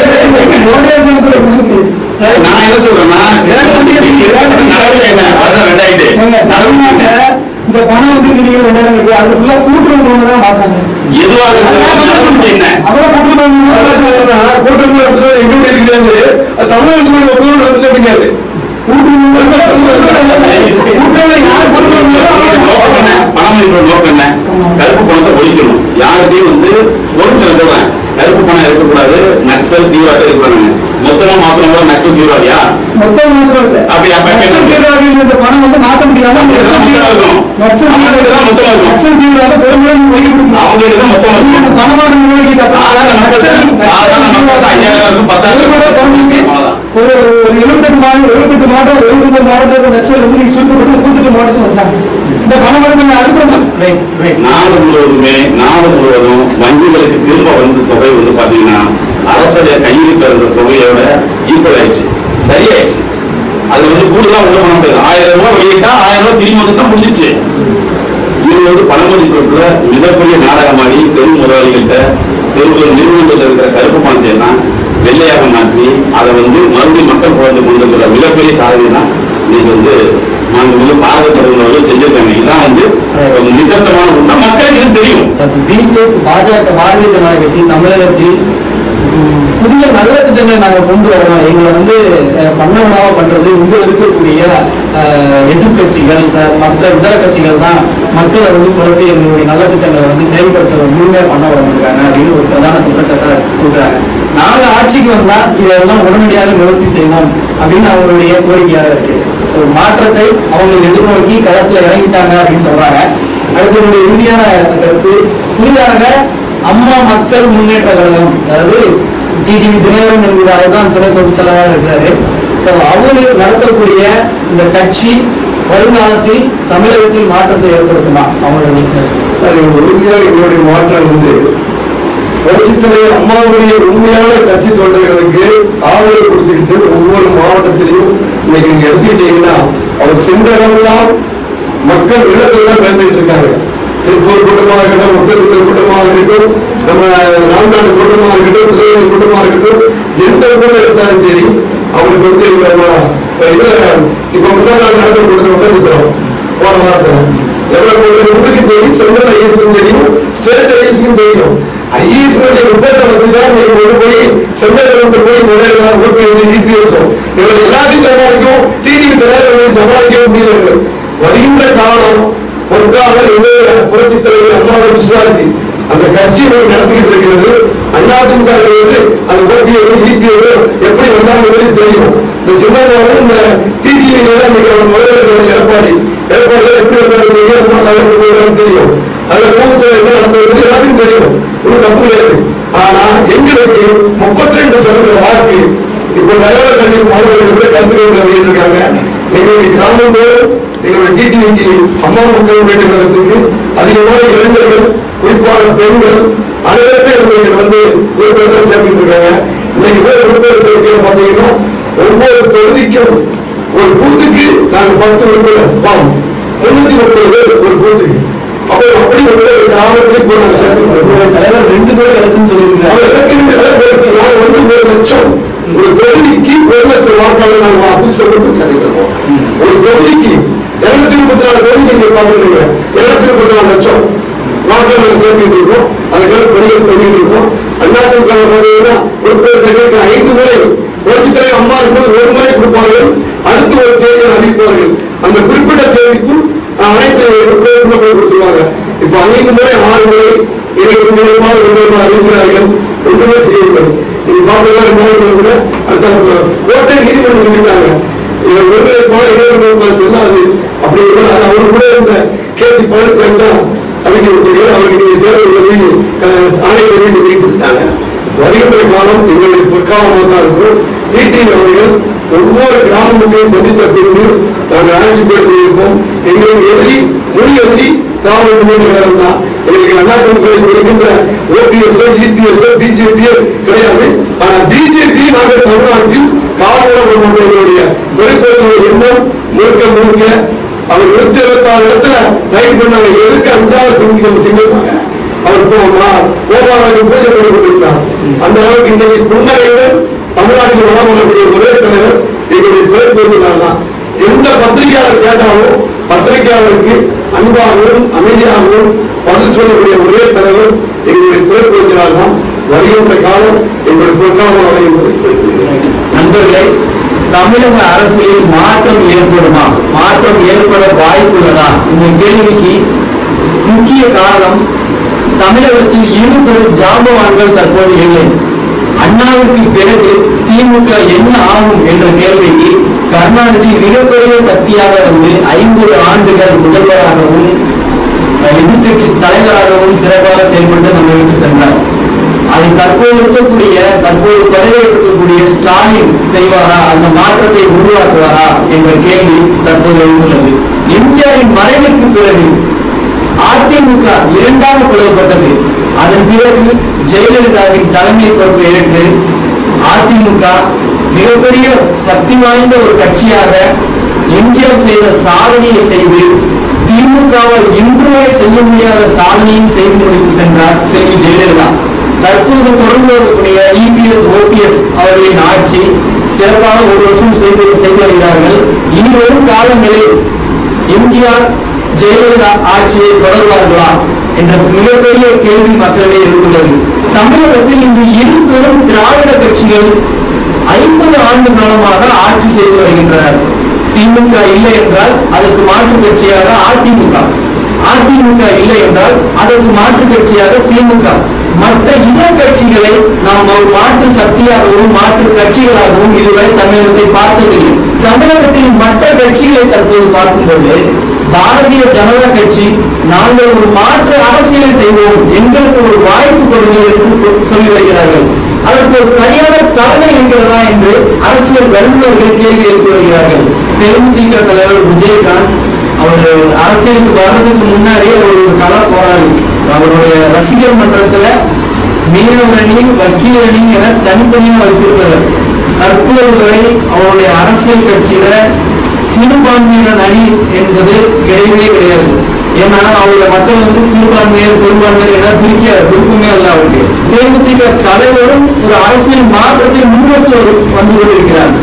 நான் என்ன சொல்றேன்னா நடவடிக்கை என்ன அதான் ரெண்டாயிட்டு நடவடிக்கை என்ன? இந்த பணம் வந்து நீங்க ரெண்டாயிரம் இருக்கு அது ஃபுல்லா கூட்டுறவு தான் பார்த்தாங்க எதுவாக இருந்தாலும் நடவடிக்கை என்ன அப்புறம் கூட்டுறவு கூட்டத்தில் நடத்துறது எங்க இருக்கிறது அது தமிழ் அரசு ஒப்புதல் நடத்த முடியாது கூட்டுறவு யார் நோக்கம் என்ன? பணம் என்ற நோக்கம் என்ன கருப்பு பணத்தை ஒழிக்கணும் யாருக்கையும் வந்து ஒரு சில சொல்றேன் கருப்பு பணம் இருக்கக்கூடாது நக்சல் தீவிர சுருக்கப்பட்டு கூத்துட்டு மாவட்டத்துக்கு வந்தாங்க இந்த பணமடங்கு அனுப்புறோம் ரைட் ரைட் நாடு முழுவதுமே நாடு முழுவதும் வங்கிகளுக்கு திரும்ப வந்த தொகை வந்து பாத்தீங்கன்னா அரசுடைய கையிருப்பு இருந்த தொகையோட ஈக்குவல் ஆயிடுச்சு சரியாயிடுச்சு அது வந்து கூடுதலா உள்ள பண்ண முடியாது ஆயிரம் ரூபாய் வெளியிட்டா ஆயிரம் ரூபாய் திரும்பி வந்து தான் முடிஞ்சிச்சு இது வந்து பணமதிப்புல மிகப்பெரிய நாடகமாடி பெரும் முதலாளிகள்கிட்ட பெரும் நிறுவனங்கள்ல இருக்கிற கருப்பு பணத்தை எல்லாம் வெள்ளையாக மாற்றி அதை வந்து மறுபடியும் மக்கள் குழந்தை கொண்டு வர மிகப்பெரிய சாதனை தான் இன்னைக்கு வந்து நாங்கள் வந்து பாரத பிரதமர்கள் செஞ்சிருக்காங்க இதான் வந்து ஒரு நிசப்தமான உண்மை மக்களுக்கு இது தெரியும் பிஜேபி பாஜக பாரதிய ஜனதா கட்சி தமிழகத்தில் ம், புதிய நல்ல திட்டங்களை நாங்கள் கொண்டு வரோம் எங்களை வந்து அஹ், பண்ண விடாம பண்றது இங்க இருக்கக்கூடிய அஹ், எதிர்க்கட்சிகள் சார் மற்ற இதர கட்சிகள் தான் மக்களை வந்து குழப்பி எங்களுடைய நல்ல திட்டங்களை வந்து செயல்படுத்த முழுமையாக பண்ண விட மாட்டாங்க அப்படின்னு ஒரு பிரதான குற்றச்சாட்டை கொடுக்குறாங்க நாங்க ஆட்சிக்கு வந்தா இதெல்லாம் உடனடியாக நிவர்த்தி செய்வோம் அப்படின்னு அவங்களுடைய கோரிக்கையாக இருக்கு ஸோ மாற்றத்தை அவங்க எதிர்நோக்கி களத்துல இறங்கிட்டாங்க அப்படின்னு சொல்றாங்க அடுத்து என்னுடைய இறுதியான கருத்து புதிதாக அம்மா மக்கள் முன்னேற்ற கழகம் அதாவது டிடிவி தினகரன் என்கிறார் தான் துணை பொதுச் செயலாளர் இருக்கிறாரு ஸோ அவங்க நடத்தக்கூடிய இந்த கட்சி வருங்காலத்தில் தமிழகத்தில் மாற்றத்தை ஏற்படுத்துமா அவங்க சார் இவங்க உறுதியாக எங்களுடைய மாற்றம் வந்து புரட்சித் தலைவர் அம்மாவுடைய உண்மையான கட்சி தொண்டர்களுக்கு ஆதரவு கொடுத்துக்கிட்டு ஒவ்வொரு மாவட்டத்திலையும் இன்னைக்கு நீங்க எடுத்துக்கிட்டீங்கன்னா அவர் சென்ற இடமெல்லாம் மக்கள் வெள்ளத்தில் தான் பேசிட்டு இருக்காங்க திருப்பூர் கூட்டமாக இருக்கட்டும் முத்தத்தில் கூட்டமாக இருக்கட்டும் நம்ம ராம்நாடு கூட்டமாக இருக்கட்டும் திருநெல்வேலி கூட்டமாக இருக்கட்டும் எந்த கூட்டம் எடுத்தாலும் சரி அவங்களுக்கு வந்து நம்ம இதுல இப்ப முதல் நாள் நடந்த கூட்டத்தை மட்டும் இருக்கிறோம் போன வாரத்தில் எவ்வளவு பேர் உங்களுக்கு தெரியும் சென்ட்ரல் ஐஎஸ்க்கும் தெரியும் ஸ்டேட் ஐஎஸ்க்கும் தெரியும் ஐஏஎஸ் ரிப்போர்ட்டை வச்சுதான் நீங்க கொண்டு போய் சென்ட்ரல் கொண்டு போய் முறையில ஓட்டு இபிஎஸும் இவங்க எல்லாத்தையும் சமாளிக்கும் டிடிவி தலைவர் சமாளிக்க முடியல வருகின்ற காலம் பொற்கால இளைய புரட்சி தலைவர் அம்மாவோட விசுவாசி அந்த கட்சி நடத்திக்கிட்டு இருக்கிறது அதிமுக வந்து அந்த ஓபிஎஸ் இபிஎஸ் எப்படி வந்தாலும் தெரியும் இந்த சின்னதாவும் இந்த டிடிவி முதல்வர் எடப்பாடி எடப்பாடி எப்படி வந்தாலும் தெரியும் அம்மா தலைவர் வந்தாலும் தெரியும் அதுல மூத்தர் என்ன நடந்தது எல்லாத்துக்கும் தெரியும் ஒன்றும் தப்பு கிடையாது ஆனா எங்களுக்கு முப்பத்தி ரெண்டு சதவீத வாக்கு இப்ப தலைவர் கல்வி மாணவர்கள் கூட கருத்துக்கள் வெளியிட்டு இருக்காங்க எங்களுடைய கிராமங்கள் எங்களுடைய டிடிவிக்கு அம்மா மக்கள் வேண்டுகிறதுக்கு அதிகமான இளைஞர்கள் குறிப்பாக பெண்கள் அனைவருமே எங்களுக்கு வந்து உறுப்பினர்கள் சேர்த்துட்டு இருக்காங்க இன்னைக்கு பேர் உறுப்பினர் சேர்க்கை பார்த்தீங்கன்னா ஒவ்வொரு தொகுதிக்கும் ஒரு பூத்துக்கு நாங்கள் பத்து உறுப்பினர் பாவம் முன்னூத்தி முப்பது பேர் ஒரு பூத்துக்கு அப்போ அப்படி ஒரு கிராமத்திலே போய் நாங்கள் சேர்த்துக்கிறோம் தலைவர் ரெண்டு பேரும் எனக்குன்னு சொல்லியிருக்கிறார் அவர் இலக்கிய நிலைப்படுத்தி நாங்கள் வந்து ஒரு லட்சம் ஒரு தொகுதிக்கு ஒரு லட்சம் வாக்காளர் நாங்கள் வாக்கு செலுத்தி சேர்த்துக்கிறோம் ஒரு தொகுதிக்கு இருநூத்தி முப்பத்தி நாலு தொகுதி நீங்க பாத்துருக்கீங்க இருநூத்தி முப்பத்தி நாலு லட்சம் வாக்காளர் சேர்த்துக்கிட்டு இருக்கோம் அதுக்காக பணிகள் பண்ணிட்டு இருக்கோம் அதிமுக பார்த்தீங்கன்னா உறுப்பினர் சேர்க்கைக்கு ஐந்து முறை புரட்சித் தலைவர் அம்மா இருக்கும்போது ஒரு முறை கொடுப்பார்கள் அடுத்து ஒரு தேதியில் அறிவிப்பார்கள் அந்த குறிப்பிட்ட தேதிக்குள் அனைத்து உறுப்பினர்களும் போய் கொடுத்துருவாங்க இப்ப ஐந்து முறை ஆறு முறை எனக்கு மூலமாக ஒன்று அறிவிக்கிறார்கள் ஒன்றுமே செய்யவில்லை நீங்க பார்த்தீங்கன்னா மாவட்டத்தில் கூட அடுத்த கோட்டை நீதிமன்றம் சொல்லிட்டாங்க இவர் ஒருவரை போல இளைஞர்கள் செல்லாது அப்படி இருந்தால் அது அவர் கூட இருந்த கேசி பழனிசாமி தான் அறிக்கை கொடுத்திருக்காரு அவருக்கு நீங்க தேர்தல் எழுதி ஆணையை எழுதி வைத்திருந்தாங்க வருகின்ற காலம் எங்களுடைய பொற்காலமாக தான் இருக்கும் டிடிவி அவர்கள் ஒவ்வொரு கிராமங்களையும் சந்தித்த பின்பு நாங்கள் ஆட்சி படுத்தி இருப்போம் எங்களுக்கு எதிரி மொழி எதிரி திராவிட முன்னேற்ற கழகம் தான் எங்களுக்கு அதிமுக இருக்கின்ற ஓபிஎஸ்ஓ இபிஎஸ்ஓ பிஜேபியோ கிடையாது ஆனா பிஜேபி நாங்கள் தமிழ்நாட்டில் காவலர் எங்களுடைய தொலைபேசி எண்ணம் முழுக்க முழுக்க அவர் நூத்தி இருபத்தி ஆறு இடத்துல ரைட் பண்ணாங்க எதற்கு அஞ்சாவது சிங்கம் சிங்கமாக அவர் கோபாலுக்கு பூஜை பண்ணி கொண்டிருந்தார் அந்த அளவுக்கு இன்றைக்கு புன்னகையுடன் தமிழ்நாட்டில் வளம் வரக்கூடிய ஒரே தலைவர் எங்களுடைய தொலைபேசியாளர் தான் எந்த பத்திரிகையாளர் கேட்டாலும் பத்திரிகையாளருக்கு அன்பாகவும் அமைதியாகவும் பதில் சொல்லக்கூடிய ஒரே தலைவர் எங்களுடைய தொலைபேசியாளர் தான் வருகின்ற காலம் எங்களுடைய பொற்காலம் என்பதை குறிப்பிடுகிறேன் நண்பர்களே தமிழக அரசியலில் மாற்றம் ஏற்படுமா மாற்றம் ஏற்பட வாய்ப்புள்ளதா இந்த கேள்விக்கு முக்கிய காரணம் தமிழகத்தில் இரு பெரும் ஜாம்பவான்கள் தற்போது இல்லை அண்ணாவிற்கு பிறகு திமுக என்ன ஆகும் என்ற கேள்விக்கு கருணாநிதி மிகப்பெரிய சக்தியாக வந்து ஐம்பது ஆண்டுகள் முதல்வராகவும் எதிர்கட்சி தலைவராகவும் சிறப்பாக செயல்பட்டு நம்ம விட்டு சென்றார் அதை தற்போது இருக்கக்கூடிய தற்போது பதவியில் இருக்கக்கூடிய ஸ்டாலின் செய்வாரா அந்த மாற்றத்தை உருவாக்குவாரா என்ற கேள்வி தற்போது எழுந்துள்ளது எம்ஜிஆரின் மறைவுக்கு பிறகு அதிமுக இரண்டாக பிளவுபட்டது அதன் பிறகு ஜெயலலிதாவின் தலைமை பொறுப்பை ஏற்று அதிமுக மிகப்பெரிய சக்தி வாய்ந்த ஒரு கட்சியாக எம்ஜிஆர் செய்த சாதனையை செய்து திமுகவால் இன்று வரை செய்ய முடியாத சாதனையும் செய்து முடித்து சென்றார் செல்வி ஜெயலலிதா தற்போது தொடர்ந்து வரக்கூடிய இபிஎஸ் ஓபிஎஸ் அவர்களின் ஆட்சி சிறப்பாக ஒரு வருஷம் செய்து செய்து வருகிறார்கள் இனி வரும் காலங்களில் எம்ஜிஆர் ஜெயலலிதா ஆட்சியை தொடர்வார்களா என்ற மிகப்பெரிய கேள்வி மக்களிடையே இருந்துள்ளது தமிழகத்தில் இன்று இரு பெரும் திராவிட கட்சிகள் ஐம்பது ஆண்டு காலமாக ஆட்சி செய்து வருகின்றனர் திமுக இல்லை என்றால் அதற்கு மாற்று கட்சியாக அதிமுக அதிமுக இல்லை என்றால் அதற்கு மாற்று கட்சியாக திமுக மற்ற இதர கட்சிகளை நாம் ஒரு மாற்று சக்தியாகவும் மாற்று கட்சிகளாகவும் இதுவரை தமிழகத்தை பார்த்ததில்லை தமிழகத்தில் மற்ற கட்சிகளை தற்போது பார்க்கும்போது பாரதிய ஜனதா கட்சி நாங்கள் ஒரு மாற்று அரசியலை செய்வோம் எங்களுக்கு ஒரு வாய்ப்பு கொடுங்கள் என்று சொல்லி வருகிறார்கள் அதற்கு ஒரு சரியான தலைமை இருக்கிறதா என்று அரசியல் வல்லுநர்கள் கேள்வி எழுப்பி வருகிறார்கள் தேமுதிக தலைவர் விஜயகாந்த் அவர் அரசியலுக்கு வர்றதுக்கு முன்னாடியே அவர் ஒரு கள போராளி அவருடைய ரசிகர் மன்றத்துல மீனவர் அணி வக்கீல் அணி என தனித்தனியா வைத்திருந்தவர் தற்போது வரை அவருடைய அரசியல் கட்சியில சிறுபான்மையினர் அணி என்பது கிடையவே கிடையாது ஏன்னா அவருடைய மக்கள் வந்து சிறுபான்மையர் பெரும்பான்மையர் என பிரிக்க விருப்பமே அல்ல அவருக்கு தேமுதிக தலைவரும் ஒரு அரசியல் மாற்றத்தை முன்னெடுத்து வந்து கொண்டிருக்கிறார்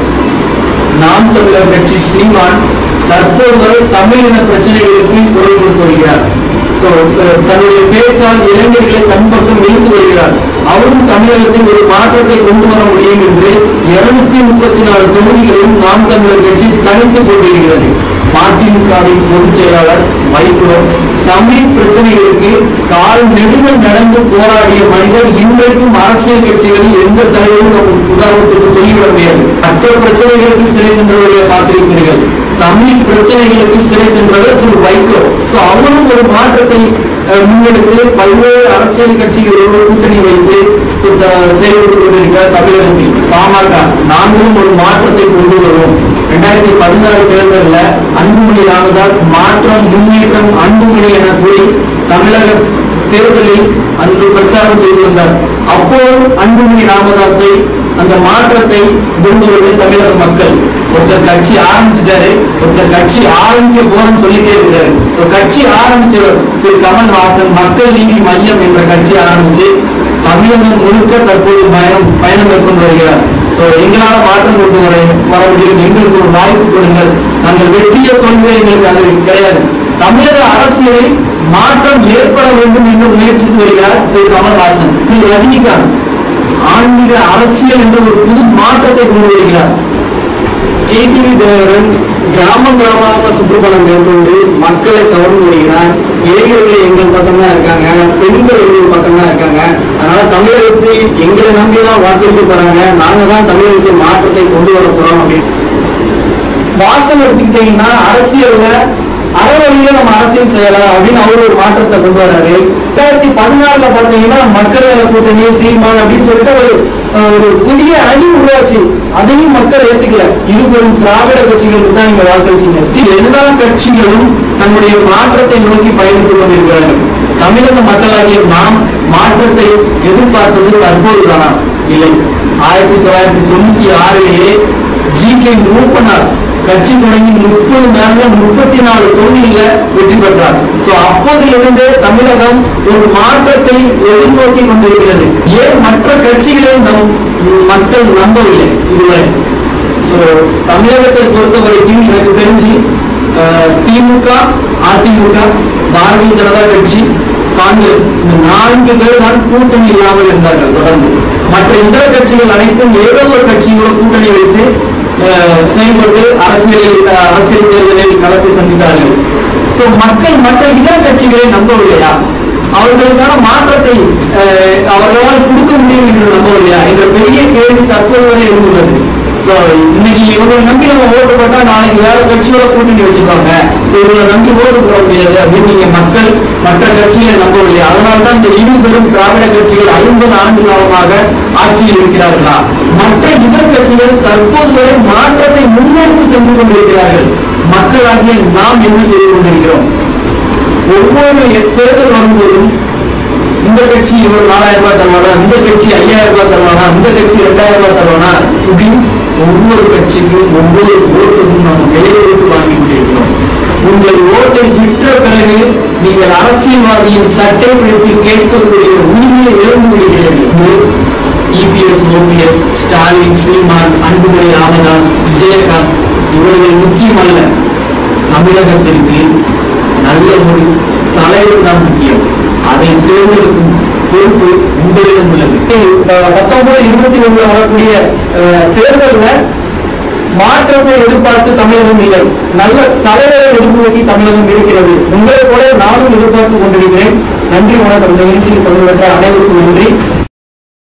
நாம் தமிழர் கட்சி சீமான் தற்போது வரை தமிழின பிரச்சனைகளுக்கு குரல் கொடுத்து வருகிறார் So, அஹ், தன்னுடைய பேச்சால் இளைஞர்களை தன் பக்கம் இழுத்து வருகிறார் அவரும் தமிழகத்தில் ஒரு மாற்றத்தை கொண்டு வர முடியும் என்று இருநூத்தி முப்பத்தி நாலு தொகுதிகளிலும் நாம் தமிழர் கட்சி தனித்துக் கொண்டிருக்கிறது மதிமுகவின் பொதுச் செயலாளர் வைகோ தமிழ் பிரச்சனைகளுக்கு கால் நெடுக நடந்து போராடிய மனிதர் இன்றைக்கும் அரசியல் கட்சிகளில் எந்த தலைவரும் நம் உதாரணத்துக்கு சொல்லிவிட முடியாது மற்ற பிரச்சனைகளுக்கு சிறை சென்றவர்களை பார்த்திருப்பீர்கள் தமிழ் பிரச்சனைகளுக்கு சிறை சென்றவர் திரு வைகோ சோ அவரும் ஒரு மாற்றத்தை அஹ், முன்னெடுத்து பல்வேறு அரசியல் கட்சிகளோடு கூட்டணி வைத்து so, த- செயல்பட்டுக் கொண்டிருக்கிறார் தமிழகத்தில் பாமக நாங்களும் ஒரு மாற்றத்தை கொண்டு வருவோம் ரெண்டாயிரத்தி பதினாறு தேர்தலில் அன்புமணி ராமதாஸ் மாற்றம் முன்னேற்றம் அன்புமணி என கூறி தமிழக தேர்தலில் அன்று பிரச்சாரம் செய்து வந்தார் அப்போது அன்புமணி ராமதாஸை அந்த மாற்றத்தை விரும்புவது தமிழக மக்கள் ஒருத்தர் கட்சி ஆரம்பிச்சிட்டாரு ஒருத்தர் கட்சி ஆரம்பிக்க போறேன்னு சொல்லிட்டே இருக்காரு சோ கட்சி ஆரம்பிச்சவர் திரு கமல்ஹாசன் மக்கள் நீதி மையம் என்ற கட்சி ஆரம்பிச்சு தமிழகம் முழுக்க தற்போது பயணம் பயணம் மேற்கொண்டு வருகிறார் சோ எங்களால மாற்றம் கொண்டு வர வர முடியும் எங்களுக்கு ஒரு வாய்ப்பு கொடுங்கள் நாங்கள் வெற்றியை கொள்கை எங்களுக்கு அது கிடையாது தமிழக அரசியலில் மாற்றம் ஏற்பட வேண்டும் என்று முயற்சித்து வருகிறார் திரு கமல்ஹாசன் திரு ரஜினிகாந்த் ஆன்மீக அரசியல் என்ற ஒரு புது மாற்றத்தை கொண்டு வருகிறார் ஜெய்திவி தேவரன் கிராமம் கிராமமாக சுற்றுப்பயணம் மேற்கொண்டு மக்களை கவர்ந்து வருகிறார் இளைஞர்கள் எங்கள் பக்கம் தான் இருக்காங்க பெண்கள் எங்கள் பக்கம் தான் இருக்காங்க அதனால தமிழகத்தில் எங்களை நம்பி தான் வாக்களிக்க போறாங்க நாங்க தான் தமிழகத்தில் மாற்றத்தை கொண்டு வர போறோம் அப்படின்னு வாசம் எடுத்துக்கிட்டீங்கன்னா அரசியல்ல அறவழியில நம்ம அரசியல் செய்யலாம் அப்படின்னு அவர் ஒரு மாற்றத்தை கொண்டு வராரு ரெண்டாயிரத்தி பதினாறுல பாத்தீங்கன்னா மக்கள் நல கூட்டணி சீமான் அப்படின்னு சொல்லிட்டு ஒரு அஹ், ஒரு புதிய அணி உருவாச்சு அதையும் மக்கள் ஏத்துக்கல இருவரும் திராவிட கட்சிகளுக்கு தான் நீங்க வாக்களிச்சீங்க இது எல்லா கட்சிகளும் தன்னுடைய மாற்றத்தை நோக்கி பயணித்துக் கொண்டிருக்கிறார்கள் தமிழக மக்களாகிய நாம் மாற்றத்தை எதிர்பார்த்தது தற்போதுதானா இல்லை ஆயிரத்தி தொள்ளாயிரத்தி தொண்ணூத்தி ஆறிலேயே ஜி கே மூப்பனார் கட்சி தொடங்கி முப்பது நாள்ல முப்பத்தி நாலு தொகுதியில வெற்றி பெற்றார் சோ அப்போதிலிருந்தே தமிழகம் ஒரு மாற்றத்தை எதிர்நோக்கி கொண்டிருக்கிறது ஏன் மற்ற கட்சிகளை நம் மக்கள் நம்பவில்லை இதுவரை சோ தமிழகத்தை பொறுத்த வரைக்கும் எனக்கு தெரிஞ்சு அஹ், திமுக அதிமுக பாரதிய ஜனதா கட்சி காங்கிரஸ் இந்த நான்கு பேர் தான் கூட்டணி இல்லாமல் இருந்தார்கள் தொடர்ந்து மற்ற இதர கட்சிகள் அனைத்தும் ஏதோ ஒரு கட்சியோட கூட்டணி வைத்து அஹ், செயல்பட்டு அரசியலில் அஹ், அரசியல் தேர்தலில் களத்தை சந்தித்தார்கள் சோ மக்கள் மற்ற இதர கட்சிகளை நம்பவில்லையா அவர்களுக்கான மாற்றத்தை அஹ், அவர்களால் கொடுக்க முடியும் என்று நம்பவில்லையா என்ற பெரிய கேள்வி தற்போது வரை இருந்துள்ளது So, இன்னைக்கு இவங்களை நம்பி நம்ம ஓட்டு போட்டா நாளைக்கு வேற கட்சியோட கூட்டணி வச்சுப்பாங்க சோ இவங்களை நம்பி ஓட்டு போட முடியாது அப்படின்னு நீங்க மக்கள் மற்ற கட்சிகளை நம்பவில்லை அதனால்தான் இந்த இரு பெரும் திராவிட கட்சிகள் ஐம்பது ஆண்டு காலமாக ஆட்சியில் இருக்கிறார்களா மற்ற இதர கட்சிகள் தற்போது வரை மாற்றத்தை முன்னெடுத்து சென்று கொண்டிருக்கிறார்கள் மக்களாகிய நாம் என்ன செய்து கொண்டிருக்கிறோம் ஒவ்வொரு தேர்தல் வரும்போதும் இந்த கட்சி இவர் நாலாயிரம் ரூபாய் தருவானா இந்த கட்சி ஐயாயிரம் ரூபாய் தருவானா இந்த கட்சி ரெண்டாயிரம் ரூபாய் தருவானா இப்படி ஒவ்வொரு கட்சிக்கும் ஒவ்வொரு ஓட்டுக்கும் நாம் விலை கொடுத்து வாங்கி கொண்டிருக்கிறோம் உங்கள் ஓட்டை விற்ற பிறகு நீங்கள் அரசியல்வாதியின் சட்டை பிடித்து கேட்கக்கூடிய உரிமையை இழந்து விடுகிறீர்கள் இபிஎஸ் ஓபிஎஸ் ஸ்டாலின் சீமான் அன்புமணி ராமதாஸ் விஜயகாந்த் இவர்கள் முக்கியமல்ல தமிழகத்திற்கு நல்ல ஒரு தலைவர் தான் முக்கியம் அதை தேர்ந்தெடுக்கும் பொறுப்பு உங்களிடம் உள்ளது பத்தொன்பது இருபத்தி ஒன்று வரக்கூடிய அஹ், தேர்தல்ல மாற்றத்தை எதிர்பார்த்து தமிழகம் இல்லை நல்ல தலைவரை எதிர்நோக்கி தமிழகம் இருக்கிறது உங்களை போல நானும் எதிர்பார்த்து கொண்டிருக்கிறேன் நன்றி வணக்கம் இந்த நிகழ்ச்சியில் பங்கு பெற்ற அனைவருக்கும் நன்றி